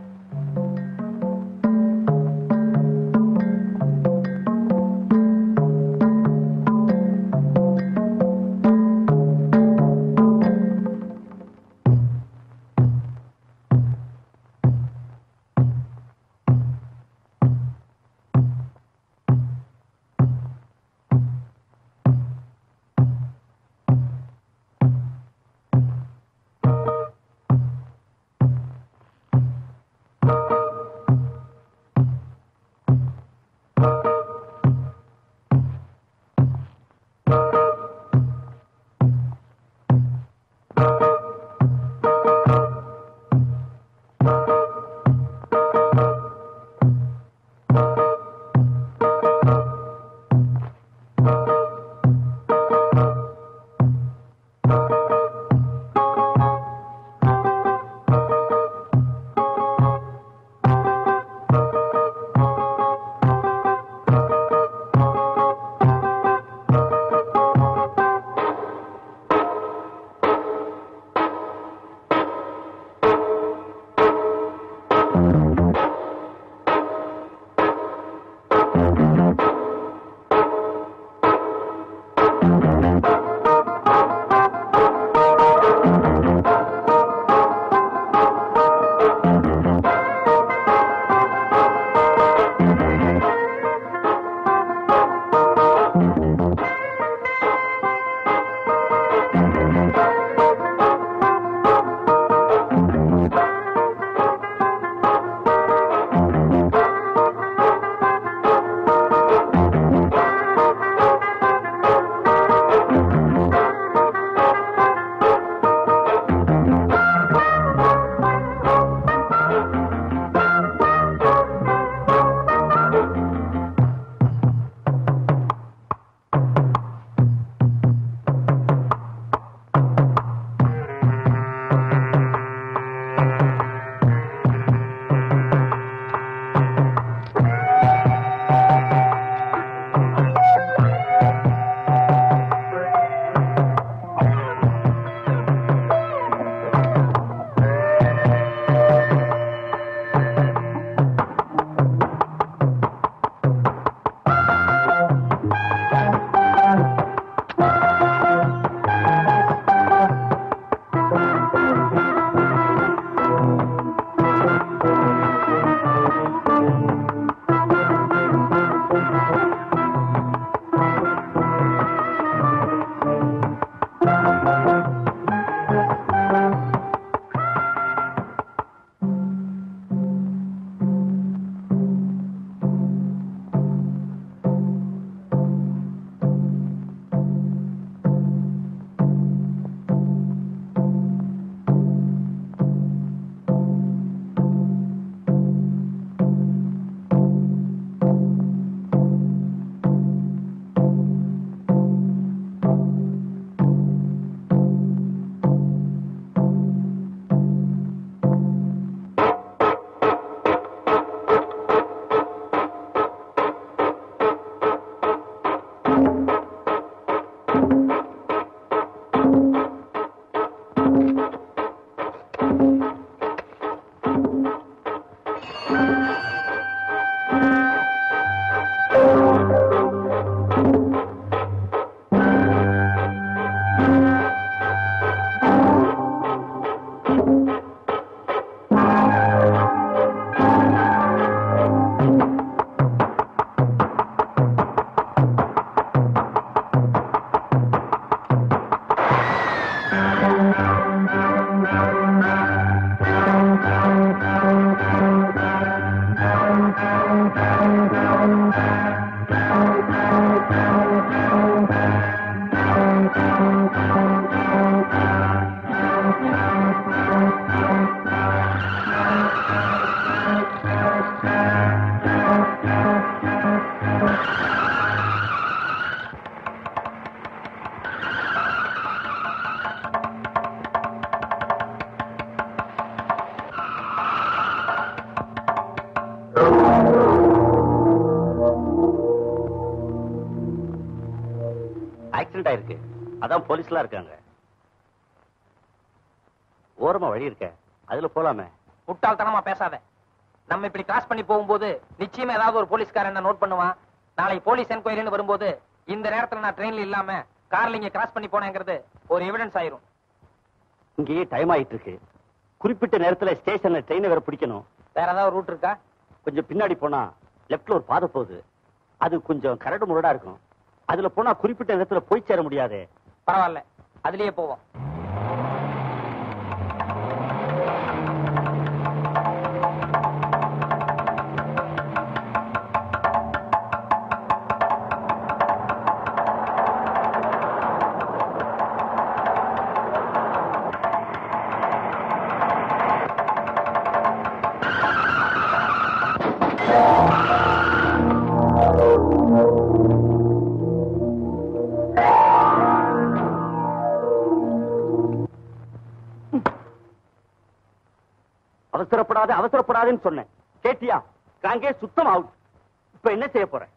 accident ஆயிருக்கு அதான் போலீஸ்லாம் இருக்காங்க ஓரமா வழி இருக்க அதுல போலாமே முட்டாள்தனமா பேசாத நம்ம இப்படி கிராஸ் பண்ணி போகும்போது நிச்சயமா ஏதாவது ஒரு போலீஸ்காரன் என்ன நோட் பண்ணுவான் நாளை போலீஸ் என்கொயரின்னு வரும்போது இந்த நேரத்துல நான் ட்ரெயின்ல இல்லாம கார்ல இங்க கிராஸ் பண்ணி போனேங்கிறது ஒரு எவிடன்ஸ் ஆயிரும் இங்கேயே டைம் ஆயிட்டு இருக்கு குறிப்பிட்ட நேரத்துல ஸ்டேஷன்ல ட்ரெயினை வேற பிடிக்கணும் வேற ஏதாவது ரூட் இருக்கா கொஞ்சம் பின்னாடி போனா லெப்ட்ல ஒரு பாதை போகுது அது கொஞ்சம் கரடு முரடா இருக்கும் அதுல போனா குறிப்பிட்ட நேரத்துல போய் சேர முடியாது பரவாயில்ல அதுலயே போவோம் அவசரப்படாத அவசரப்படாதுன்னு சொன்னேன் கேட்டியா காங்கே சுத்தம் அவுட் இப்ப என்ன செய்ய போற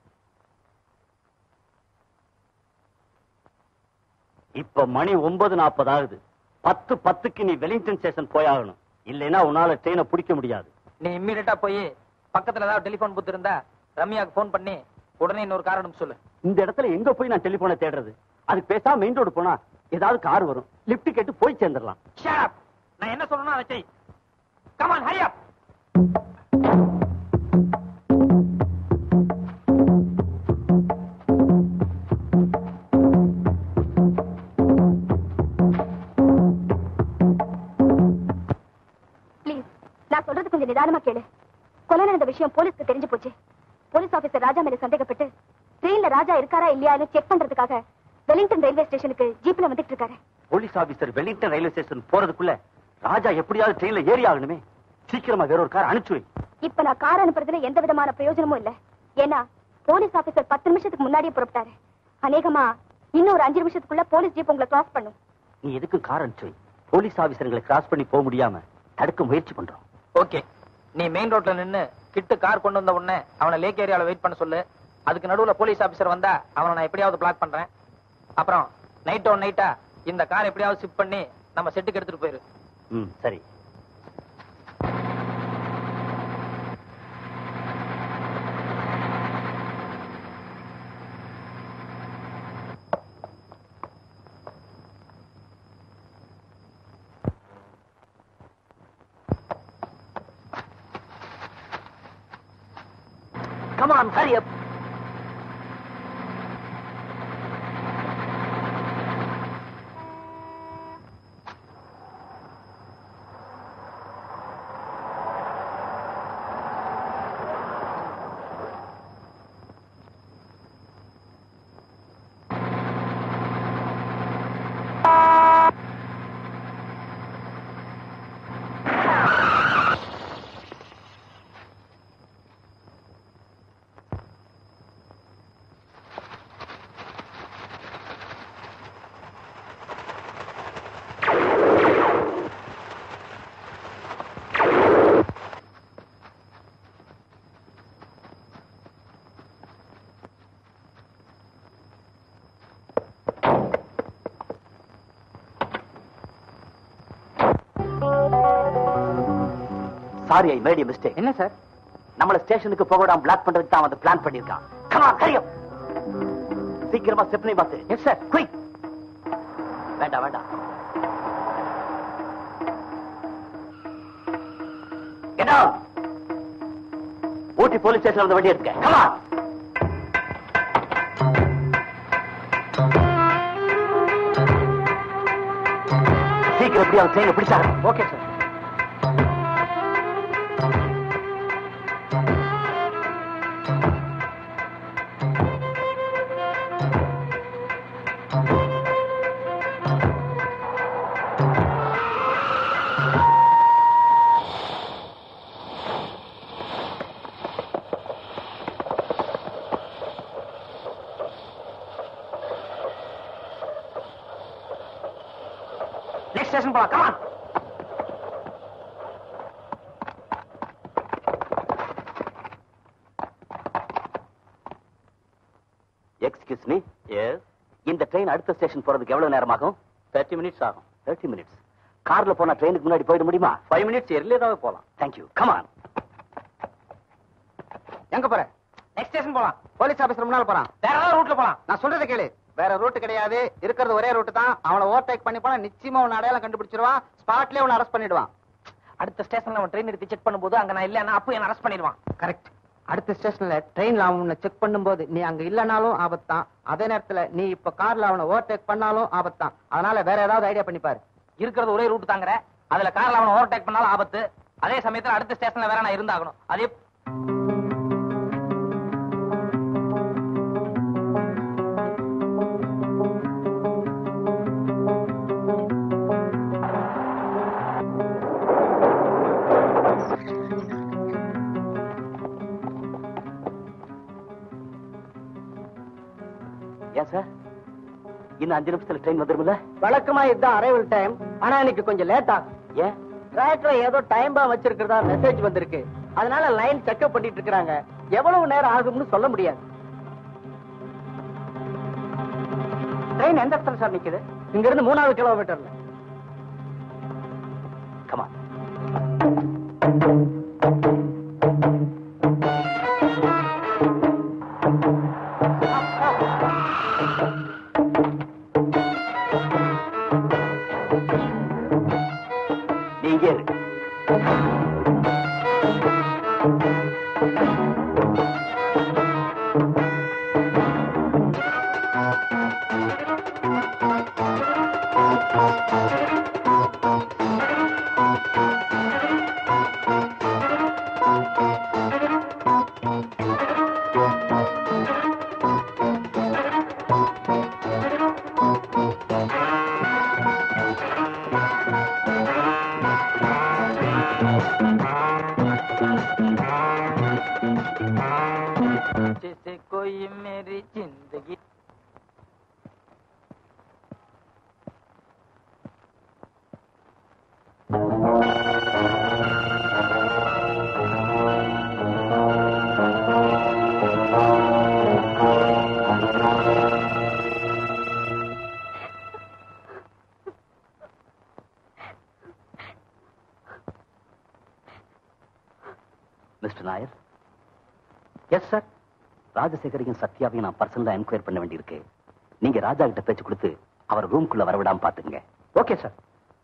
இப்ப மணி ஒன்பது நாற்பது ஆகுது பத்து பத்துக்கு நீ வெலிங்டன் ஸ்டேஷன் போயாகணும் இல்லைன்னா உன்னால ட்ரெயினை பிடிக்க முடியாது நீ இம்மீடியட்டா போய் பக்கத்துல ஏதாவது டெலிபோன் பூத் இருந்தா ரம்யாக்கு ஃபோன் பண்ணி உடனே இன்னொரு கார் அனுப்ப சொல்லு இந்த இடத்துல எங்க போய் நான் டெலிபோனை தேடுறது அதுக்கு பேசாம மெயின் ரோடு போனா ஏதாவது கார் வரும் லிப்ட் கேட்டு போய் சேர்ந்துடலாம் Shut up. நான் என்ன சொல்லணும் அதை செய் கமான் ஹரி அப் ப்ளீஸ் நான் சொல்றது கொஞ்சம் நிதானமா கேளு கொலை நடந்த விஷயம் போலீஸ்க்கு தெரிஞ்சு போச்சு போலீஸ் ஆபீசர் ராஜா மேல சந்தேகப்பட்டு ட்ரெயின்ல ராஜா இருக்காரா இல்லையான்னு செக் பண்றதுக்காக வெலிங்டன் ரயில்வே ஸ்டேஷனுக்கு ஜீப்ல வந்துட்டு இருக்காரு police officer Wellington railway station போறதுக்குள்ள ராஜா எப்படியாவது ட்ரெயின்ல ஏறி ஆகணுமே சீக்கிரமா வேற ஒரு கார் அனுப்பிச்சு வை இப்ப நான் கார் அனுப்புறதுல எந்த விதமான பிரயோஜனமும் இல்ல ஏன்னா போலீஸ் ஆபீசர் பத்து நிமிஷத்துக்கு முன்னாடியே புறப்பட்டாரு அநேகமா இன்னும் ஒரு அஞ்சு நிமிஷத்துக்குள்ள போலீஸ் ஜீப் உங்களை கிராஸ் பண்ணும் நீ எதுக்கும் கார் அனுப்பிச்சு வை போலீஸ் ஆபீசர்களை கிராஸ் பண்ணி போக முடியாம தடுக்க முயற்சி பண்றோம் ஓகே நீ மெயின் ரோட்ல நின்னு கிட்டு கார் கொண்டு வந்த உடனே அவனை லேக் ஏரியால வெயிட் பண்ண சொல்லு அதுக்கு நடுவுல போலீஸ் ஆபீசர் வந்தா அவனை நான் எப்படியாவது பிளாக் பண்றேன் அப்புறம் நைட் ஆன் நைட்டா இந்த கார் எப்படியாவது ஷிஃப்ட் பண்ணி நம்ம செட்டுக்கு எடுத்துட்டு போயிரு ம் சரி Come on, hurry up. Sorry I made mistake என்ன சார் நம்மள ஸ்டேஷனுக்கு போக விடாம பிளாக் பண்றதுக்கு தான் வந்து பிளான் பண்ணிருக்கான் கமா கரியம் சீக்கிரமா ஸ்டெப்னி பாத்து எஸ் சார் குயிக் வேண்டாம் வேண்டாம் Get out. ஊட்டி போலீஸ் ஸ்டேஷன்ல வந்து வண்டி எடுக்க கமா சீக்கிரம் எப்படியாவது ட்ரெயினை பிடிச்சாங்க ஓகே சார் நெக்ஸ்ட் ஸ்டேஷன் போலாம் கமான் எக்ஸ்கியூஸ் மீ எஸ் இந்த ட்ரெயின் அடுத்த ஸ்டேஷன் போறதுக்கு எவ்வளவு நேரம் ஆகும் தேர்ட்டி மினிட்ஸ் ஆகும் தேர்ட்டி மினிட்ஸ் கார்ல போனா ட்ரெயினுக்கு முன்னாடி போயிட முடியுமா ஃபைவ் மினிட்ஸ் எர்லியராகவே போலாம் தேங்க்யூ கமான் எங்க போற நெக்ஸ்ட் ஸ்டேஷன் போலாம் போலீஸ் ஆபீசர் முன்னால போறான் வேற ஏதாவது ரூட்ல போலாம் நான் சொல்றதை கேளு வேற ரூட் கிடையாது இருக்கிறது ஒரே ரூட் தான் அவனை ஓவர்டேக் பண்ணி போனா நிச்சயமா உன் அடையாளம் கண்டுபிடிச்சிருவான் ஸ்பாட்லயே உன்னை அரெஸ்ட் பண்ணிடுவான் அடுத்த ஸ்டேஷன்ல அவன் ட்ரெயின் எடுத்து செக் பண்ணும்போது அங்க நான் இல்லன்னா அப்போ என்ன அரெஸ்ட் பண்ணிடுவான் கரெக்ட் அடுத்த ஸ்டேஷன்ல ட்ரெயின்ல அவன் உன்னை செக் பண்ணும்போது நீ அங்க இல்லனாலும் ஆபத்தான் அதே நேரத்துல நீ இப்ப கார்ல அவனை ஓவர்டேக் பண்ணாலும் ஆபத்தான் அதனால வேற ஏதாவது ஐடியா பண்ணி பாரு இருக்கிறது ஒரே ரூட் தாங்கற அதுல கார்ல அவனை ஓவர்டேக் பண்ணாலும் ஆபத்து அதே சமயத்துல அடுத்த ஸ்டேஷன்ல வேற நான் இருந்தாகணும் அதே ஏன் சார் இன்னும் அஞ்சு நிமிஷத்துல ட்ரெயின் வந்துருமில்ல வழக்கமா இதுதான் அரைவல் டைம் ஆனா இன்னைக்கு கொஞ்சம் லேட் ஆகும் ஏன் ட்ராக்ல ஏதோ டைம் பா வச்சிருக்கிறதா மெசேஜ் வந்திருக்கு அதனால லைன் செக்அப் பண்ணிட்டு இருக்காங்க எவ்வளவு நேரம் ஆகும்னு சொல்ல முடியாது ட்ரெயின் எந்த இடத்துல சார் நிக்குது இங்க இருந்து மூணாவது கிலோமீட்டர்ல கமான் நீங்க இரு. जैसे कोई मेरी जिंदगी மிஸ்டர் நாயர் எஸ் சார் ராஜசேகரையும் சத்யாவையும் நான் பர்சனலா என்கொயர் பண்ண வேண்டியிருக்கு நீங்க ராஜா கிட்ட பேச்சு கொடுத்து அவர் ரூம்குள்ள வரவிடாம பாத்துங்க ஓகே சார்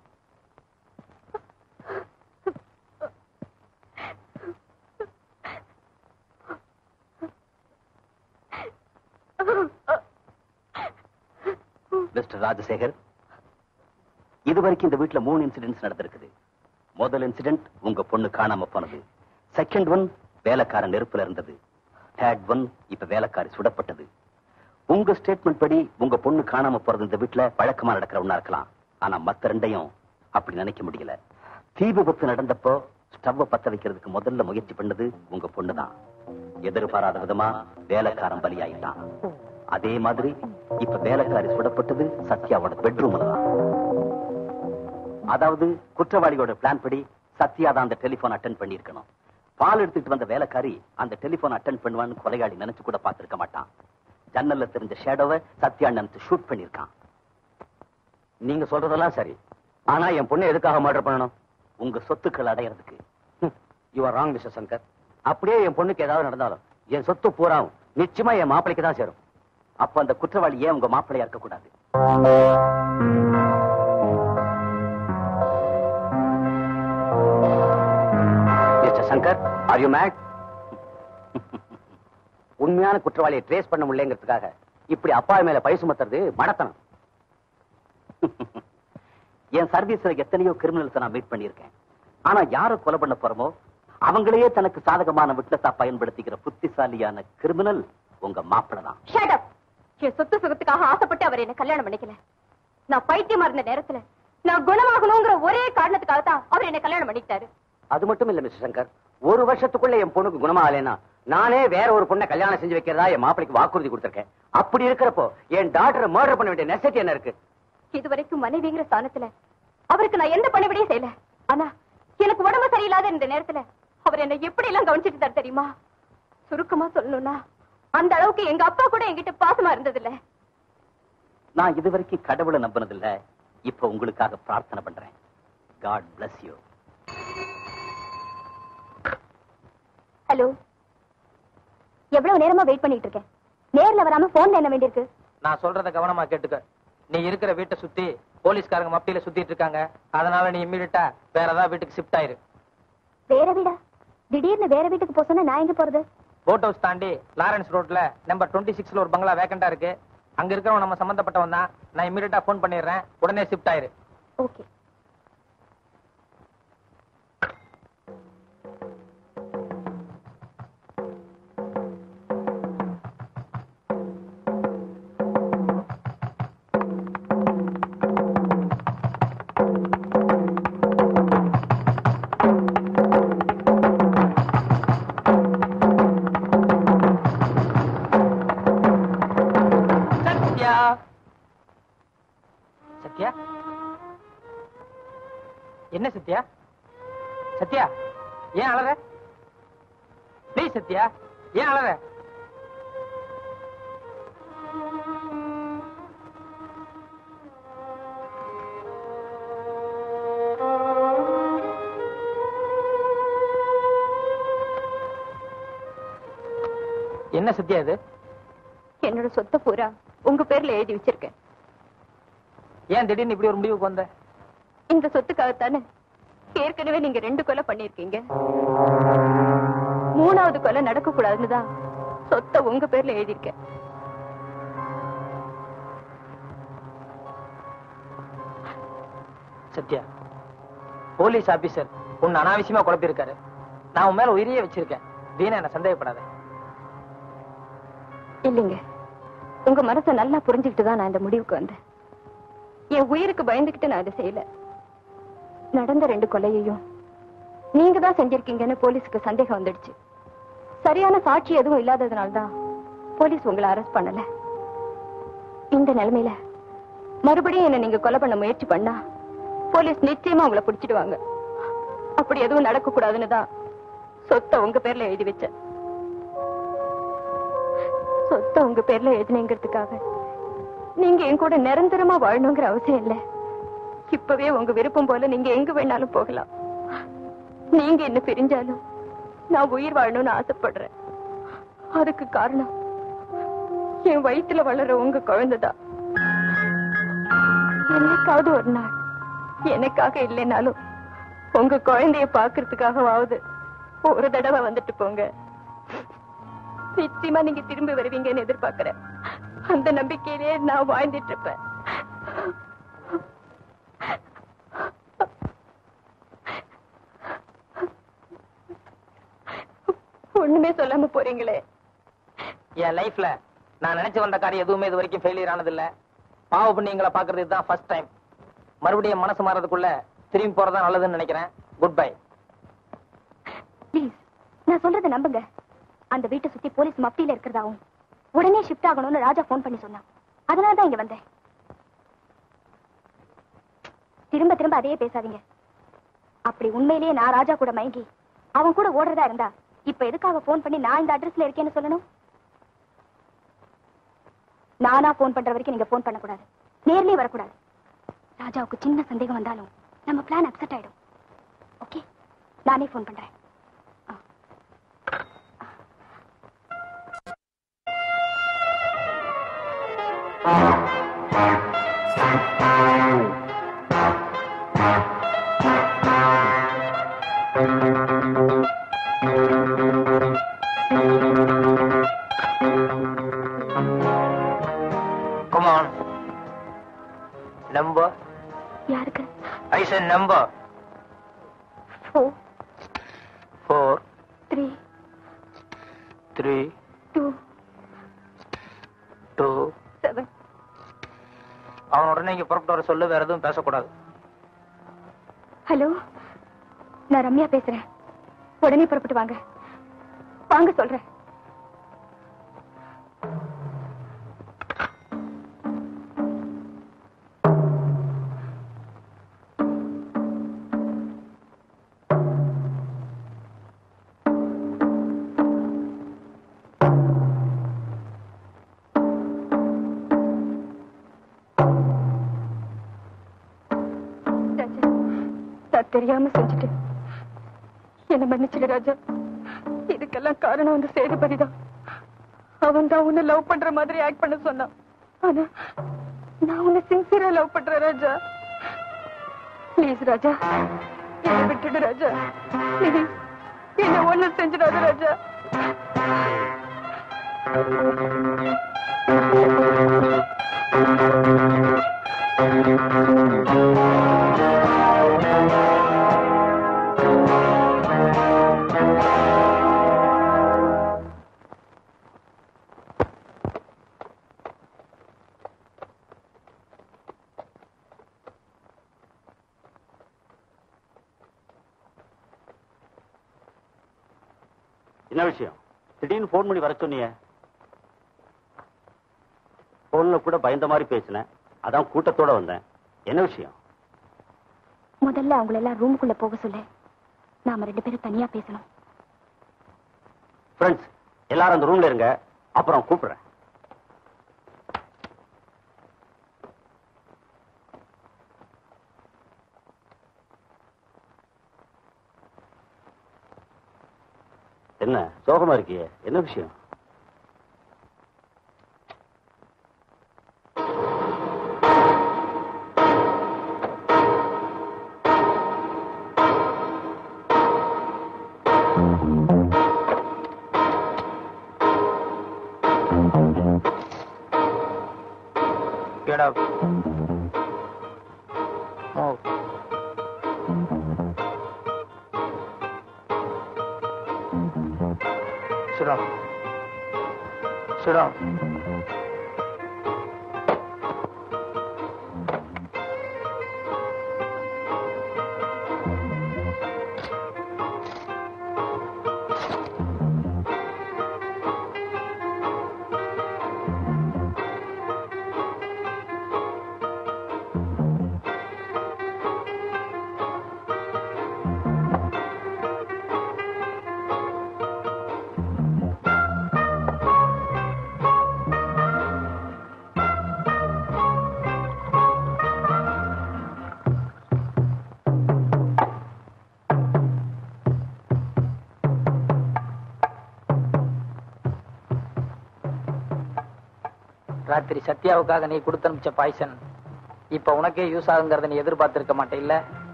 மிஸ்டர் ராஜசேகர் இதுவரைக்கும் இந்த வீட்டுல மூணு இன்சிடென்ட்ஸ் நடந்திருக்குது முதல் இன்சிடென்ட் உங்க பொண்ணு காணாம போனது செகண்ட் ஒன் வேலைக்காரன் நெருப்புல இருந்தது தேர்ட் ஒன் இப்ப வேலைக்காரி சுடப்பட்டது உங்க ஸ்டேட்மெண்ட் படி உங்க பொண்ணு காணாம போறது இந்த வீட்டுல வழக்கமா நடக்கிற ஒண்ணா இருக்கலாம் ஆனா மத்த ரெண்டையும் அப்படி நினைக்க முடியல தீ விபத்து நடந்தப்போ ஸ்டவ்வ பத்த வைக்கிறதுக்கு முதல்ல முயற்சி பண்ணது உங்க பொண்ணுதான் எதிர்பாராத விதமா வேலைக்காரன் பலியாயிட்டான் அதே மாதிரி இப்ப வேலைக்காரி சுடப்பட்டது சத்யாவோட பெட்ரூம்ல தான் அதாவது குற்றவாளியோட பிளான் படி சத்யா தான் அந்த டெலிபோன் அட்டன் பண்ணியிருக்கணும் பால் எடுத்துட்டு வந்த வேலைக்காரி அந்த டெலிபோன் அட்டன் பண்ணுவான்னு கொலையாளி நினைச்சு கூட பார்த்திருக்க மாட்டான் ஜன்னல்ல தெரிஞ்ச ஷேடோவை சத்யா நினைச்சு ஷூட் பண்ணிருக்கான் நீங்க சொல்றதெல்லாம் சரி ஆனா என் பொண்ணு எதுக்காக மர்டர் பண்ணணும் உங்க சொத்துக்கள் அடையறதுக்கு you are wrong mister Shankar அப்படியே என் பொண்ணுக்கு ஏதாவது நடந்தாலும் என் சொத்து பூராவும் நிச்சயமா என் மாப்பிளைக்கு தான் சேரும் அப்ப அந்த குற்றவாளி ஏன் உங்க மாப்பிள்ளையா இருக்க கூடாது mister Shankar are you mad உண்மையான குற்றவாளியை ட்ரேஸ் பண்ண முடியலங்கிறதுக்காக இப்படி அப்பா மேல பழி சுமத்துறது மடத்தனம் என் சர்வீஸ்ல எத்தனையோ கிரிமினல்ஸ் நான் மீட் பண்ணியிருக்கேன் ஆனா யாரை கொலை பண்ண போறோமோ அவங்களையே தனக்கு சாதகமான விட்னஸா பயன்படுத்திக்கிற புத்திசாலியான கிரிமினல் உங்க மாப்பிள்ளை தான் ஷட் அப் என் சொத்து சுகத்துக்காக ஆசைப்பட்டு அவர் என்ன கல்யாணம் பண்ணிக்கல நான் பைத்தியமா இருந்த நேரத்துல நான் குணமாகணுங்கிற ஒரே காரணத்துக்காக தான் அவர் என்ன கல்யாணம் பண்ணிக்கிட்டாரு அது மட்டும் இல்ல மிஸ்டர் சங்கர் ஒரு வருஷத்துக்குள்ள என் பொண்ணுக்கு குணமாகலைன்னா நானே வேற ஒரு பொண்ணை கல்யாணம் செஞ்சு வைக்கிறதா என் மாப்பிளைக்கு வாக்குறுதி கொடுத்திருக்கேன் அப்படி இருக்கிறப்போ என் டாக்டரை மர்டர் பண்ண வேண்டிய நெசட்டி என்ன இருக்கு இதுவரைக்கும் மனைவிங்கிற ஸ்தானத்துல அவருக்கு நான் எந்த பணிபடியும் செய்யல ஆனா எனக்கு உடம்பு சரியில்லாத இந்த நேரத்துல அவர் என்ன எப்படி எல்லாம் கவனிச்சிட்டு இருந்தார் தெரியுமா சுருக்கமா சொல்லணும்னா அந்த அளவுக்கு எங்க அப்பா கூட என்கிட்ட பாசமா இருந்தது இல்ல நான் இதுவரைக்கும் கடவுளை நம்பினதில்ல இப்ப உங்களுக்காக பிரார்த்தனை பண்றேன் காட் bless யூ ஹலோ எவ்வளவு நேரமா வெயிட் பண்ணிட்டு இருக்கேன் நேர்ல வராம போன்ல என்ன வேண்டியிருக்கு நான் சொல்றத கவனமா கேட்டுக்க நீ இருக்கிற வீட்டை சுத்தி போலீஸ்காரங்க மப்டியில சுத்திட்டு இருக்காங்க அதனால நீ இம்மீடியட்டா வேற ஏதாவது வீட்டுக்கு ஷிஃப்ட் ஆயிரு வேற வீடா திடீர்னு வேற வீட்டுக்கு போக சொன்னா நான் எங்க போறது போட் ஹவுஸ் தாண்டி லாரன்ஸ் ரோட்ல நம்பர் டுவெண்ட்டி சிக்ஸ்ல ஒரு பங்களா வேக்கண்டா இருக்கு அங்க இருக்கிறவன் நம்ம சம்பந்தப்பட்டவன் தான் நான் இம்மீடியட்டா ஃபோன் பண்ணிடுறேன் உடனே ஷிஃப்ட் ஆயிரு ஓகே சத்யா சத்யா என்ன சத்யா சத்யா ஏன் அழற ப்ளீஸ் சத்யா ஏன் அழற என்ன சத்யா இது என்னோட சொத்தை பூரா உங்க பேர்ல எழுதி வச்சிருக்கேன் ஏன் திடீர்னு இப்படி ஒரு முடிவுக்கு வந்த இந்த சொத்துக்காகத்தானே ஏற்கனவே நீங்க ரெண்டு கொலை பண்ணிருக்கீங்க மூணாவது கொலை நடக்க கூடாதுன்னு தான் சொத்தை உங்க பேர்ல எழுதியிருக்கேன் சத்யா போலீஸ் ஆபீசர் உன்னை அனாவசியமா குழப்பிருக்காரு நான் உன் மேல உயிரியே வச்சிருக்கேன் வீணா என்ன சந்தேகப்படாத இல்லைங்க உங்க மனசை நல்லா புரிஞ்சுக்கிட்டு தான் நான் இந்த முடிவுக்கு வந்தேன் என் உயிருக்கு பயந்துகிட்டு நான் இதை செய்யல நடந்த ரெண்டு கொலையையும் நீங்க தான் செஞ்சிருக்கீங்கன்னு போலீஸுக்கு சந்தேகம் வந்துடுச்சு சரியான சாட்சி எதுவும் இல்லாததுனால தான் போலீஸ் உங்களை அரெஸ்ட் பண்ணல இந்த நிலைமையில மறுபடியும் என்ன நீங்க கொலை பண்ண முயற்சி பண்ணா போலீஸ் நிச்சயமா உங்களை பிடிச்சிடுவாங்க அப்படி எதுவும் நடக்க கூடாதுன்னு தான் சொத்தை உங்க பேர்ல எழுதி வச்சேன் சொத்தை உங்க பேர்ல எழுதினீங்கிறதுக்காக நீங்க என் கூட நிரந்தரமா வாழணுங்கிற அவசியம் இல்ல இப்பவே உங்க விருப்பம் போல நீங்க எங்க வேணாலும் போகலாம் நீங்க என்ன பிரிஞ்சாலும் நான் உயிர் வாழணும்னு ஆசைப்படுறேன் அதுக்கு காரணம் என் வயித்துல வளர உங்க குழந்தைதான் என்னைக்காவது ஒரு நாள் எனக்காக இல்லைனாலும் உங்க குழந்தைய பாக்குறதுக்காகவாவது ஒரு தடவை வந்துட்டு போங்க நிச்சயமா நீங்க திரும்பி வருவீங்கன்னு எதிர்பார்க்கிறேன் அந்த நம்பிக்கையிலே நான் வாழ்ந்துட்டு இருப்பேன் ஒண்ணுமே சொல்லாம போறீங்களே என் லைஃப்ல நான் நினைச்சு வந்த காரியம் எதுவுமே இது வரைக்கும் ஃபெயிலியர் ஆனது இல்ல பாவ புண்ணியங்களை பாக்குறது இதுதான் ஃபர்ஸ்ட் டைம் மறுபடியும் மனசு மாறதுக்குள்ள திரும்பி போறதா நல்லதுன்னு நினைக்கிறேன் குட் பை ப்ளீஸ் நான் சொல்றதை நம்புங்க அந்த வீட்டை சுத்தி போலீஸ் மப்டியில இருக்கிறதாவும் உடனே ஷிஃப்ட் ஆகணும்னு ராஜா ஃபோன் பண்ணி சொன்னான் அதனால தான் இங்க வந்தேன் திரும்ப திரும்ப அதையே பேசாதீங்க அப்படி உண்மையிலேயே நான் ராஜா கூட மயங்கி அவன் கூட ஓடுறதா இருந்தா இப்ப எதுக்காக ஃபோன் பண்ணி நான் இந்த அட்ரஸ்ல இருக்கேன்னு சொல்லணும் நானா ஃபோன் பண்ற வரைக்கும் நீங்க ஃபோன் பண்ணக்கூடாது நேர்லயே வரக்கூடாது ராஜாவுக்கு சின்ன சந்தேகம் வந்தாலும் நம்ம பிளான் அப்செட் ஆயிடும் ஓகே நானே ஃபோன் பண்றேன் Come on. Number. யாருக்கு I said number. Four Four, three three, two two. Seven அவன் உடனே இங்க புறப்பட்டு வர சொல்லு வேற எதுவும் பேசக்கூடாது ஹலோ நான் ரம்யா பேசுறேன் உடனே புறப்பட்டு வாங்க வாங்க சொல்றேன் நான் தெரியாம செஞ்சுட்டேன் என்ன மன்னிச்சிடு ராஜா இதுக்கெல்லாம் காரணம் வந்து சேதுபதிதான் அவன் தான் உன்னை லவ் பண்ற மாதிரி ஆக்ட் பண்ண சொன்னான் ஆனா நான் உன்னை சின்சியரா லவ் பண்றேன் ராஜா ப்ளீஸ் ராஜா என்னை விட்டுடு ராஜா ப்ளீஸ் என்ன ஒண்ணு செஞ்சிடாத ராஜா என்ன விஷயம் திடீர்னு ஃபோன் பண்ணி வர சொன்னீங்க போன்ல கூட பயந்த மாதிரி பேசினேன் அதான் கூட்டத்தோட வந்தேன் என்ன விஷயம் முதல்ல அவங்கள எல்லாம் ரூமுக்குள்ள போக சொல்லு நாம ரெண்டு பேரும் தனியா பேசணும் ஃப்ரெண்ட்ஸ் எல்லாரும் அந்த ரூம்ல இருங்க அப்புறம் கூப்பிடுறேன் என்ன சோகமா இருக்கியே என்ன விஷயம் Get up. Move. Sit down. Sit down. ராத்திரி சத்யாவுக்காக நீ கொடுத்து அனுப்பிச்ச பாய்சன் இப்ப உனக்கே யூஸ் ஆகுங்கிறத நீ எதிர்பார்த்திருக்க மாட்டே இல்ல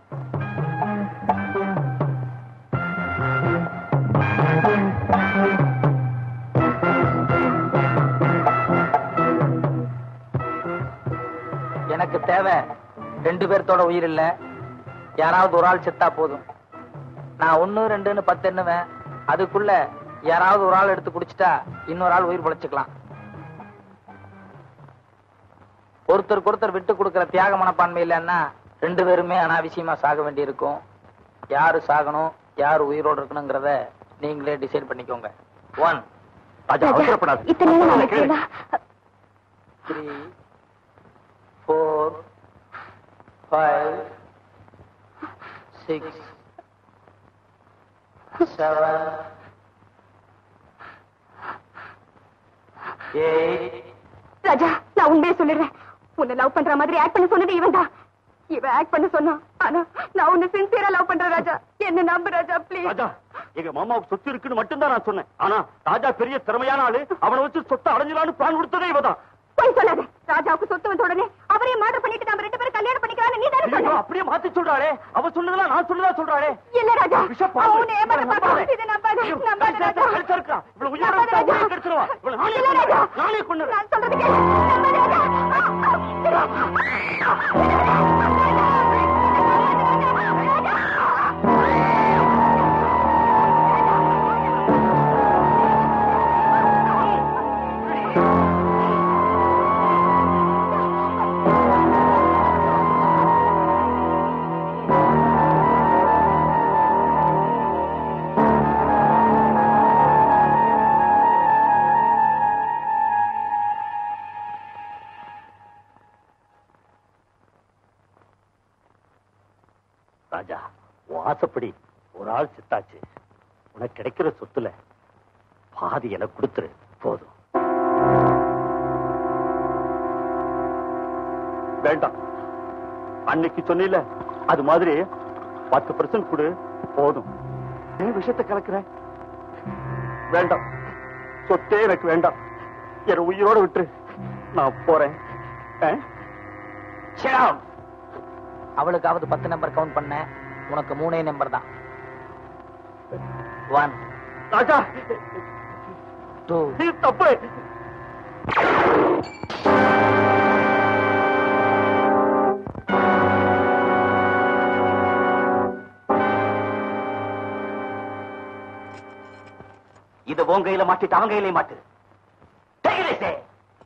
எனக்கு தேவை ரெண்டு பேர்த்தோட உயிர் இல்ல யாராவது ஒரு ஆள் செத்தா போதும் நான் ஒண்ணு ரெண்டுன்னு பத்து எண்ணுவேன் அதுக்குள்ள யாராவது ஒரு ஆள் எடுத்து குடிச்சிட்டா இன்னொரு ஆள் உயிர் பொழைச்சுக்கலாம் ஒருத்தருக்கு ஒருத்தர் விட்டு கொடுக்கிற தியாக மனப்பான்மை இல்லைன்னா ரெண்டு பேருமே அனாவசியமா சாக வேண்டி இருக்கும் யாரு சாகணும் யாரு உயிரோடு இருக்கணுங்கிறத நீங்களே டிசைட் பண்ணிக்கோங்க ஒன் ராஜா அவசரப்படாது இத்தனை நேரம் நான் கேளு. வச்சிருந்தா, three four five six seven eight Raja நான் உண்மையை சொல்லிடுறேன் உன்னை லவ் பண்ற மாதிரி ஆக்ட் பண்ண சொன்னது இவன் தான் இவன் ஆக்ட் பண்ண சொன்னான் ஆனா நான் உன்னை சின்சியரா லவ் பண்றேன் ராஜா என்ன நம்பு ராஜா ப்ளீஸ் ராஜா எங்க மாமாவுக்கு சொத்து இருக்குன்னு மட்டும்தான் நான் சொன்னேன் ஆனா ராஜா பெரிய திறமையான ஆளு அவனை வச்சு சொத்தை அடைஞ்சலான்னு பிளான் கொடுத்ததே இவதான் போய் சொல்லாத ராஜாவுக்கு சொத்து வந்த உடனே அவரே மர்டர் பண்ணிட்டு நம்ம ரெண்டு பேரும் கல்யாணம் பண்ணிக்கலாம்னு நீ தானே ஐயோ, சொன்ன அப்படியே மாத்தி சொல்றாளே அவ சொன்னதெல்லாம் நான் சொன்னதா சொல்றாளே இல்ல ராஜா விஷம் அவன் பாம்பு. உன்னை ஏமாத்த இவளை பார்த்தான். நம்பாதே. இதை நம்பாத ஐயோ, நம்பாத கழுத்தை ராஜா கழுத்தை இருக்கிறா. இவளை உயிரோட நம்பாத விட்டா ராஜா. உயிரை கெடுத்துருவா. இவளை நானே இல்ல கொன்னுறேன். ராஜா. நானே கொன்னுறேன். நான் சொல்றது கேளு. நம்பாத ராஜா. ராஜா உன் ஆசைப்படி ஒரு ஆள் செத்தாச்சு உனக்கு கிடைக்கிற சொத்துல பாதி எனக்கு கொடுத்துரு போதும் வேண்டாம் அன்னைக்கு சொன்னில அது மாதிரி பத்து பர்சன்ட் கொடு போதும் என் விஷயத்தை கலக்குற வேண்டாம் சொத்தே எனக்கு வேண்டாம் என் உயிரோட விட்டு நான் போறேன் ஆ? Sit down. அவளுக்காவது பத்து நம்பர் கவுண்ட் பண்ண உனக்கு மூணே நம்பர் தான் ஒன் ராஜா டூ இது தப்பு இது உன் கையில மாட்டிட்டு அவன் கையில மாட்டு Take it easy.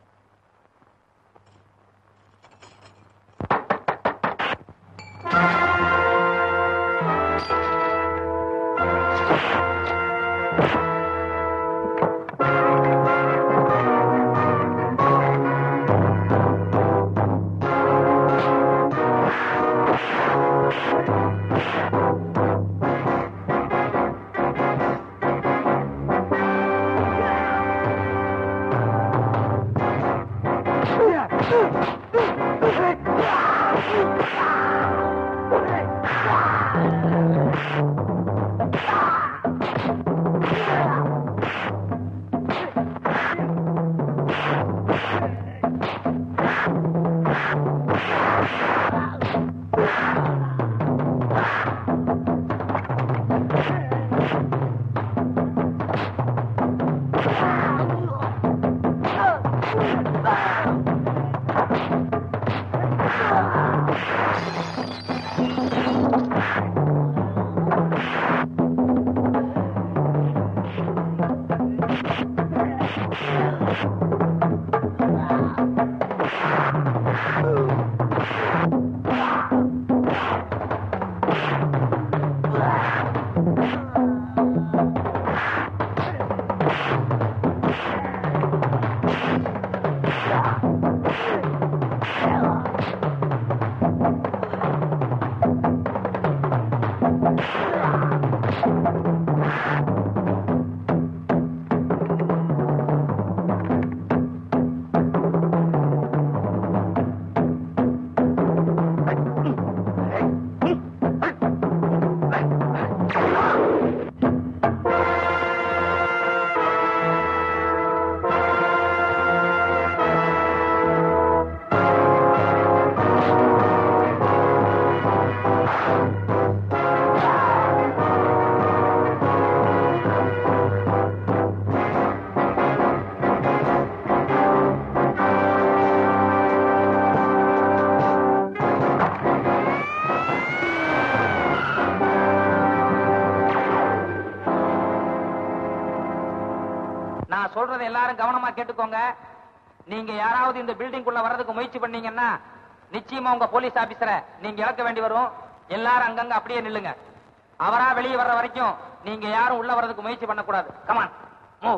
நான் சொல்றதை எல்லாரும் கவனமா கேட்டுக்கோங்க நீங்க யாராவது இந்த பில்டிங் குள்ள வர்றதுக்கு முயற்சி பண்ணீங்கன்னா நிச்சயமா உங்க போலீஸ் ஆபீசரை நீங்க இழக்க வேண்டி வரும் எல்லாரும் அங்கங்க அப்படியே நில்லுங்க அவரா வெளியே வர்ற வரைக்கும் நீங்க யாரும் உள்ள வர்றதுக்கு முயற்சி பண்ணக்கூடாது கமான் மூவ்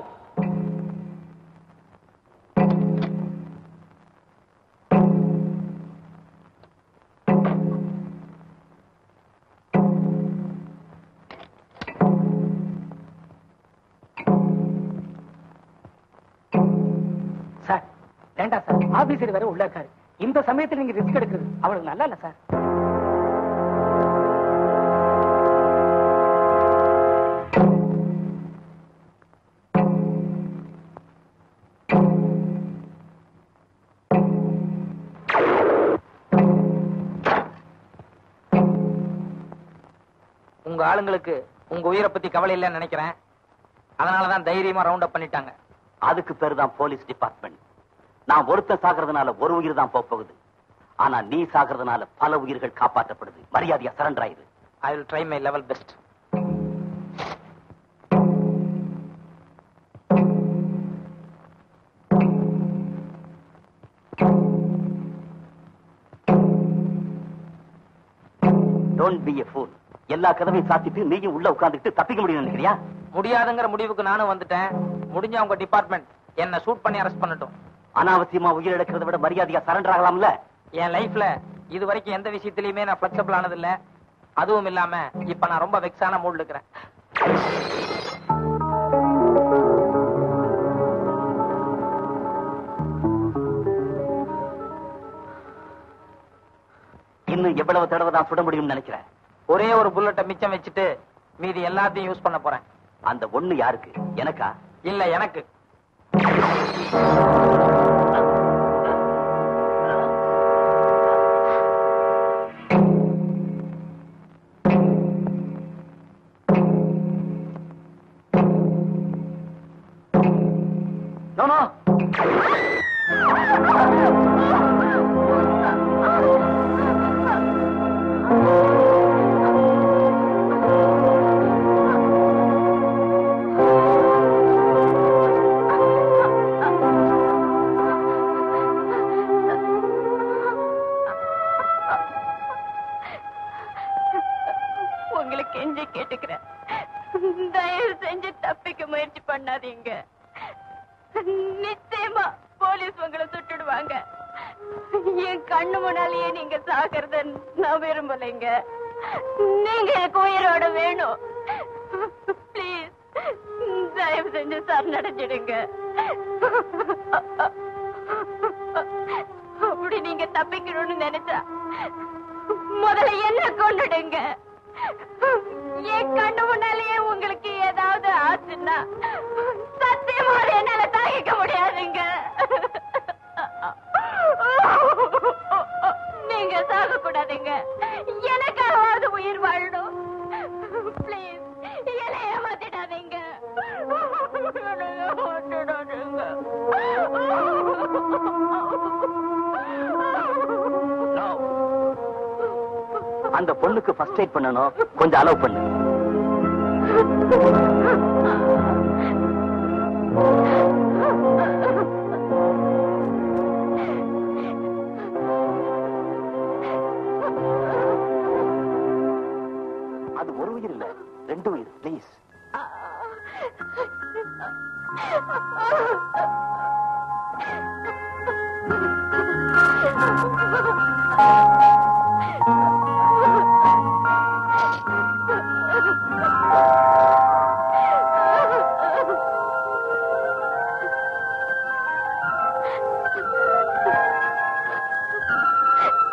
சார் வேண்டாம் சார் ஆபீசர் வேற உள்ள இருக்காரு இந்த சமயத்துல நீங்க ரிஸ்க் எடுக்கிறது அவளுக்கு நல்லா இல்ல சார் உங்க ஆளுங்களுக்கு உங்க உயிரை பத்தி கவலை இல்லைன்னு நினைக்கிறேன் அதனாலதான் தைரியமா ரவுண்ட் அப் பண்ணிட்டாங்க அதுக்கு பேரு தான் போலீஸ் டிபார்ட்மெண்ட் நான் ஒருத்தன் சாகிறதுனால ஒரு உயிர் தான் போப் போகுது ஆனா நீ சாகிறதுனால பல உயிர்கள் காப்பாற்றப்படுது மரியாதையா சரண்டர் ஆயிரு I will try my level best don't be a fool எல்லா கதவையும் சாத்திட்டு நீயும் உள்ள உட்கார்ந்துட்டு தப்பிக்க முடியும் நினைக்கிறியா முடியாதுங்கிற முடிவுக்கு நானும் வந்துட்டேன் முடிஞ்ச உங்க டிபார்ட்மெண்ட் என்ன ஷூட் பண்ணி அரெஸ்ட் பண்ணட்டும் அனாவசியமா உயிர் எடுக்கிறத விட மரியாதையா சரண்டர் ஆகலாம்ல என் லைஃப்ல இது வரைக்கும் எந்த விஷயத்திலயுமே நான் பிளெக்சிபிள் ஆனது இல்ல அதுவும் இல்லாம இப்ப நான் ரொம்ப வெக்ஸான மூட்ல இருக்கிறேன் இன்னும் எவ்வளவு தடவை தான் சுட முடியும்னு நினைக்கிறேன் ஒரே ஒரு புல்லட்டை மிச்சம் வச்சுட்டு மீதி எல்லாத்தையும் யூஸ் பண்ண போறேன் அந்த ஒண்ணு யாருக்கு எனக்கா இல்ல எனக்கு நோ நோ உங்களுக்கு கெஞ்சி கேட்டுக்கிறேன் தயவு செஞ்சு தப்பிக்க முயற்சி பண்ணாதீங்க நிச்சயமா போலீஸ் உங்களை சுட்டுடுவாங்க என் கண்ணு முன்னாலேயே நீங்க சாகிறத நான் விரும்பலைங்க நீங்க எனக்கு உயிரோட வேணும் ப்ளீஸ் தயவு செஞ்சு சரணடைஞ்சிடுங்க அப்படி நீங்க தப்பிக்கணும்னு நினைச்சா முதல்ல என்ன கொண்டுடுங்க என் கண்ணு முன்னாலேயே உங்களுக்கு ஏதாவது ஆச்சுன்னா சத்தியமா அதை என்னால தாங்கிக்க முடியாதுங்க நீங்க சாக கூடாதுங்க எனக்காவது உயிர் வாழணும் ப்ளீஸ் என்னை ஏமாத்திடாதீங்க No. அந்த பொண்ணுக்கு ஃபர்ஸ்ட் எய்ட் பண்ணணும் கொஞ்சம் அலோவ் பண்ணு அது ஒரு உயிர் இல்ல ரெண்டு உயிர் ப்ளீஸ்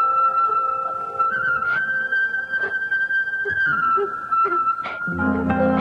Thank you.